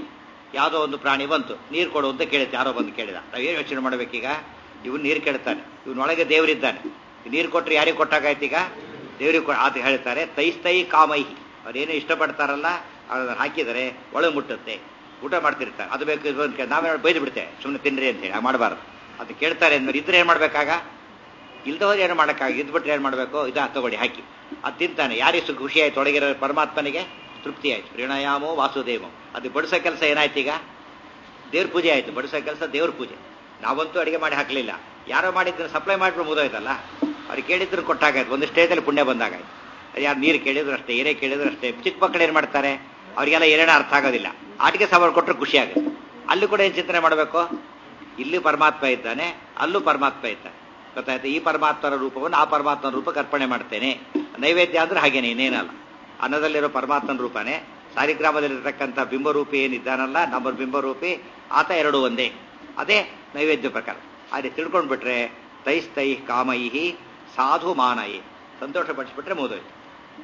ಯಾವುದೋ ಒಂದು ಪ್ರಾಣಿ ಬಂತು ನೀರು ಕೊಡು ಅಂತ ಕೇಳುತ್ತೆ ಯಾರೋ ಬಂದು ಕೇಳಿದ ನಾವೇನು ಯೋಚನೆ ಮಾಡ್ಬೇಕೀಗ ಇವನು ನೀರು ಕೇಳ್ತಾನೆ ಇವನೊಳಗೆ ದೇವರಿದ್ದಾನೆ ನೀರು ಕೊಟ್ಟರೆ ಯಾರಿಗೆ ಕೊಟ್ಟಾಗಾಯ್ತು ಈಗ ದೇವರಿಗೆ ಕೊ ಅದು ಹೇಳ್ತಾರೆ ತೈಸ್ತೈ ಕಾಮೈಹಿ ಅವ್ರೇನು ಇಷ್ಟಪಡ್ತಾರಲ್ಲ ಅದನ್ನು ಹಾಕಿದರೆ ಒಳಗೆ ಮುಟ್ಟುತ್ತೆ ಊಟ ಮಾಡ್ತಿರ್ತಾರೆ ಅದು ಬೇಕು ಇದು ಅಂತ ಕೇಳಿ ನಾವೇ ಬೈದು ಬಿಡ್ತೇವೆ ಸುಮ್ಮನೆ ತಿನ್ರಿ ಅಂತ ಹೇಳಿ ಮಾಡಬಾರ್ದು ಅದು ಕೇಳ್ತಾರೆ ಅಂದ್ಮೇಲೆ ಇದ್ರೆ ಏನು ಮಾಡ್ಬೇಕಾಗ ಇಲ್ದವ್ರು ಏನು ಮಾಡೋಕ್ಕಾಗ ಇದ್ಬಿಟ್ರೆ ಏನು ಮಾಡಬೇಕು ಇದಾ ತಗೊಳ್ಳಿ ಹಾಕಿ ಅದು ತಿಂತಾನೆ ಯಾರಿಗೆ ಖುಷಿ ಆಯ್ತು ಒಳಗಿರೋ ಪರಮಾತ್ಮನಿಗೆ ತೃಪ್ತಿ ಆಯ್ತು ಪ್ರಣಯಾಮೋ ವಾಸುದೇವೋ ಅದು ಬಡಿಸೋ ಕೆಲಸ ಏನಾಯ್ತು ಈಗ ದೇವ್ರ ಪೂಜೆ ಆಯ್ತು ಬಡಿಸೋ ಕೆಲಸ ದೇವ್ರ ಪೂಜೆ ನಾವಂತೂ ಅಡಿಗೆ ಮಾಡಿ ಹಾಕಲಿಲ್ಲ ಯಾರೋ ಮಾಡಿದ್ರೆ ಸಪ್ಲೈ ಮಾಡಿಬಿಟ್ಟು ಮುಗಿದೋಯ್ತಲ್ಲ ಅವ್ರಿಗೆ ಕೇಳಿದ್ರು ಕೊಟ್ಟಾಗಾಯ್ತು ಒಂದು ಸ್ಟೇಜಲ್ಲಿ ಪುಣ್ಯ ಬಂದಾಗಾಯ್ತು ಯಾರು ನೀರು ಕೇಳಿದ್ರು ಅಷ್ಟೇ ಏನೇ ಕೇಳಿದ್ರು ಅಷ್ಟೇ ಚಿಕ್ಕ ಮಕ್ಕಳು ಏನು ಮಾಡ್ತಾರೆ ಅವರಿಗೆಲ್ಲ ಏನೇನೋ ಅರ್ಥ ಆಗೋದಿಲ್ಲ ಆಟಿಕೆ ಸಾಂಬಾರು ಕೊಟ್ಟರೆ ಖುಷಿ ಆಗುತ್ತೆ ಅಲ್ಲಿ ಕೂಡ ಏನು ಚಿಂತನೆ ಮಾಡಬೇಕು ಇಲ್ಲಿ ಪರಮಾತ್ಮ ಇದ್ದಾನೆ ಅಲ್ಲೂ ಪರಮಾತ್ಮ ಇದ್ದಾನೆ ಗೊತ್ತಾಯ್ತು ಈ ಪರಮಾತ್ಮನ ರೂಪವನ್ನು ಆ ಪರಮಾತ್ಮನ ರೂಪಕ್ಕೆ ಅರ್ಪಣೆ ಮಾಡ್ತೇನೆ ನೈವೇದ್ಯ ಅಂದ್ರೆ ಹಾಗೇನೆ ಇನ್ನೇನಲ್ಲ ಅನ್ನದಲ್ಲಿರೋ ಪರಮಾತ್ಮನ ರೂಪನೇ ಸಾಲಿಗ್ರಾಮದಲ್ಲಿರ್ತಕ್ಕಂಥ ಬಿಂಬರೂಪಿ ಏನಿದ್ದಾನಲ್ಲ ನಮ್ಮ ಬಿಂಬರೂಪಿ ಆತ ಎರಡು ಒಂದೇ ಅದೇ ನೈವೇದ್ಯ ಪ್ರಕಾರ ಅದೇ ತಿಳ್ಕೊಂಡ್ಬಿಟ್ರೆ ತೈಸ್ತೈ ಕಾಮೈಹಿ ಸಾಧು ಮಾನಯಿ ಸಂತೋಷ ಪಡಿಸ್ಬಿಟ್ರೆ ಮುಗಿದೋಯ್ತು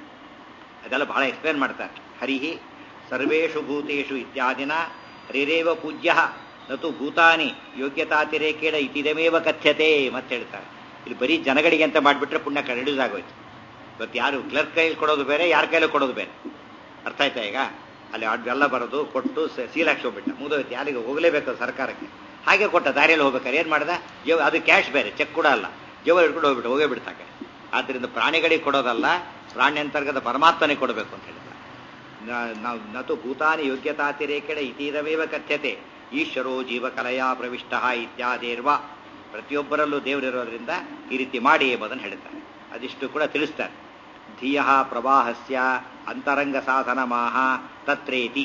ಅದೆಲ್ಲ ಬಹಳ ಎಕ್ಸ್ಪ್ಲೇನ್ ಮಾಡ್ತಾರೆ ಹರಿಹಿ ಸರ್ವೇಷು ಭೂತೇಷು ಇತ್ಯಾದಿನ ಹರಿರೇವ ಪೂಜ್ಯ ನತು ಭೂತಾನಿ ಯೋಗ್ಯತಾತಿರೇಕೇಡ ಇತಿದಮೇವ ಕಥ್ಯತೆ ಮತ್ತೆ ಹೇಳ್ತಾರೆ ಇಲ್ಲಿ ಬರೀ ಜನಗಳಿಗೆ ಅಂತ ಮಾಡಿಬಿಟ್ರೆ ಪುಣ್ಯ ರೆಡ್ಯೂಸ್ ಆಗೋಯ್ತು ಇವತ್ತು ಯಾರು ಕ್ಲರ್ಕ್ ಕೈಲಿ ಕೊಡೋದು ಬೇರೆ ಯಾರ ಕೈಲೂ ಕೊಡೋದು ಬೇರೆ ಅರ್ಥ ಆಯ್ತಾ ಈಗ ಅಲ್ಲಿ ಅಡ್ವೆಲ್ಲ ಬರೋದು ಕೊಟ್ಟು ಸೀಲ್ ಹಾಕ್ಸೋಗ್ಬಿಟ್ಟ ಮುಗಿದೋಯ್ತು ಯಾರಿಗೆ ಹೋಗಲೇಬೇಕು ಸರ್ಕಾರಕ್ಕೆ ಹಾಗೆ ಕೊಟ್ಟ ದಾರಿಯಲ್ಲಿ ಹೋಗ್ಬೇಕಾರೆ ಏನು ಮಾಡ್ದ ಜೀವ ಅದು ಕ್ಯಾಶ್ ಬೇರೆ ಚೆಕ್ ಕೂಡ ಅಲ್ಲ ಜೀವ ಹಿಡ್ಕೊಂಡು ಹೋಗ್ಬಿಟ್ಟು ಹೋಗೇ ಬಿಡ್ತಾಕೆ ಆದ್ದರಿಂದ ಪ್ರಾಣಿಗಳಿಗೆ ಕೊಡೋದಲ್ಲ ಪ್ರಾಣಿ ಅಂತರ್ಗತ ಪರಮಾತ್ಮನಿಗೆ ಕೊಡಬೇಕು ಅಂತ ಹೇಳಿದ ನಾವು ನತು ಭೂತಾನಿ ಯೋಗ್ಯತಾತಿರೇಕೆಡ ಇತೀರಮೇವ ಕಥ್ಯತೆ ಈಶ್ವರೋ ಜೀವಕಲೆಯ ಪ್ರವಿಷ್ಟ ಇತ್ಯಾದಿರ್ವ ಪ್ರತಿಯೊಬ್ಬರಲ್ಲೂ ದೇವರಿರೋದ್ರಿಂದ ಈ ರೀತಿ ಮಾಡಿ ಎಂಬುದನ್ನು ಹೇಳ್ತಾರೆ ಅದಿಷ್ಟು ಕೂಡ ತಿಳಿಸ್ತಾರೆ ಧಿಯ ಪ್ರವಾಹಸ್ಯ ಅಂತರಂಗ ಸಾಧನ ಮಾಹ ತತ್ರೇತಿ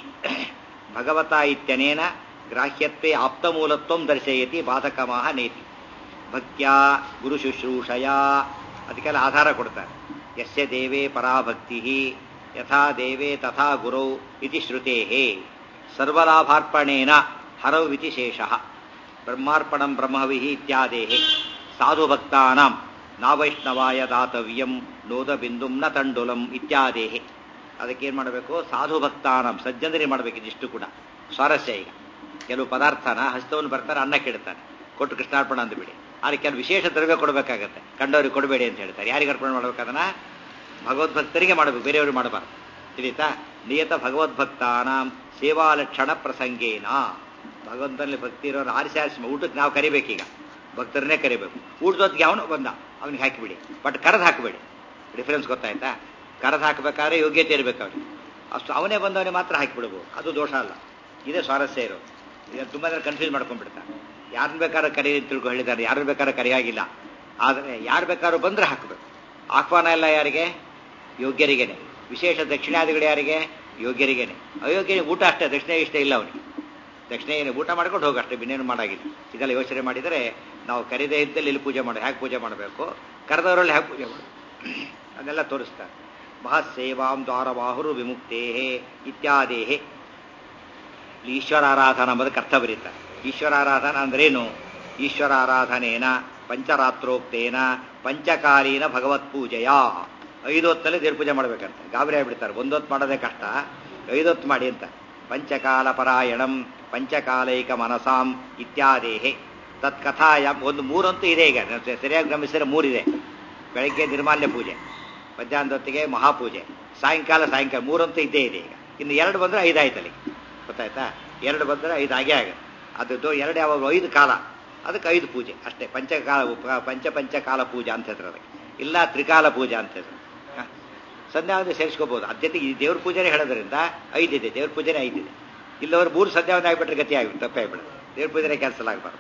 ಭಗವತ ಇತ್ಯನೇನ ಗ್ರಾಹ್ಯತ್ವೇ ಆಪ್ತಮೂಲತ್ವ ದರ್ಶಯತಿ ಬಾಧಕಮಾಹ ನೇತಿ ಭಕ್ತ್ಯ ಗುರು ಶುಶ್ರೂಷಯ ಅದಕ್ಕೆಲ್ಲ ಆಧಾರ ಕೊಡ್ತಾರೆ ಯಸ್ಯ ದೇವೇ ಪರಾಭಕ್ತಿ ಯಥಾ ದೇವೇ ತಥಾ ಗುರೌ ಇತಿ ಶ್ರುತೇ ಸರ್ವಲಾಭಾರ್ಪಣೇನ ಹರೌ ಇತಿ ಶೇಷ ಬ್ರಹ್ಮಾರ್ಪಣಂ ಬ್ರಹ್ಮವಿ ಇತ್ಯಾದೇ ಸಾಧು ಭಕ್ತಾನಾಂ ನಾವೈಷ್ಣವಾಯ ದಾತವ್ಯಂ ನೋದ ಬಿಂದುಂ ನ ತಂಡುಲಂ ಇತ್ಯಾದೇ ಅದಕ್ಕೇನು ಮಾಡಬೇಕು ಸಾಧು ಭಕ್ತಾನಾಂ ಸಜ್ಜನರಿಗೆ ಮಾಡಬೇಕು ಇದಿಷ್ಟು ಕೂಡ ಸ್ವಾರಸ್ಯ ಈಗ ಕೆಲವು ಪದಾರ್ಥನ ಹಸ್ತವನ್ನು ಬರ್ತಾರೆ ಅನ್ನ ಕೆಡ್ತಾನೆ ಕೊಟ್ಟು ಕೃಷ್ಣಾರ್ಪಣ ಅಂದ್ಬಿಡಿ ಆದರೆ ಕೆಲವು ವಿಶೇಷ ದ್ರವ್ಯ ಕೊಡಬೇಕಾಗತ್ತೆ ಕಂಡವ್ರಿಗೆ ಕೊಡಬೇಡಿ ಅಂತ ಹೇಳ್ತಾರೆ ಯಾರಿಗೆ ಅರ್ಪಣೆ ಮಾಡ್ಬೇಕಾದನ್ನ ಭಗವದ್ಭಕ್ತರಿಗೆ ಮಾಡಬೇಕು ಬೇರೆಯವ್ರಿಗೆ ಮಾಡಬಾರ್ದು ತಿಳಿತಾ ನಿಯತ ಭಗವದ್ಭಕ್ತಾನಾಂ ಸೇವಾಲಕ್ಷಣ ಪ್ರಸಂಗೇನ ಭಗವಂತನಲ್ಲಿ ಭಕ್ತಿ ಇರೋರು ಆರಿಸಿ ಆರಿಸಿ ಊಟಕ್ಕೆ ನಾವು ಕರಿಬೇಕೀಗ ಭಕ್ತರನ್ನೇ ಕರಿಬೇಕು ಊಟದೊತ್ತಿಗೆ ಅವನು ಬಂದ ಅವನಿಗೆ ಹಾಕಿಬಿಡಿ ಬಟ್ ಕರೆದು ಹಾಕಬೇಡಿ ಡಿಫರೆನ್ಸ್ ಗೊತ್ತಾಯ್ತಾ ಕರೆದು ಹಾಕಬೇಕಾದ್ರೆ ಯೋಗ್ಯತೆ ಇರಬೇಕು ಅವನಿಗೆ ಅಷ್ಟು ಅವನೇ ಬಂದವನಿಗೆ ಮಾತ್ರ ಹಾಕಿಬಿಡ್ಬೋದು ಅದು ದೋಷ ಅಲ್ಲ ಇದೇ ಸ್ವಾರಸ್ಯ ಇರೋದು ಈಗ ತುಂಬ ಜನ ಕನ್ಫ್ಯೂಸ್ ಮಾಡ್ಕೊಂಡ್ಬಿಡ್ತಾರೆ ಯಾರನ್ನ ಬೇಕಾದ್ರೆ ಕರಿ ಅಂತ ತಿಳ್ಕೊ ಹೇಳಿದ್ದಾರೆ ಯಾರು ಬೇಕಾದ್ರೆ ಕರಿಯಾಗಿಲ್ಲ ಆದರೆ ಯಾರು ಬೇಕಾದ್ರೂ ಬಂದರೆ ಹಾಕಬೇಕು ಆಹ್ವಾನ ಎಲ್ಲ ಯಾರಿಗೆ ಯೋಗ್ಯರಿಗೇನೆ ವಿಶೇಷ ದಕ್ಷಿಣಾದಿಗಳು ಯಾರಿಗೆ ಯೋಗ್ಯರಿಗೇನೆ ಅಯೋಗ್ಯನಿಗೆ ಊಟ ಅಷ್ಟೇ ದಕ್ಷಿಣ ಇಷ್ಟ ಇಲ್ಲ ಅವನಿಗೆ ದಕ್ಷಿಣ ಏನು ಊಟ ಮಾಡ್ಕೊಂಡು ಹೋಗಿ ಅಷ್ಟೇ ಇನ್ನೇನು ಮಾಡಾಗಿಲ್ಲ ಇದೆಲ್ಲ ಯೋಚನೆ ಮಾಡಿದರೆ ನಾವು ಕರೆದೇ ಇದ್ದಲ್ಲಿ ಇಲ್ಲಿ ಪೂಜೆ ಮಾಡಿ ಹೇಗೆ ಪೂಜೆ ಮಾಡಬೇಕು ಕರೆದವರಲ್ಲಿ ಹೇಗೆ ಪೂಜೆ ಮಾಡಬೇಕು ಅದೆಲ್ಲ ತೋರಿಸ್ತಾರೆ ಮಹತ್ಸೇವಾಂ ದ್ವಾರವಾಹುರು ವಿಮುಕ್ತೇ ಇತ್ಯಾದೇಹೇ ಇಲ್ಲಿ ಈಶ್ವರಾರಾಧನ ಎಂಬುದಕ್ಕೆ ಅರ್ಥ ಬರೀತಾರೆ ಈಶ್ವರಾರಾಧನ ಅಂದ್ರೇನು ಈಶ್ವರಾರಾಧನೇನ ಪಂಚರಾತ್ರೋಕ್ತೇನ ಪಂಚಕಾಲೀನ ಭಗವತ್ ಪೂಜೆಯ ಐದು ಹೊತ್ತಲ್ಲಿ ದೇವ್ರ ಪೂಜೆ ಮಾಡ್ಬೇಕಂತ ಗಾಬರಿ ಆಗ್ಬಿಡ್ತಾರೆ ಒಂದೊತ್ತು ಮಾಡೋದೇ ಕಷ್ಟ ಐದೊತ್ತು ಮಾಡಿ ಅಂತ ಪಂಚಕಾಲ ಪರಾಯಣಂ ಪಂಚಕಾಲೈಕ ಮನಸಾಂ ಇತ್ಯಾದೇಹೆ ತತ್ಕಥಾಯ ಒಂದು ಮೂರಂತೂ ಇದೆ ಈಗ ಸರಿಯಾಗಿ ಗಮನಿಸಿದ್ರೆ ಮೂರಿದೆ ಬೆಳಗ್ಗೆ ನಿರ್ಮಾಲ್ಯ ಪೂಜೆ ಮಧ್ಯಾಹ್ನದ ಹೊತ್ತಿಗೆ ಮಹಾಪೂಜೆ ಸಾಯಂಕಾಲ ಸಾಯಂಕಾಲ ಮೂರಂತೂ ಇದ್ದೇ ಇದೆ ಈಗ ಇನ್ನು ಎರಡು ಬಂದರೆ ಐದಾಯ್ತಲ್ಲಿ ಗೊತ್ತಾಯ್ತಾ ಎರಡು ಬಂದರೆ ಐದು ಆಗೇ ಆಗುತ್ತೆ ಅದು ಎರಡು ಯಾವಾಗ ಐದು ಕಾಲ ಅದಕ್ಕೆ ಐದು ಪೂಜೆ ಅಷ್ಟೇ ಪಂಚಕಾಲ ಪಂಚ ಪಂಚಕಾಲ ಪೂಜೆ ಅಂತ ಹೆಸರು ಅದಕ್ಕೆ ಇಲ್ಲ ತ್ರಿಕಾಲ ಪೂಜೆ ಅಂತ ಹೆಸರು ಸಂಧ್ಯಾವಂದನೆ ಸೇರಿಸ್ಕೋಬಹುದು ಅದ್ಯತೆ ಈ ದೇವ್ರ ಪೂಜೆನೇ ಹೇಳೋದ್ರಿಂದ ಐದಿದೆ ದೇವ್ರ ಪೂಜೆನೇ ಐದಿದೆ ಇಲ್ಲವರು ಮೂರು ಸಂಧ್ಯಾವಂದನೆ ಆಗಿಬಿಟ್ರೆ ಗತಿ ಆಗಿಬಿಟ್ಟು ತಪ್ಪೇ ಆಗ್ಬಿಡುತ್ತೆ ದೇವ್ರ ಪೂಜೆನೇ ಕ್ಯಾನ್ಸಲ್ ಆಗಬಾರ್ದು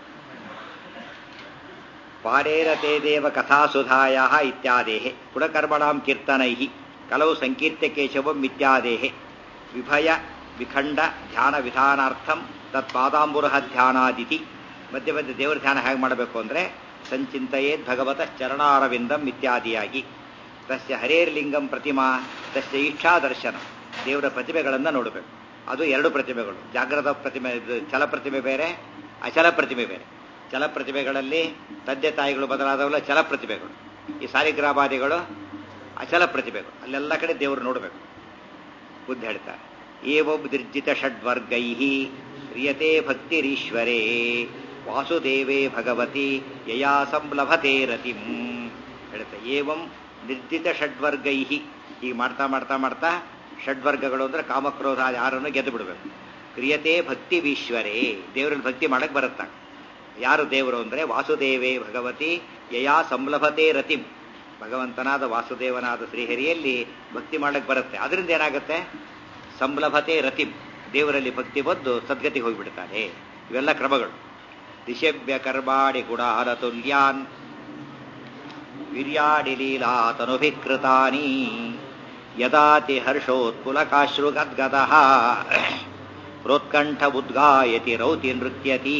ಪಾರೇರತೆ ದೇವ ಕಥಾಸುಧಾಯ ಇತ್ಯಾದೇಹೆ ಗುಣಕರ್ಮಣಾಂ ಕೀರ್ತನೈ ಕಲವು ಸಂಕೀರ್ತ್ಯ ಕೇಶವಂ ಇತ್ಯಾದೇಹೆ ವಿಭಯ ವಿಖಂಡ ಧ್ಯಾನ ವಿಧಾನಾರ್ಥಂ ತತ್ಪಾದಾಂಬುರಹ ಧ್ಯಾನಾದಿತಿ ಮಧ್ಯೆ ಮಧ್ಯೆ ದೇವರ ಧ್ಯಾನ ಹೇಗೆ ಮಾಡಬೇಕು ಅಂದರೆ ಸಂಚಿಂತೆಯೇದ್ ಭಗವತ ಚರಣಾರವಿಂದಂ ಇತ್ಯಾದಿಯಾಗಿ ತಸ್ಯ ಹರೇರ್ಲಿಂಗಂ ಪ್ರತಿಮಾ ತಸ್ಯ ಇಚ್ಛಾ ದರ್ಶನ ದೇವರ ಪ್ರತಿಮೆಗಳನ್ನು ನೋಡಬೇಕು ಅದು ಎರಡು ಪ್ರತಿಮೆಗಳು ಜಾಗ್ರದ ಪ್ರತಿಮೆ ಚಲ ಪ್ರತಿಮೆ ಬೇರೆ ಅಚಲ ಪ್ರತಿಮೆ ಬೇರೆ ಚಲ ಪ್ರತಿಮೆಗಳಲ್ಲಿ ತಂದೆ ತಾಯಿಗಳು ಬದಲಾದವಲ್ಲ ಚಲ ಪ್ರತಿಮೆಗಳು ಈ ಸಾಲಿಗ್ರಾಮಾದಿಗಳು ಅಚಲ ಪ್ರತಿಮೆಗಳು ಅಲ್ಲೆಲ್ಲ ಕಡೆ ದೇವರು ನೋಡಬೇಕು ಬುದ್ಧ ಹೇಳ್ತಾರೆ ಏವಂ ನಿರ್ಜಿತ ಷಡ್ವರ್ಗೈ ಕ್ರಿಯತೆ ಭಕ್ತಿರೀಶ್ವರೇ ವಾಸುದೇವೇ ಭಗವತಿ ಯಯಾ ಸಂಲಭತೆ ರತಿಂ ಹೇಳುತ್ತೆ ಏವಂ ನಿರ್ದಿತ ಷಡ್ವರ್ಗೈ ಈಗ ಮಾಡ್ತಾ ಮಾಡ್ತಾ ಮಾಡ್ತಾ ಷಡ್ವರ್ಗಗಳು ಅಂದ್ರೆ ಕಾಮಕ್ರೋಧ ಯಾರನ್ನು ಗೆದ್ದು ಬಿಡಬೇಕು ಕ್ರಿಯತೆ ಭಕ್ತಿ ಈಶ್ವರೇ ದೇವರಲ್ಲಿ ಭಕ್ತಿ ಮಾಡಕ್ ಬರುತ್ತಾ ಯಾರು ದೇವರು ಅಂದ್ರೆ ವಾಸುದೇವೇ ಭಗವತಿ ಯಯಾ ಸಂಲಭತೆ ರತಿಂ ಭಗವಂತನಾದ ವಾಸುದೇವನಾದ ಶ್ರೀಹರಿಯಲ್ಲಿ ಭಕ್ತಿ ಮಾಡಕ್ ಬರುತ್ತೆ ಅದರಿಂದ ಏನಾಗುತ್ತೆ ಸಂಲಭತೆ ರತಿಂ ದೇವರಲ್ಲಿ ಭಕ್ತಿ ಬಂದು ಸದ್ಗತಿಗೆ ಹೋಗಿಬಿಡ್ತಾನೆ ಇವೆಲ್ಲ ಕ್ರಮಗಳು ದಿಶಭ್ಯ ಕರ್ಮಾಡಿ ಗುಡಾರ ತುಲ್ಯಾನ್ ವಿರ್ಯಾಡಿ ಲೀಲಾ ತನುಭಿಕೃತಾನಿ ಯದಾತಿ ಹರ್ಷೋತ್ಪುಲಕಾಶ್ರುಗದ್ಗದ ಪ್ರೋತ್ಕಂಠ ಉದ್ಗಾಯತಿ ರೌತಿ ನೃತ್ಯತಿ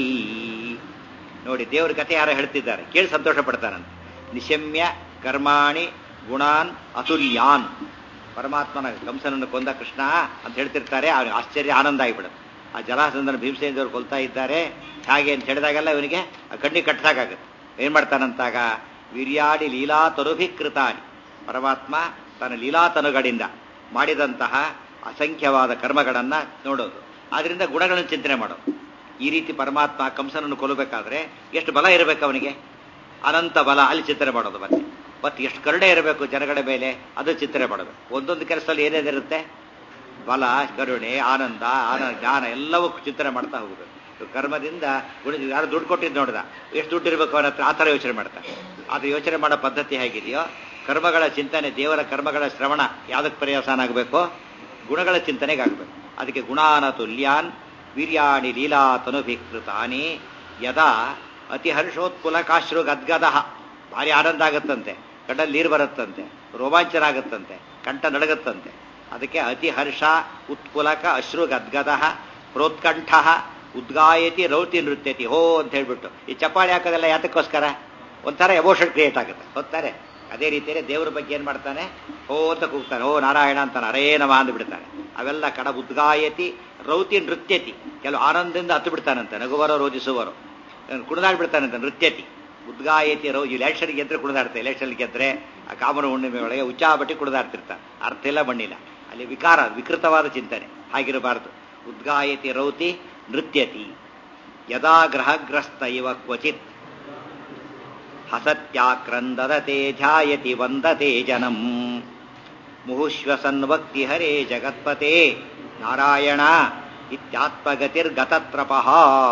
ನೋಡಿ ದೇವ್ರ ಕಥೆ ಯಾರೋ ಹೇಳ್ತಿದ್ದಾರೆ ಕೇಳಿ ಸಂತೋಷ ಪಡ್ತಾರಂತೆ ನಿಶಮ್ಯ ಕರ್ಮಾಣಿ ಗುಣಾನ್ ಅತುಲ್ಯಾನ್ ಪರಮಾತ್ಮನ ಕಂಸನನ್ನು ಕೊಂದ ಕೃಷ್ಣ ಅಂತ ಹೇಳ್ತಿರ್ತಾರೆ ಅವ್ನಿಗೆ ಆಶ್ಚರ್ಯ ಆನಂದ ಆಗಿಬಿಡುತ್ತೆ ಆ ಜಲಾಸಂದನ ಭೀಮಸೇನದವ್ರು ಕೊಲ್ತಾ ಇದ್ದಾರೆ ಹಾಗೆ ಅಂತ ಹೇಳಿದಾಗೆಲ್ಲ ಇವನಿಗೆ ಕಣ್ಣಿಗೆ ಕಟ್ಟಸಾಗುತ್ತೆ ಏನ್ ಮಾಡ್ತಾನಂತಾಗ ವಿರ್ಯಾಡಿ ಲೀಲಾ ತನುಭಿಕೃತಾನಿ ಪರಮಾತ್ಮ ತನ್ನ ಲೀಲಾತನುಗಳಿಂದ ಮಾಡಿದಂತಹ ಅಸಂಖ್ಯವಾದ ಕರ್ಮಗಳನ್ನ ನೋಡೋದು ಆದ್ರಿಂದ ಗುಣಗಳನ್ನು ಚಿಂತನೆ ಮಾಡೋದು ಈ ರೀತಿ ಪರಮಾತ್ಮ ಕಂಸನನ್ನು ಕೊಲ್ಲಬೇಕಾದ್ರೆ ಎಷ್ಟು ಬಲ ಇರಬೇಕು ಅವನಿಗೆ ಅನಂತ ಬಲ ಅಲ್ಲಿ ಚಿಂತನೆ ಮಾಡೋದು ಮತ್ತೆ ಮತ್ತೆ ಎಷ್ಟು ಕರುಣೆ ಇರಬೇಕು ಜನಗಳ ಮೇಲೆ ಅದು ಚಿಂತನೆ ಮಾಡಬೇಕು ಒಂದೊಂದು ಕೆಲಸದಲ್ಲಿ ಏನೇನಿರುತ್ತೆ ಬಲ ಕರುಣೆ ಆನಂದ ಆನಂದ ಜ್ಞಾನ ಎಲ್ಲವೂ ಚಿಂತನೆ ಮಾಡ್ತಾ ಹೋಗಬೇಕು ಕರ್ಮದಿಂದ ಗುಣ ಯಾರು ದುಡ್ಡು ಕೊಟ್ಟಿದ್ದು ನೋಡಿದ ಎಷ್ಟು ದುಡ್ಡು ಇರಬೇಕು ಅವನ ಹತ್ರ ಆ ಥರ ಯೋಚನೆ ಮಾಡ್ತಾರೆ ಅದು ಯೋಚನೆ ಮಾಡೋ ಪದ್ಧತಿ ಹೇಗಿದೆಯೋ ಕರ್ಮಗಳ ಚಿಂತನೆ ದೇವರ ಕರ್ಮಗಳ ಶ್ರವಣ ಯಾವುದಕ್ಕೆ ಪರ್ಯಾಸನ ಆಗಬೇಕು ಗುಣಗಳ ಚಿಂತನೆಗಾಗಬೇಕು ಅದಕ್ಕೆ ಗುಣಾನ ತುಲ್ಯಾನ್ ವೀರ್ಯಾಣಿ ಲೀಲಾ ತನುಭಿಕೃತಾನಿ ಯದಾ ಅತಿ ಹರ್ಷೋತ್ಪುಲಕಾಶ್ರು ಗದ್ಗದ ಭಾರಿ ಆನಂದ ಆಗತ್ತಂತೆ ಕಣ್ಣಲ್ಲಿ ನೀರು ಬರುತ್ತಂತೆ ರೋಮಾಂಚನ ಆಗುತ್ತಂತೆ ಕಂಠ ನಡಗತ್ತಂತೆ ಅದಕ್ಕೆ ಅತಿ ಹರ್ಷ ಉತ್ಪುಲಕ ಅಶ್ರು ಗದ್ಗದ ಪ್ರೋತ್ಕಂಠ ಉದ್ಗಾಯತಿ ರೌತಿ ನೃತ್ಯತಿ ಹೋ ಅಂತ ಹೇಳ್ಬಿಟ್ಟು ಈ ಚಪ್ಪಾಳಿ ಹಾಕೋದೆಲ್ಲ ಯಾತಕ್ಕೋಸ್ಕರ ಒಂಥರ ಎಮೋಷನ್ ಕ್ರಿಯೇಟ್ ಆಗುತ್ತೆ ಗೊತ್ತಾರೆ ಅದೇ ರೀತಿಯೇ ದೇವರ ಬಗ್ಗೆ ಏನ್ ಮಾಡ್ತಾನೆ ಹೋ ಅಂತ ಕೂಗ್ತಾನೆ ಓ ನಾರಾಯಣ ಅಂತಾನೆ ಹರೇ ನಮ ಅಂದ್ಬಿಡ್ತಾನೆ ಅವೆಲ್ಲ ಕಡ ಉದ್ಗಾಯತಿ ರೌತಿ ನೃತ್ಯತಿ ಕೆಲವು ಆನಂದದಿಂದ ಹತ್ತು ಬಿಡ್ತಾನಂತೆ ನಗುವರೋ ರೋಜಿಸುವರೋ ಕುಣಿದಾಡ್ಬಿಡ್ತಾನಂತೆ ನೃತ್ಯತಿ ಉದ್ಗಾಯತಿ ರೌ ಇಲೆಕ್ಷನ್ ಗೆದ್ರೆ ಕುಣಿದಾಡ್ತಾರೆ ಎಲೆಕ್ಷನ್ ಗೆದ್ರೆ ಆ ಕಾಮನ ಹುಣ್ಣಿಮೆ ಒಳಗೆ ಉಚ್ಚಾಬಟ್ಟಿ ಕುಣಿದಾಡ್ತಿರ್ತಾನೆ ಅರ್ಥ ಇಲ್ಲ ಮಣ್ಣಿಲ್ಲ ಅಲ್ಲಿ ವಿಕಾರ ವಿಕೃತವಾದ ಚಿಂತನೆ ಹಾಗಿರಬಾರದು ಉದ್ಗಾಯತಿ ರೌತಿ ನೃತ್ಯತಿ ಯದಾ ಗ್ರಹಗ್ರಸ್ತ ಇವ ಕ್ವಚಿತ್ ಹಸತ್ಯಾಕ್ರಂದದತೆ ಧ್ಯಾಯತಿ ವಂದತೆ ಜನಂ ಮುಹುಶ್ವಸನ್ವಕ್ತಿ ಹರೇ ಜಗತ್ಪತೆ ನಾರಾಯಣ ಇತ್ಯಾತ್ಮಗತಿರ್ಗತತ್ರಪಃ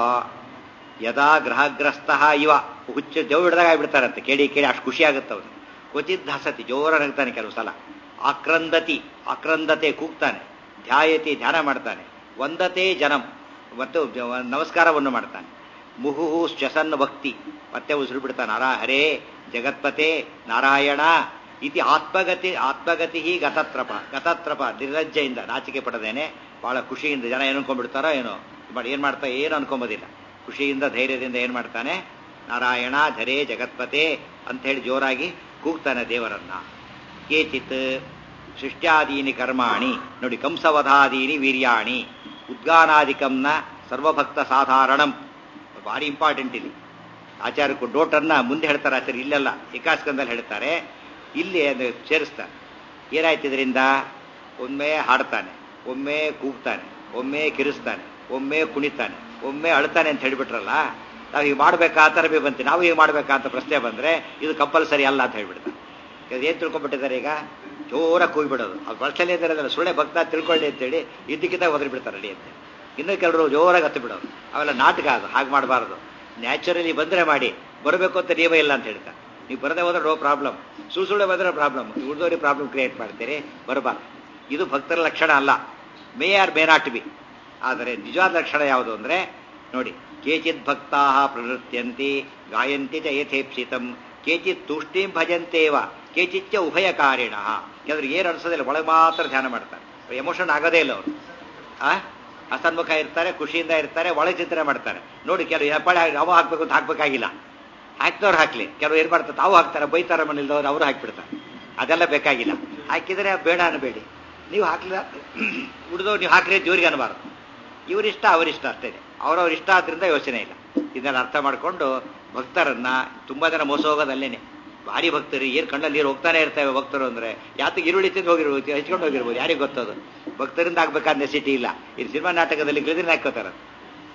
ಯದಾ ಗ್ರಹಗ್ರಸ್ತ ಇವ ಹುಚ್ಚ ದೇವ್ ಹಿಡ್ದಾಗ ಆಗ್ಬಿಡ್ತಾರಂತೆ ಕೇಳಿ ಕೇಳಿ ಅಷ್ಟು ಖುಷಿ ಆಗುತ್ತೆ ಅವನು ಕ್ವಚಿತ್ ಹಸತಿ ಜೋರ ನಗ್ತಾನೆ ಕೆಲವು ಸಲ ಆಕ್ರಂದತಿ ಆಕ್ರಂದತೆ ಕೂಗ್ತಾನೆ ಧ್ಯಾಯತಿ ಧ್ಯಾನ ಮಾಡ್ತಾನೆ ವಂದತೆ ಜನಂ ಮತ್ತು ನಮಸ್ಕಾರವನ್ನು ಮಾಡ್ತಾನೆ ಮುಹುಹು ಶ್ವಸನ್ ಭಕ್ತಿ ಮತ್ತೆ ಉಸಿರು ಬಿಡ್ತಾನೆ ಅರ ಹರೇ ಜಗತ್ಪತೆ ನಾರಾಯಣ ಇತಿ ಆತ್ಮಗತಿ ಆತ್ಮಗತಿ ಗತತ್ರಪ ಗತತ್ರಪ ನಿರ್ಲಜ್ಜೆಯಿಂದ ನಾಚಿಕೆ ಪಡದೇನೆ ಬಹಳ ಖುಷಿಯಿಂದ ಜನ ಏನು ಅನ್ಕೊಂಡ್ಬಿಡ್ತಾರೋ ಏನೋ ಬಟ್ ಏನ್ ಮಾಡ್ತಾ ಏನು ಅನ್ಕೊಂಬೋದಿಲ್ಲ ಖುಷಿಯಿಂದ ಧೈರ್ಯದಿಂದ ಏನ್ ಮಾಡ್ತಾನೆ ನಾರಾಯಣ ಧರೇ ಜಗತ್ಪತೆ ಅಂತ ಹೇಳಿ ಜೋರಾಗಿ ಕೂಗ್ತಾನೆ ದೇವರನ್ನ ಕೇಚಿತ್ ಸೃಷ್ಟ್ಯಾದೀನಿ ಕರ್ಮಾಣಿ ನೋಡಿ ಕಂಸವಧಾದೀನಿ ವೀರ್ಯಾಣಿ ಉದ್ಗಾನಾದಿಕಂನ ಸರ್ವಭಕ್ತ ಸಾಧಾರಣಂ ಭಾರಿ ಇಂಪಾರ್ಟೆಂಟ್ ಇಲ್ಲಿ ಆಚಾರ್ಯಕ್ಕೂ ಡೋಟನ್ನ ಮುಂದೆ ಹೇಳ್ತಾರೆ ಆಚಾರ್ಯ ಇಲ್ಲೆಲ್ಲ ಏಕಾಸ್ಕಂದಲ್ಲಿ ಹೇಳ್ತಾರೆ ಇಲ್ಲಿ ಅದು ಸೇರಿಸ್ತಾರೆ ಏನಾಯ್ತು ಇದರಿಂದ ಒಮ್ಮೆ ಹಾಡ್ತಾನೆ ಒಮ್ಮೆ ಕೂಗ್ತಾನೆ ಒಮ್ಮೆ ಕಿರಿಸ್ತಾನೆ ಒಮ್ಮೆ ಕುಣಿತಾನೆ ಒಮ್ಮೆ ಅಳ್ತಾನೆ ಅಂತ ಹೇಳ್ಬಿಟ್ರಲ್ಲ ನಾವು ಹೀಗೆ ಮಾಡ್ಬೇಕಾ ಆ ಥರ ಬಿ ಬಂತೀವಿ ನಾವು ಹೀಗೆ ಮಾಡ್ಬೇಕಾ ಅಂತ ಪ್ರಶ್ನೆ ಬಂದ್ರೆ ಇದು ಕಂಪಲ್ಸರಿ ಅಲ್ಲ ಅಂತ ಹೇಳ್ಬಿಡ್ತಾರೆ ಏನ್ ತಿಳ್ಕೊಂಡ್ಬಿಟ್ಟಿದ್ದಾರೆ ಈಗ ಜೋರ ಕೂಗ್ಬಿಡೋದು ಅವ್ರು ಪ್ರಶ್ನೆ ಇದ್ದಾರಲ್ಲ ಸುಳ್ಳೆ ಭಕ್ತ ತಿಳ್ಕೊಳ್ಳಿ ಅಂತೇಳಿ ಇದ್ದಕ್ಕಿದ್ದ ಒದರಿ ಬಿಡ್ತಾರೆ ಅಡಿ ಅಂತ ಇನ್ನೂ ಕೆಲವರು ಜೋರಾಗಿ ಹತ್ತು ಬಿಡೋರು ಅವೆಲ್ಲ ನಾಟಕ ಅದು ಹಾಗೆ ಮಾಡಬಾರ್ದು ನ್ಯಾಚುರಲಿ ಬಂದ್ರೆ ಮಾಡಿ ಬರಬೇಕು ಅಂತ ನಿಯಮ ಇಲ್ಲ ಅಂತ ಹೇಳ್ತಾರೆ ನೀವು ಬರದೇ ಹೋದ್ರೆ ನೋ ಪ್ರಾಬ್ಲಮ್ ಸುಳ್ಳು ಸುಳ್ಳೆ ಬಂದ್ರೆ ಪ್ರಾಬ್ಲಮ್ ಉಳಿದವ್ರಿಗೆ ಪ್ರಾಬ್ಲಮ್ ಕ್ರಿಯೇಟ್ ಮಾಡ್ತೀರಿ ಬರಬಾರ್ದು ಇದು ಭಕ್ತರ ಲಕ್ಷಣ ಅಲ್ಲ may or may not be ಆದರೆ ನಿಜವಾದ ಲಕ್ಷಣ ಯಾವುದು ಅಂದ್ರೆ ನೋಡಿ ಕೇಚಿತ್ ಭಕ್ತಾ ಪ್ರನೃತ್ಯಂತಿ ಗಾಯಂತಿ ಚ ಯಥೇಪ್ಸಿತಂ ಕೇಚಿತ್ ತೂಷ್ಣೀಂ ಭಜಂತೇವ ಕೇಚಿಚ್ಚ ಉಭಯಕಾರಿಣ ಕೆಲವ್ರಿಗೆ ಏನು ಅನ್ಸೋದಿಲ್ಲ ಒಳಗೆ ಮಾತ್ರ ಧ್ಯಾನ ಮಾಡ್ತಾರೆ ಎಮೋಷನ್ ಆಗೋದೇ ಇಲ್ಲ ಅವರು ಆ ಅಸನ್ಮುಖ ಇರ್ತಾರೆ ಖುಷಿಯಿಂದ ಇರ್ತಾರೆ ಒಳಗೆ ಚಿಂತನೆ ಮಾಡ್ತಾರೆ ನೋಡಿ ಕೆಲವು ಹೆಬ್ಬಾಳೆ ನಾವು ಹಾಕ್ಬೇಕು ಅಂತ ಹಾಕ್ಬೇಕಾಗಿಲ್ಲ ಹಾಕ್ದವ್ರು ಹಾಕ್ಲಿ ಕೆಲವು ಏನ್ ಮಾಡ್ತಾರೆ ತಾವು ಹಾಕ್ತಾರೆ ಬೈತಾರೆ ಮನೇಲಿದ್ದವ್ರು ಅವರು ಹಾಕ್ಬಿಡ್ತಾರೆ ಅದೆಲ್ಲ ಬೇಕಾಗಿಲ್ಲ ಹಾಕಿದರೆ ಬೇಡ ಅನ್ಬೇಡಿ ನೀವು ಹಾಕ್ಲಿಲ್ಲ ಉಳಿದವ್ರು ನೀವು ಹಾಕ್ರಿ ದೇವ್ರಿಗೆ ಅನ್ಬಾರ್ದು ಇವರಿಷ್ಟ ಅವರಿಷ್ಟ ಅಷ್ಟೇ ಅವ್ರವ್ರ ಇಷ್ಟ ಆದ್ರಿಂದ ಯೋಚನೆ ಇಲ್ಲ ಇದನ್ನ ಅರ್ಥ ಮಾಡ್ಕೊಂಡು ಭಕ್ತರನ್ನ ತುಂಬಾ ಜನ ಮೋಸ ಹೋಗೋದಲ್ಲೇನೆ ಭಾರಿ ಭಕ್ತರು ಏನ್ ಕಣ್ಣಲ್ಲಿ ನೀರು ಹೋಗ್ತಾನೆ ಇರ್ತವೆ ಭಕ್ತರು ಅಂದ್ರೆ ಯಾತಕ್ಕೆ ಈರುಳ್ಳಿ ತಿಂದು ಹೋಗಿರ್ಬೋದು ಹಚ್ಕೊಂಡು ಹೋಗಿರ್ಬೋದು ಯಾರಿಗೆ ಗೊತ್ತದು ಭಕ್ತರಿಂದ ಆಗ್ಬೇಕಾದ ನೆಸಿಟಿ ಇಲ್ಲ ಇದು ಸಿನಿಮಾ ನಾಟಕದಲ್ಲಿ ಗಿಳಿದಿನ ಹಾಕೋತಾರ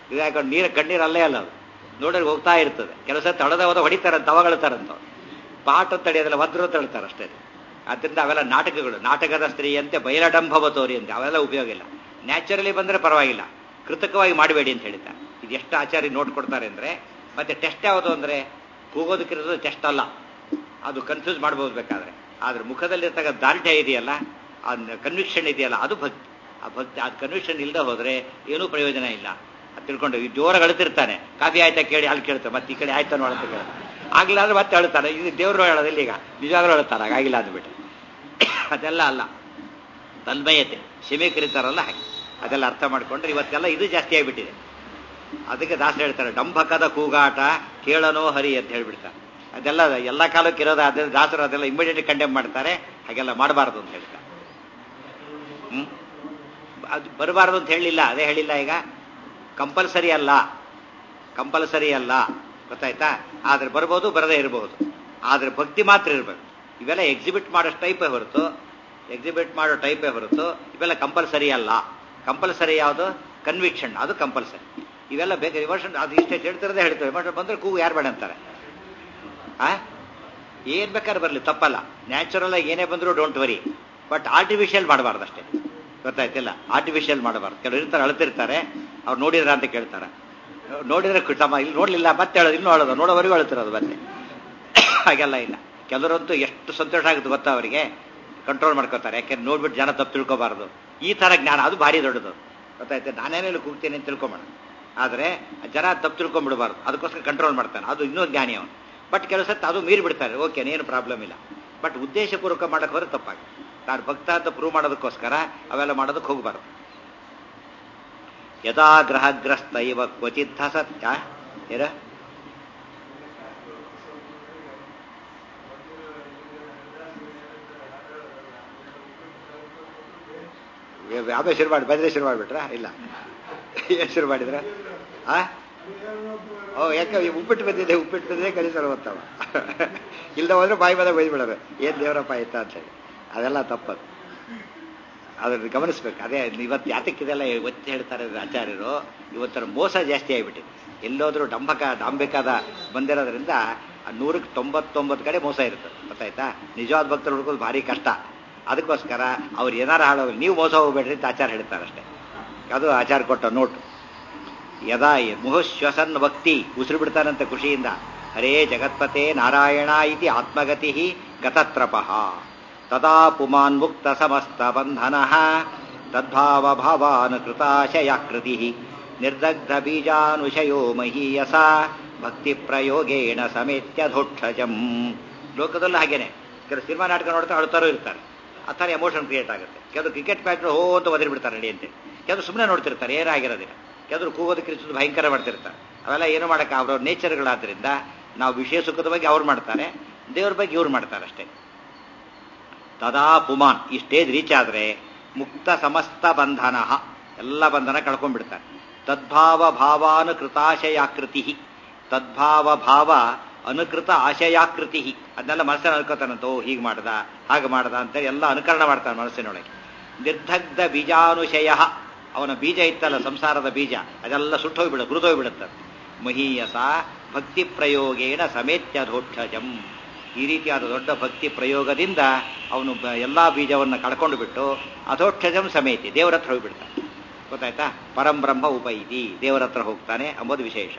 ಇದು ಯಾಕಂದ್ರೆ ನೀರು ಕಣ್ಣೀರು ಅಲ್ಲೇ ಅಲ್ಲ ಅದು ನೋಡಿದ್ರೆ ಹೋಗ್ತಾ ಇರ್ತದೆ ಕೆಲಸ ತಳದ ಹೋದ ಹೊಡಿತಾರೆ ತವಗಳ್ತಾರಂತ ಪಾಠ ತಡೆಯೋದಿಲ್ಲ ಭದ್ರ ತಳ್ತಾರೆ ಅಷ್ಟೇ ಆದ್ದರಿಂದ ಅವೆಲ್ಲ ನಾಟಕಗಳು ನಾಟಕದ ಸ್ತ್ರೀಯಂತೆ ಬಯಲಡಂಭವ ತೋರಿ ಅಂತ ಅವೆಲ್ಲ ಉಪಯೋಗ ಇಲ್ಲ ನ್ಯಾಚುರಲಿ ಬಂದರೆ ಪರವಾಗಿಲ್ಲ ಕೃತಕವಾಗಿ ಮಾಡಬೇಡಿ ಅಂತ ಹೇಳ್ತಾರೆ ಇದು ಎಷ್ಟು ಆಚಾರ್ಯ ನೋಟ್ ಕೊಡ್ತಾರೆ ಅಂದರೆ ಮತ್ತೆ ಟೆಸ್ಟ್ ಯಾವುದು ಅಂದರೆ ಕೂಗೋದಕ್ಕಿರೋದು ಟೆಸ್ಟ್ ಅಲ್ಲ ಅದು ಕನ್ಫ್ಯೂಸ್ ಮಾಡ್ಬೋದು ಬೇಕಾದ್ರೆ ಆದ್ರೆ ಮುಖದಲ್ಲಿರ್ತಕ್ಕ ದಾರ್ಢ್ಯ ಇದೆಯಲ್ಲ ಆ ಕನ್ವಿಕ್ಷನ್ ಇದೆಯಲ್ಲ ಅದು ಭಕ್ತಿ ಆ ಭಕ್ತಿ ಅದು ಕನ್ವಿಕ್ಷನ್ ಇಲ್ಲದೆ ಹೋದ್ರೆ ಏನೂ ಪ್ರಯೋಜನ ಇಲ್ಲ ಅದು ತಿಳ್ಕೊಂಡು ಈ ಜೋರಾಗಿ ಅಳ್ತಿರ್ತಾನೆ ಕಾಫಿ ಆಯ್ತಾ ಕೇಳಿ ಅಲ್ಲಿ ಕೇಳ್ತಾರೆ ಮತ್ತೆ ಈ ಕಡೆ ಆಯ್ತಾ ನೋಡಂತ ಕೇಳ್ತಾರೆ ಆಗಿಲ್ಲ ಅಂದ್ರೆ ಮತ್ತೆ ಅಳ್ತಾನೆ ಇದು ದೇವರು ಹೇಳೋದಿಲ್ಲ ಈಗ ನಿಜವಾಗ್ಲೂ ಹೇಳ್ತಾರೆ ಹಾಗಾಗಿಲ್ಲ ಅಂದ್ಬಿಟ್ಟು ಅದೆಲ್ಲ ಅಲ್ಲ ತನ್ಮಯತೆ ಶಿಮೆ ಕರೀತಾರಲ್ಲ ಹಾಗೆ ಅದೆಲ್ಲ ಅರ್ಥ ಮಾಡ್ಕೊಂಡ್ರೆ ಇವತ್ತೆಲ್ಲ ಇದು ಜಾಸ್ತಿ ಆಗಿಬಿಟ್ಟಿದೆ ಅದಕ್ಕೆ ದಾಸ ಹೇಳ್ತಾರೆ ಡಂಭಕದ ಕೂಗಾಟ ಕೇಳನೋ ಹರಿ ಅಂತ ಹೇಳ್ಬಿಡ್ತಾರೆ ಅದೆಲ್ಲ ಎಲ್ಲ ಕಾಲಕ್ಕೆ ಇರೋದು ಅದೆಲ್ಲ ದಾಸರು ಅದೆಲ್ಲ ಇಮಿಡಿಯೇಟ್ ಕಂಡೆಮ್ ಮಾಡ್ತಾರೆ ಹಾಗೆಲ್ಲ ಮಾಡಬಾರ್ದು ಅಂತ ಹೇಳ್ತಾರೆ ಹ್ಮ್ ಅದು ಬರಬಾರ್ದು ಅಂತ ಹೇಳಿಲ್ಲ ಅದೇ ಹೇಳಿಲ್ಲ ಈಗ ಕಂಪಲ್ಸರಿ ಅಲ್ಲ ಕಂಪಲ್ಸರಿ ಅಲ್ಲ ಗೊತ್ತಾಯ್ತಾ ಆದ್ರೆ ಬರ್ಬೋದು ಬರದೇ ಇರಬಹುದು ಆದ್ರೆ ಭಕ್ತಿ ಮಾತ್ರ ಇರಬೇಕು ಇವೆಲ್ಲ ಎಕ್ಸಿಬಿಟ್ ಮಾಡೋ ಟೈಪೇ ಹೊರತು ಎಕ್ಸಿಬಿಟ್ ಮಾಡೋ ಟೈಪೇ ಹೊರತು ಇವೆಲ್ಲ ಕಂಪಲ್ಸರಿ ಅಲ್ಲ ಕಂಪಲ್ಸರಿ ಯಾವುದು ಕನ್ವಿಕ್ಷನ್ ಅದು ಕಂಪಲ್ಸರಿ ಇವೆಲ್ಲ ಬೇಕು ರಿವರ್ಷನ್ ಅದು ಇಷ್ಟೇ ಹೇಳ್ತಿರೋದೇ ಹೇಳ್ತೇವೆ ರಿವರ್ಷನ್ ಬಂದ್ರೆ ಕೂಗು ಯಾರು ಬೇಡ ಅಂತಾರೆ ಆ ಏನ್ ಬೇಕಾದ್ರೆ ಬರಲಿ ತಪ್ಪಲ್ಲ ನ್ಯಾಚುರಲ್ ಆಗಿ ಏನೇ ಬಂದರೂ ಡೋಂಟ್ ವರಿ ಬಟ್ ಆರ್ಟಿಫಿಷಿಯಲ್ ಮಾಡಬಾರ್ದು ಅಷ್ಟೇ ಗೊತ್ತಾಯ್ತಿಲ್ಲ ಆರ್ಟಿಫಿಷಿಯಲ್ ಮಾಡಬಾರ್ದು ಕೆಲವರು ಇರ್ತಾರೆ ಅಳ್ತಿರ್ತಾರೆ ಅವ್ರು ನೋಡಿದ್ರ ಅಂತ ಕೇಳ್ತಾರೆ ನೋಡಿದ್ರೆ ತಮ್ಮ ಇಲ್ಲಿ ನೋಡ್ಲಿಲ್ಲ ಮತ್ತೆ ಹೇಳೋದು ಇನ್ನೂ ಹೇಳೋದು ನೋಡೋವರೆಗೂ ಹೇಳ್ತಿರೋದು ಮತ್ತೆ ಹಾಗೆಲ್ಲ ಇಲ್ಲ ಕೆಲವರಂತೂ ಎಷ್ಟು ಸಂತೋಷ ಆಗುತ್ತೆ ಗೊತ್ತಾ ಅವರಿಗೆ ಕಂಟ್ರೋಲ್ ಮಾಡ್ಕೋತಾರೆ ಯಾಕೆಂದ್ರೆ ನೋಡ್ಬಿಟ್ಟು ಜನ ತಪ್ಪು ತಿಳ್ಕೊಬಾರ್ದು ಈ ತರ ಜ್ಞಾನ ಅದು ಭಾರಿ ದೊಡ್ಡದು ಗೊತ್ತಾಯ್ತು ನಾನೇನೆಲ್ಲ ಕೂಗ್ತೀನಿ ಅಂತ ತಿಳ್ಕೊಂಬೋಣ ಆದರೆ ಜನ ತಪ್ಪು ತಿಳ್ಕೊಂಡ್ಬಿಡಬಾರ್ದು ಅದಕ್ಕೋಸ್ಕರ ಕಂಟ್ರೋಲ್ ಮಾಡ್ತಾನೆ ಅದು ಇನ್ನೂ ಜ್ಞಾನಿ ಅವನು ಬಟ್ ಕೆಲಸ ಅದು ಮೀರಿ ಬಿಡ್ತಾರೆ ಓಕೆ ಏನು ಪ್ರಾಬ್ಲಮ್ ಇಲ್ಲ ಬಟ್ ಉದ್ದೇಶಪೂರ್ವಕ ಮಾಡಕ್ಕೆ ಹೋದ್ರೆ ತಪ್ಪಾಗುತ್ತೆ ನಾನು ಭಕ್ತ ಅಂತ ಪ್ರೂವ್ ಮಾಡೋದಕ್ಕೋಸ್ಕರ ಅವೆಲ್ಲ ಮಾಡೋದಕ್ಕೆ ಹೋಗಬಾರ್ದು ಯದಾ ಗ್ರಹಗ್ರಸ್ತ ಇವ ಕ್ವಚಿತ್ ಸತ್ಯ ಏರ ಆಮೇಲೆ ಶುರು ಮಾಡಿ ಬಂದ್ರೆ ಶುರು ಮಾಡಿಬಿಟ್ರಾ ಇಲ್ಲ ಏನು ಶುರು ಮಾಡಿದ್ರ ಆ ಓ ಯಾಕೆ ಉಪ್ಪಿಟ್ಟು ಬಂದಿದೆ ಉಪ್ಪಿಟ್ಟು ಬಂದಿದೆ ಕಲಿಸಲು ಓದ್ತಾವ ಇಲ್ದ ಹೋದ್ರೆ ಬಾಯಿ ಬಂದಾಗ ಬೈದ್ಬಿಡೋದು ಏನ್ ದೇವರಪ್ಪ ಆಯ್ತಾ ಅಂತ ಹೇಳಿ ಅದೆಲ್ಲ ತಪ್ಪದು ಅದನ್ನು ಗಮನಿಸ್ಬೇಕು ಅದೇ ಇವತ್ತು ಯಾತಕ್ಕಿದೆಲ್ಲ ಒತ್ತಿ ಹೇಳ್ತಾರೆ ಆಚಾರ್ಯರು ಇವತ್ತರ ಮೋಸ ಜಾಸ್ತಿ ಆಗಿಬಿಟ್ಟಿದೆ ಎಲ್ಲೋದ್ರೂ ಡಂಬಕ ಡಾಂಬಿಕಾದ ಬಂದಿರೋದ್ರಿಂದ ನೂರಕ್ಕೆ ತೊಂಬತ್ತೊಂಬತ್ತು ಕಡೆ ಮೋಸ ಇರುತ್ತೆ ಗೊತ್ತಾಯ್ತಾ ನಿಜವಾದ ಭಕ್ತರು ಹುಡುಕೋದು ಭಾರಿ ಕಷ್ಟ ಅದಕ್ಕೋಸ್ಕರ ಅವ್ರು ಏನಾರು ಹಾಳೋ ನೀವು ಮೋಸ ಹೋಗ್ಬೇಡ್ರಿ ಅಂತ ಆಚಾರ ಹೇಳ್ತಾರೆ ಅಷ್ಟೇ ಅದು ಆಚಾರ ಕೊಟ್ಟ ನೋಟು ಯದಾ ಮುಹುಶ್ವಸನ್ ಭಕ್ತಿ ಉಸಿರು ಬಿಡ್ತಾನಂತ ಖುಷಿಯಿಂದ ಹರೇ ಜಗತ್ಪತೆ ನಾರಾಯಣ ಇತಿ ಆತ್ಮಗತಿ ಗತತ್ರಪಃ ತದಾ ಪುಮಾನ್ ಮುಕ್ತ ಸಮಸ್ತ ಬಂಧನ ತದ್ಭಾವ ಭಾವಾನ್ ಕೃತಾಶಯಾಕೃತಿ ನಿರ್ದಗ್ಧ ಬೀಜಾನುಶಯೋ ಮಹೀಯಸ ಭಕ್ತಿ ಪ್ರಯೋಗೇಣ ಸಮೇತ್ಯಧೋಕ್ಷಜಂ ಲೋಕದಲ್ಲೂ ಹಾಗೇನೆ ಕೆಲವು ಸಿನಿಮಾ ನಾಟಕ ನೋಡ್ತಾ ಅಳ್ತಾರೋ ಇರ್ತಾರೆ ಆ ಥರ ಎಮೋಷನ್ ಕ್ರಿಯೇಟ್ ಆಗುತ್ತೆ ಕೆಲವರು ಕ್ರಿಕೆಟ್ ಮ್ಯಾಚ್ ಹೋ ಅಂತ ಒದರಿ ಬಿಡ್ತಾರೆ ನಡಿ ಅಂತ ಕೆಲವರು ಸುಮ್ಮನೆ ನೋಡ್ತಿರ್ತಾರೆ ಏನಾಗಿರೋದಿಲ್ಲ ಕೆಲವರು ಕೂಗೋದು ಕಿರಿಸೋದು ಭಯಂಕರ ಮಾಡ್ತಿರ್ತಾರೆ ಅವೆಲ್ಲ ಏನು ಮಾಡೋಕ್ಕೆ ಅವ್ರವ್ರ ನೇಚರ್ಗಳಾದ್ರಿಂದ ನಾವು ವಿಷಯ ಸುಖದ ಬಗ್ಗೆ ಅವ್ರು ಮಾಡ್ತಾರೆ ದೇವ್ರ ಬಗ್ಗೆ ಇವ್ರು ಮಾಡ್ತಾರೆ ಅಷ್ಟೇ ತದಾ ಪುಮಾನ್ ಈ ಸ್ಟೇಜ್ ರೀಚ್ ಆದ್ರೆ ಮುಕ್ತ ಸಮಸ್ತ ಬಂಧನ ಎಲ್ಲ ಬಂಧನ ಕಳ್ಕೊಂಡ್ಬಿಡ್ತಾರೆ ತದ್ಭಾವ ಭಾವಾನುಕೃತಾಶಯಾಕೃತಿ ತದ್ಭಾವ ಭಾವ ಅನುಕೃತ ಆಶಯಾಕೃತಿ ಅದನ್ನೆಲ್ಲ ಮನಸ್ಸನ್ನು ಅನ್ಕೋತಾನಂತ ಓ ಹೀಗೆ ಮಾಡ್ದ ಹಾಗೆ ಮಾಡ್ದ ಅಂತ ಎಲ್ಲ ಅನುಕರಣ ಮಾಡ್ತಾನೆ ಮನಸ್ಸಿನೊಳಗೆ ನಿರ್ದಗ್ಧ ಬೀಜಾನುಶಯ ಅವನ ಬೀಜ ಇತ್ತಲ್ಲ ಸಂಸಾರದ ಬೀಜ ಅದೆಲ್ಲ ಸುಟ್ಟೋಗ್ಬಿಡ ಮೃತೋಗ್ಬಿಡುತ್ತೆ ಮಹೀಯಸ ಭಕ್ತಿ ಪ್ರಯೋಗೇಣ ಸಮೇತ್ಯಧೋಕ್ಷಜಂ ಈ ರೀತಿಯಾದ ದೊಡ್ಡ ಭಕ್ತಿ ಪ್ರಯೋಗದಿಂದ ಅವನು ಎಲ್ಲಾ ಬೀಜವನ್ನು ಕಳ್ಕೊಂಡು ಬಿಟ್ಟು ಅಧೋಕ್ಷಜಂ ಸಮೇತಿ ದೇವರ ಹತ್ರ ಹೋಗ್ಬಿಡ್ತಾನೆ ಗೊತ್ತಾಯ್ತಾ ಪರಂ ಬ್ರಹ್ಮ ಉಪೈತಿ ದೇವರ ಹತ್ರ ಹೋಗ್ತಾನೆ ಎಂಬುದು ವಿಶೇಷ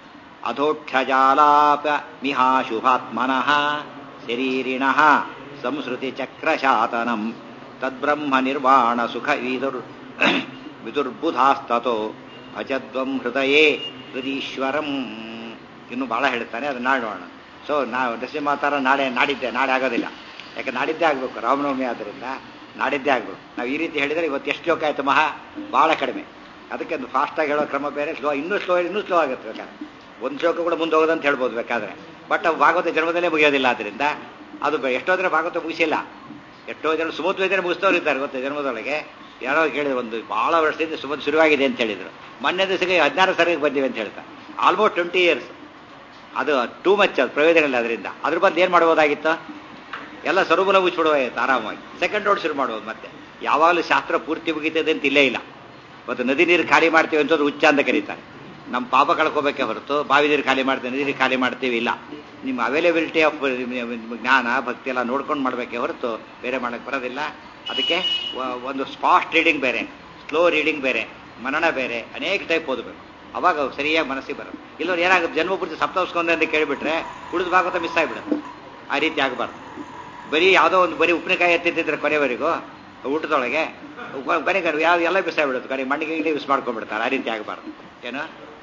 ಅಧೋಕ್ಷಜಾಲಾಪ ಮಿಹಾಶುಭಾತ್ಮನಃ ಶರೀರಿಣಃ ಸಂಸ್ಕೃತಿ ಚಕ್ರಶಾತನಂ ತದ್ಬ್ರಹ್ಮ ನಿರ್ವಾಣ ಸುಖ ವಿದುರ್ ವಿದುರ್ಬುಧಾಸ್ತೋ ಭಜದ್ವಂ ಹೃದಯೇ ಹೃದೀಶ್ವರಂ ಇನ್ನು ಬಹಳ ಹೇಳ್ತಾನೆ ಅದು ನಾಡೋಣ ಸೊ ನಾವು ನರಸಿಂಹಾವತಾರ ನಾಳೆ ನಾಡಿದ್ದೆ ನಾಳೆ ಆಗೋದಿಲ್ಲ ಯಾಕೆ ನಾಡಿದ್ದೇ ಆಗಬೇಕು ರಾಮನವಮಿ ಆದ್ದರಿಂದ ನಾಡಿದ್ದೇ ಆಗಬೇಕು ನಾವು ಈ ರೀತಿ ಹೇಳಿದರೆ ಇವತ್ತು ಎಷ್ಟು ಶ್ಲೋಕ ಆಯಿತು ಮಹಾ ಭಾಳ ಕಡಿಮೆ ಅದಕ್ಕೆ ಒಂದು ಫಾಸ್ಟಾಗಿ ಹೇಳೋ ಕ್ರಮ ಬೇರೆ ಸ್ಲೋ ಇನ್ನೂ ಸ್ಲೋ ಇನ್ನೂ ಸ್ಲೋ ಆಗುತ್ತೆ ಬೇಕಾದ್ರೆ ಒಂದು ಶ್ಲೋಕ ಕೂಡ ಮುಂದೆ ಹೋಗೋದಂತ ಹೇಳ್ಬೋದು ಬೇಕಾದ್ರೆ ಬಟ್ ಭಾಗವತ ಜನ್ಮದಲ್ಲೇ ಮುಗಿಯೋದಿಲ್ಲ ಆದ್ದರಿಂದ ಅದು ಎಷ್ಟೋದ್ರೆ ಭಾಗವತ ಮುಗಿಸಿಲ್ಲ ಎಷ್ಟೋ ಜನ ಸುಮಧ್ವೇದನೆ ಮುಗಿಸ್ತವ್ರು ಇದ್ದಾರೆ ಗೊತ್ತಾ ಜನ್ಮದೊಳಗೆ ಯಾರೋ ಕೇಳಿದ್ರು ಒಂದು ಬಹಳ ವರ್ಷದಿಂದ ಸುಮದ್ ಶುರುವಾಗಿದೆ ಅಂತ ಹೇಳಿದ್ರು ಮೊನ್ನೆ ದಿವಸಕ್ಕೆ ಹದಿನಾರು ಸರಿಗೆ ಬಂದಿವೆ ಅಂತ ಹೇಳ್ತಾರೆ ಆಲ್ಮೋಸ್ಟ್ ಟ್ವೆಂಟಿ ಇಯರ್ಸ್ ಅದು ಟೂ ಮಚ್ ಅದು ಪ್ರಯೋಜನ ಅದರಿಂದ ಅದ್ರ ಬಂದು ಏನು ಮಾಡ್ಬೋದಾಗಿತ್ತು ಎಲ್ಲ ಸ್ವರೂಪನ ಮುಚ್ಚಿಬಿಡುವಾಯ್ತು ಆರಾಮಾಗಿ ಸೆಕೆಂಡ್ ರೋಡ್ ಶುರು ಮಾಡ್ಬೋದು ಮತ್ತೆ ಯಾವಾಗಲೂ ಶಾಸ್ತ್ರ ಪೂರ್ತಿ ಮುಗಿತದೆ ಅಂತ ಇಲ್ಲೇ ಇಲ್ಲ ಮತ್ತು ನದಿ ನೀರು ಖಾಲಿ ಮಾಡ್ತೀವಿ ಅಂತಂದ್ರೆ ಹುಚ್ಚ ಅಂತ ಕರೀತಾರೆ ನಮ್ಮ ಪಾಪ ಕಳ್ಕೋಬೇಕೇ ಹೊರತು ಬಾವಿ ನೀರು ಖಾಲಿ ಮಾಡ್ತೇವೆ ನೀರು ಖಾಲಿ ಮಾಡ್ತೀವಿ ಇಲ್ಲ ನಿಮ್ಮ ಅವೈಲೇಬಿಲಿಟಿ ಆಫ್ ಜ್ಞಾನ ಭಕ್ತಿ ಎಲ್ಲ ನೋಡ್ಕೊಂಡು ಮಾಡಬೇಕೇ ಹೊರತು ಬೇರೆ ಮಾಡಕ್ಕೆ ಬರೋದಿಲ್ಲ ಅದಕ್ಕೆ ವ- ಒಂದು ಫಾಸ್ಟ್ ರೀಡಿಂಗ್ ಬೇರೆ ಸ್ಲೋ ರೀಡಿಂಗ್ ಬೇರೆ ಮನನ ಬೇರೆ ಅನೇಕ ಟೈಪ್ ಓದಬೇಕು ಅವಾಗ ಸರಿಯಾಗಿ ಮನಸ್ಸಿಗೆ ಬರೋದು ಇಲ್ಲವ್ರು ಏನಾಗುತ್ತೆ ಜನ್ಮಪೂರ್ತಿ ಸಪ್ತಸ್ಕೊಂಡೆ ಅಂತ ಕೇಳಿಬಿಟ್ರೆ ಉಳಿದ ಭಾಗವತ ಮಿಸ್ ಆಗಿಬಿಡುತ್ತೆ ಆ ರೀತಿ ಆಗಬಾರ್ದು ಬರೀ ಯಾವುದೋ ಒಂದು ಬರೀ ಉಪ್ಪಿನಕಾಯಿ ಎತ್ತಿದ್ರೆ ಕೊನೆವರೆಗೂ ಊಟದೊಳಗೆ ಉಪ- ಕೊನೆಗೆ ಯಾವ ಎಲ್ಲ ಮಿಸ್ ಆಗಿಬಿಡುತ್ತೆ ಕೊನೆಗೆ ಮಣ್ಣಿಗೆ ಗಿಡ ಮಿಸ್ ಮಾಡ್ಕೊಂಡ್ಬಿಡ್ತಾರೆ ಆ ರೀತಿ ಆಗಬಾರ್ದು ಏನು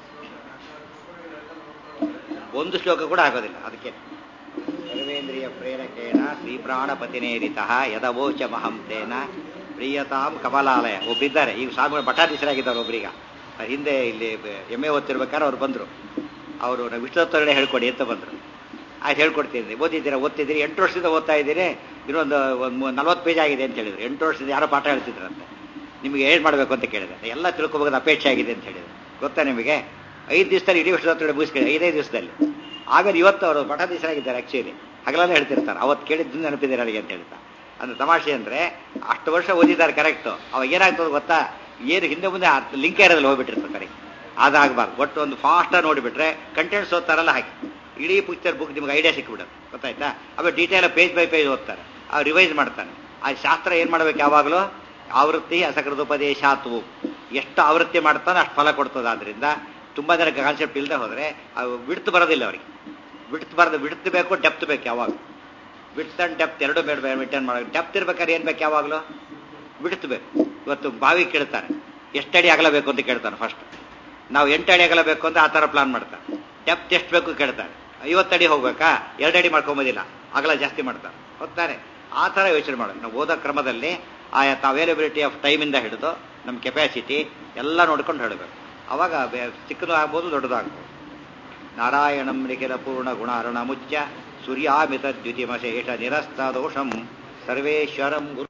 ಒಂದು ಶ್ಲೋಕ ಕೂಡ ಆಗೋದಿಲ್ಲ ಅದಕ್ಕೆ ಸರ್ವೇಂದ್ರಿಯ ಪ್ರೇರಕೇಣ ಶ್ರೀ ಪ್ರಾಣಪತಿನೇರಿತ ಯದವೋಚ ಮಹಂತೇನ ಪ್ರಿಯತಾಂ ಕಮಲಾಲಯ ಒಬ್ಬಿದ್ದಾರೆ ಈಗ ಸ್ವಾಮಿಗಳು ಮಠಾಧೀಶರಾಗಿದ್ದಾರೆ ಒಬ್ರೀಗ ಅವ್ರ ಹಿಂದೆ ಇಲ್ಲಿ ಎಮ್ಮೆ ಓದ್ತಿರ್ಬೇಕಾದ್ರೆ ಅವ್ರು ಬಂದರು ಅವರು ವಿಷ್ಣುತ್ವರಣೆ ಹೇಳ್ಕೊಡಿ ಅಂತ ಬಂದರು ಆಯ್ತು ಹೇಳ್ಕೊಡ್ತಿದ್ದೆ ಓದಿದ್ದೀರಾ ಓದ್ತಿದ್ದೀರಿ ಎಂಟು ವರ್ಷದಿಂದ ಓದ್ತಾ ಇದ್ದೀರಿ ಇನ್ನೊಂದು ಒಂದು ನಲ್ವತ್ತು ಪೇಜ್ ಆಗಿದೆ ಅಂತ ಹೇಳಿದ್ರು ಎಂಟು ವರ್ಷದಿಂದ ಯಾರೋ ಪಾಠ ಹೇಳ್ತಿದ್ರಂತೆ ನಿಮಗೆ ಏನು ಮಾಡಬೇಕು ಅಂತ ಕೇಳಿದೆ ಎಲ್ಲ ತಿಳ್ಕೊಬೇಕಾದ ಅಪೇಕ್ಷೆ ಆಗಿದೆ ಅಂತ ಹೇಳಿದ್ರು ಗೊತ್ತಾ ನಿಮಗೆ ಐದು ದಿವಸದಲ್ಲಿ ಇಡೀ ವರ್ಷದ ಮುಗಿಸ್ಕೊಳ್ಳಿ ಐದೈದು ದಿವಸದಲ್ಲಿ ಆಮೇಲೆ ಇವತ್ತು ಅವರು ಮಠಾಧೀಶರಾಗಿದ್ದಾರೆ ಆ್ಯಕ್ಚುಲಿ ಹಗಲಲ್ಲೇ ಹೇಳ್ತಿರ್ತಾರೆ ಅವತ್ತು ಕೇಳಿದ್ದು ನೆನಪಿದೆ ನನಗೆ ಅಂತ ಹೇಳ್ತಾ ಅಂದ್ರೆ ತಮಾಷೆ ಅಂದರೆ ಅಷ್ಟು ವರ್ಷ ಓದಿದ್ದಾರೆ ಕರೆಕ್ಟು ಅವಾಗ ಏನಾಗ್ತದೆ ಗೊತ್ತಾ ಏನು ಹಿಂದೆ ಮುಂದೆ ಲಿಂಕ್ ಇರೋದ್ರಲ್ಲಿ ಹೋಗ್ಬಿಟ್ಟಿರ್ತಾರೆ ಕರೆಕ್ಟ್ ಅದಾಗಬಾರ್ದು ಒಟ್ಟು ಒಂದು ಫಾಸ್ಟಾಗಿ ನೋಡಿಬಿಟ್ರೆ ಕಂಟೆಂಟ್ಸ್ ಓದ್ತಾರಲ್ಲ ಹಾಕಿ ಇಡೀ ಪಿಕ್ಚರ್ ಬುಕ್ ನಿಮ್ಗೆ ಐಡಿಯಾ ಸಿಕ್ಬಿಡುತ್ತೆ ಗೊತ್ತಾಯ್ತಾ ಆಮೇಲೆ ಡೀಟೇಲ್ ಪೇಜ್ ಬೈ ಪೇಜ್ ಓದ್ತಾರೆ ಅವ್ರು ರಿವೈಸ್ ಮಾಡ್ತಾನೆ ಆ ಶಾಸ್ತ್ರ ಏನು ಮಾಡ್ಬೇಕು ಯಾವಾಗಲೂ ಆವೃತ್ತಿ ಅಸಕೃತೋಪದೇಶಾತ್ವು ಎಷ್ಟು ಆವೃತ್ತಿ ಮಾಡ್ತಾನೆ ಅಷ್ಟು ಫಲ ಕೊಡ್ತದೆ ಆದ್ರಿಂದ ತುಂಬಾ ಜನಕ್ಕೆ ಕಾನ್ಸೆಪ್ಟ್ ಇಲ್ಲದೆ ಹೋದ್ರೆ ಅವು ಬಿಡ್ತು ಬರೋದಿಲ್ಲ ಅವರಿಗೆ ಬಿಡ್ತು ಬರೋದು ಬಿಡ್ತು ಬೇಕು ಡೆಪ್ತ್ ಬೇಕು ಯಾವಾಗ ಬಿಡ್ತ್ ಅಂಡ್ ಡೆಪ್ತ್ ಎರಡು ಬೇಡ ಮೇಂಟೈನ್ ಮಾಡಬೇಕು ಡೆಪ್ತ್ ಇರ್ಬೇಕಾದ್ರೆ ಏನ್ ಬೇಕು ಯಾವಾಗಲೂ ಬಿಡ್ತು ಬೇಕು ಇವತ್ತು ಬಾವಿ ಕೇಳ್ತಾರೆ ಎಷ್ಟಡಿ ಅಗಲಬೇಕು ಅಂತ ಕೇಳ್ತಾನೆ ಫಸ್ಟ್ ನಾವು ಎಂಟು ಅಡಿ ಅಗಲಬೇಕು ಅಂತ ಆ ಥರ ಪ್ಲಾನ್ ಮಾಡ್ತಾರೆ ಡೆಪ್ತ್ ಎಷ್ಟು ಬೇಕು ಕೇಳ್ತಾರೆ ಐವತ್ತಡಿ ಹೋಗ್ಬೇಕಾ ಎರಡು ಅಡಿ ಮಾಡ್ಕೊಂಬೋದಿಲ್ಲ ಅಗಲ ಜಾಸ್ತಿ ಮಾಡ್ತಾರೆ ಹೋಗ್ತಾರೆ ಆ ಥರ ಯೋಚನೆ ಮಾಡೋದು ನಾವು ಓದೋ ಕ್ರಮದಲ್ಲಿ ಆಯಾ ಅವೈಲಬಿಲಿಟಿ ಆಫ್ ಟೈಮಿಂದ ಹಿಡಿದು ನಮ್ಮ ಕೆಪಾಸಿಟಿ ಎಲ್ಲ ನೋಡ್ಕೊಂಡು ಹೇಳಬೇಕು ಅವಾಗ ಬೆ- ಚಿಕ್ಕದು ಆಗ್ಬೋದು ದೊಡ್ಡದು ಆಗ್ಬೋದು ನಾರಾಯಣಂ ನಿಖಿಲ ಪೂರ್ಣ ಗುಣ ಅರುಣ ಮುಚ್ಚ ಸೂರ್ಯಾಮಿತ ದ್ಯುತಿಮಶೇಷ ನಿರಸ್ತ ದೋಷಂ ಸರ್ವೇಶ್ವರಂ ಗುರು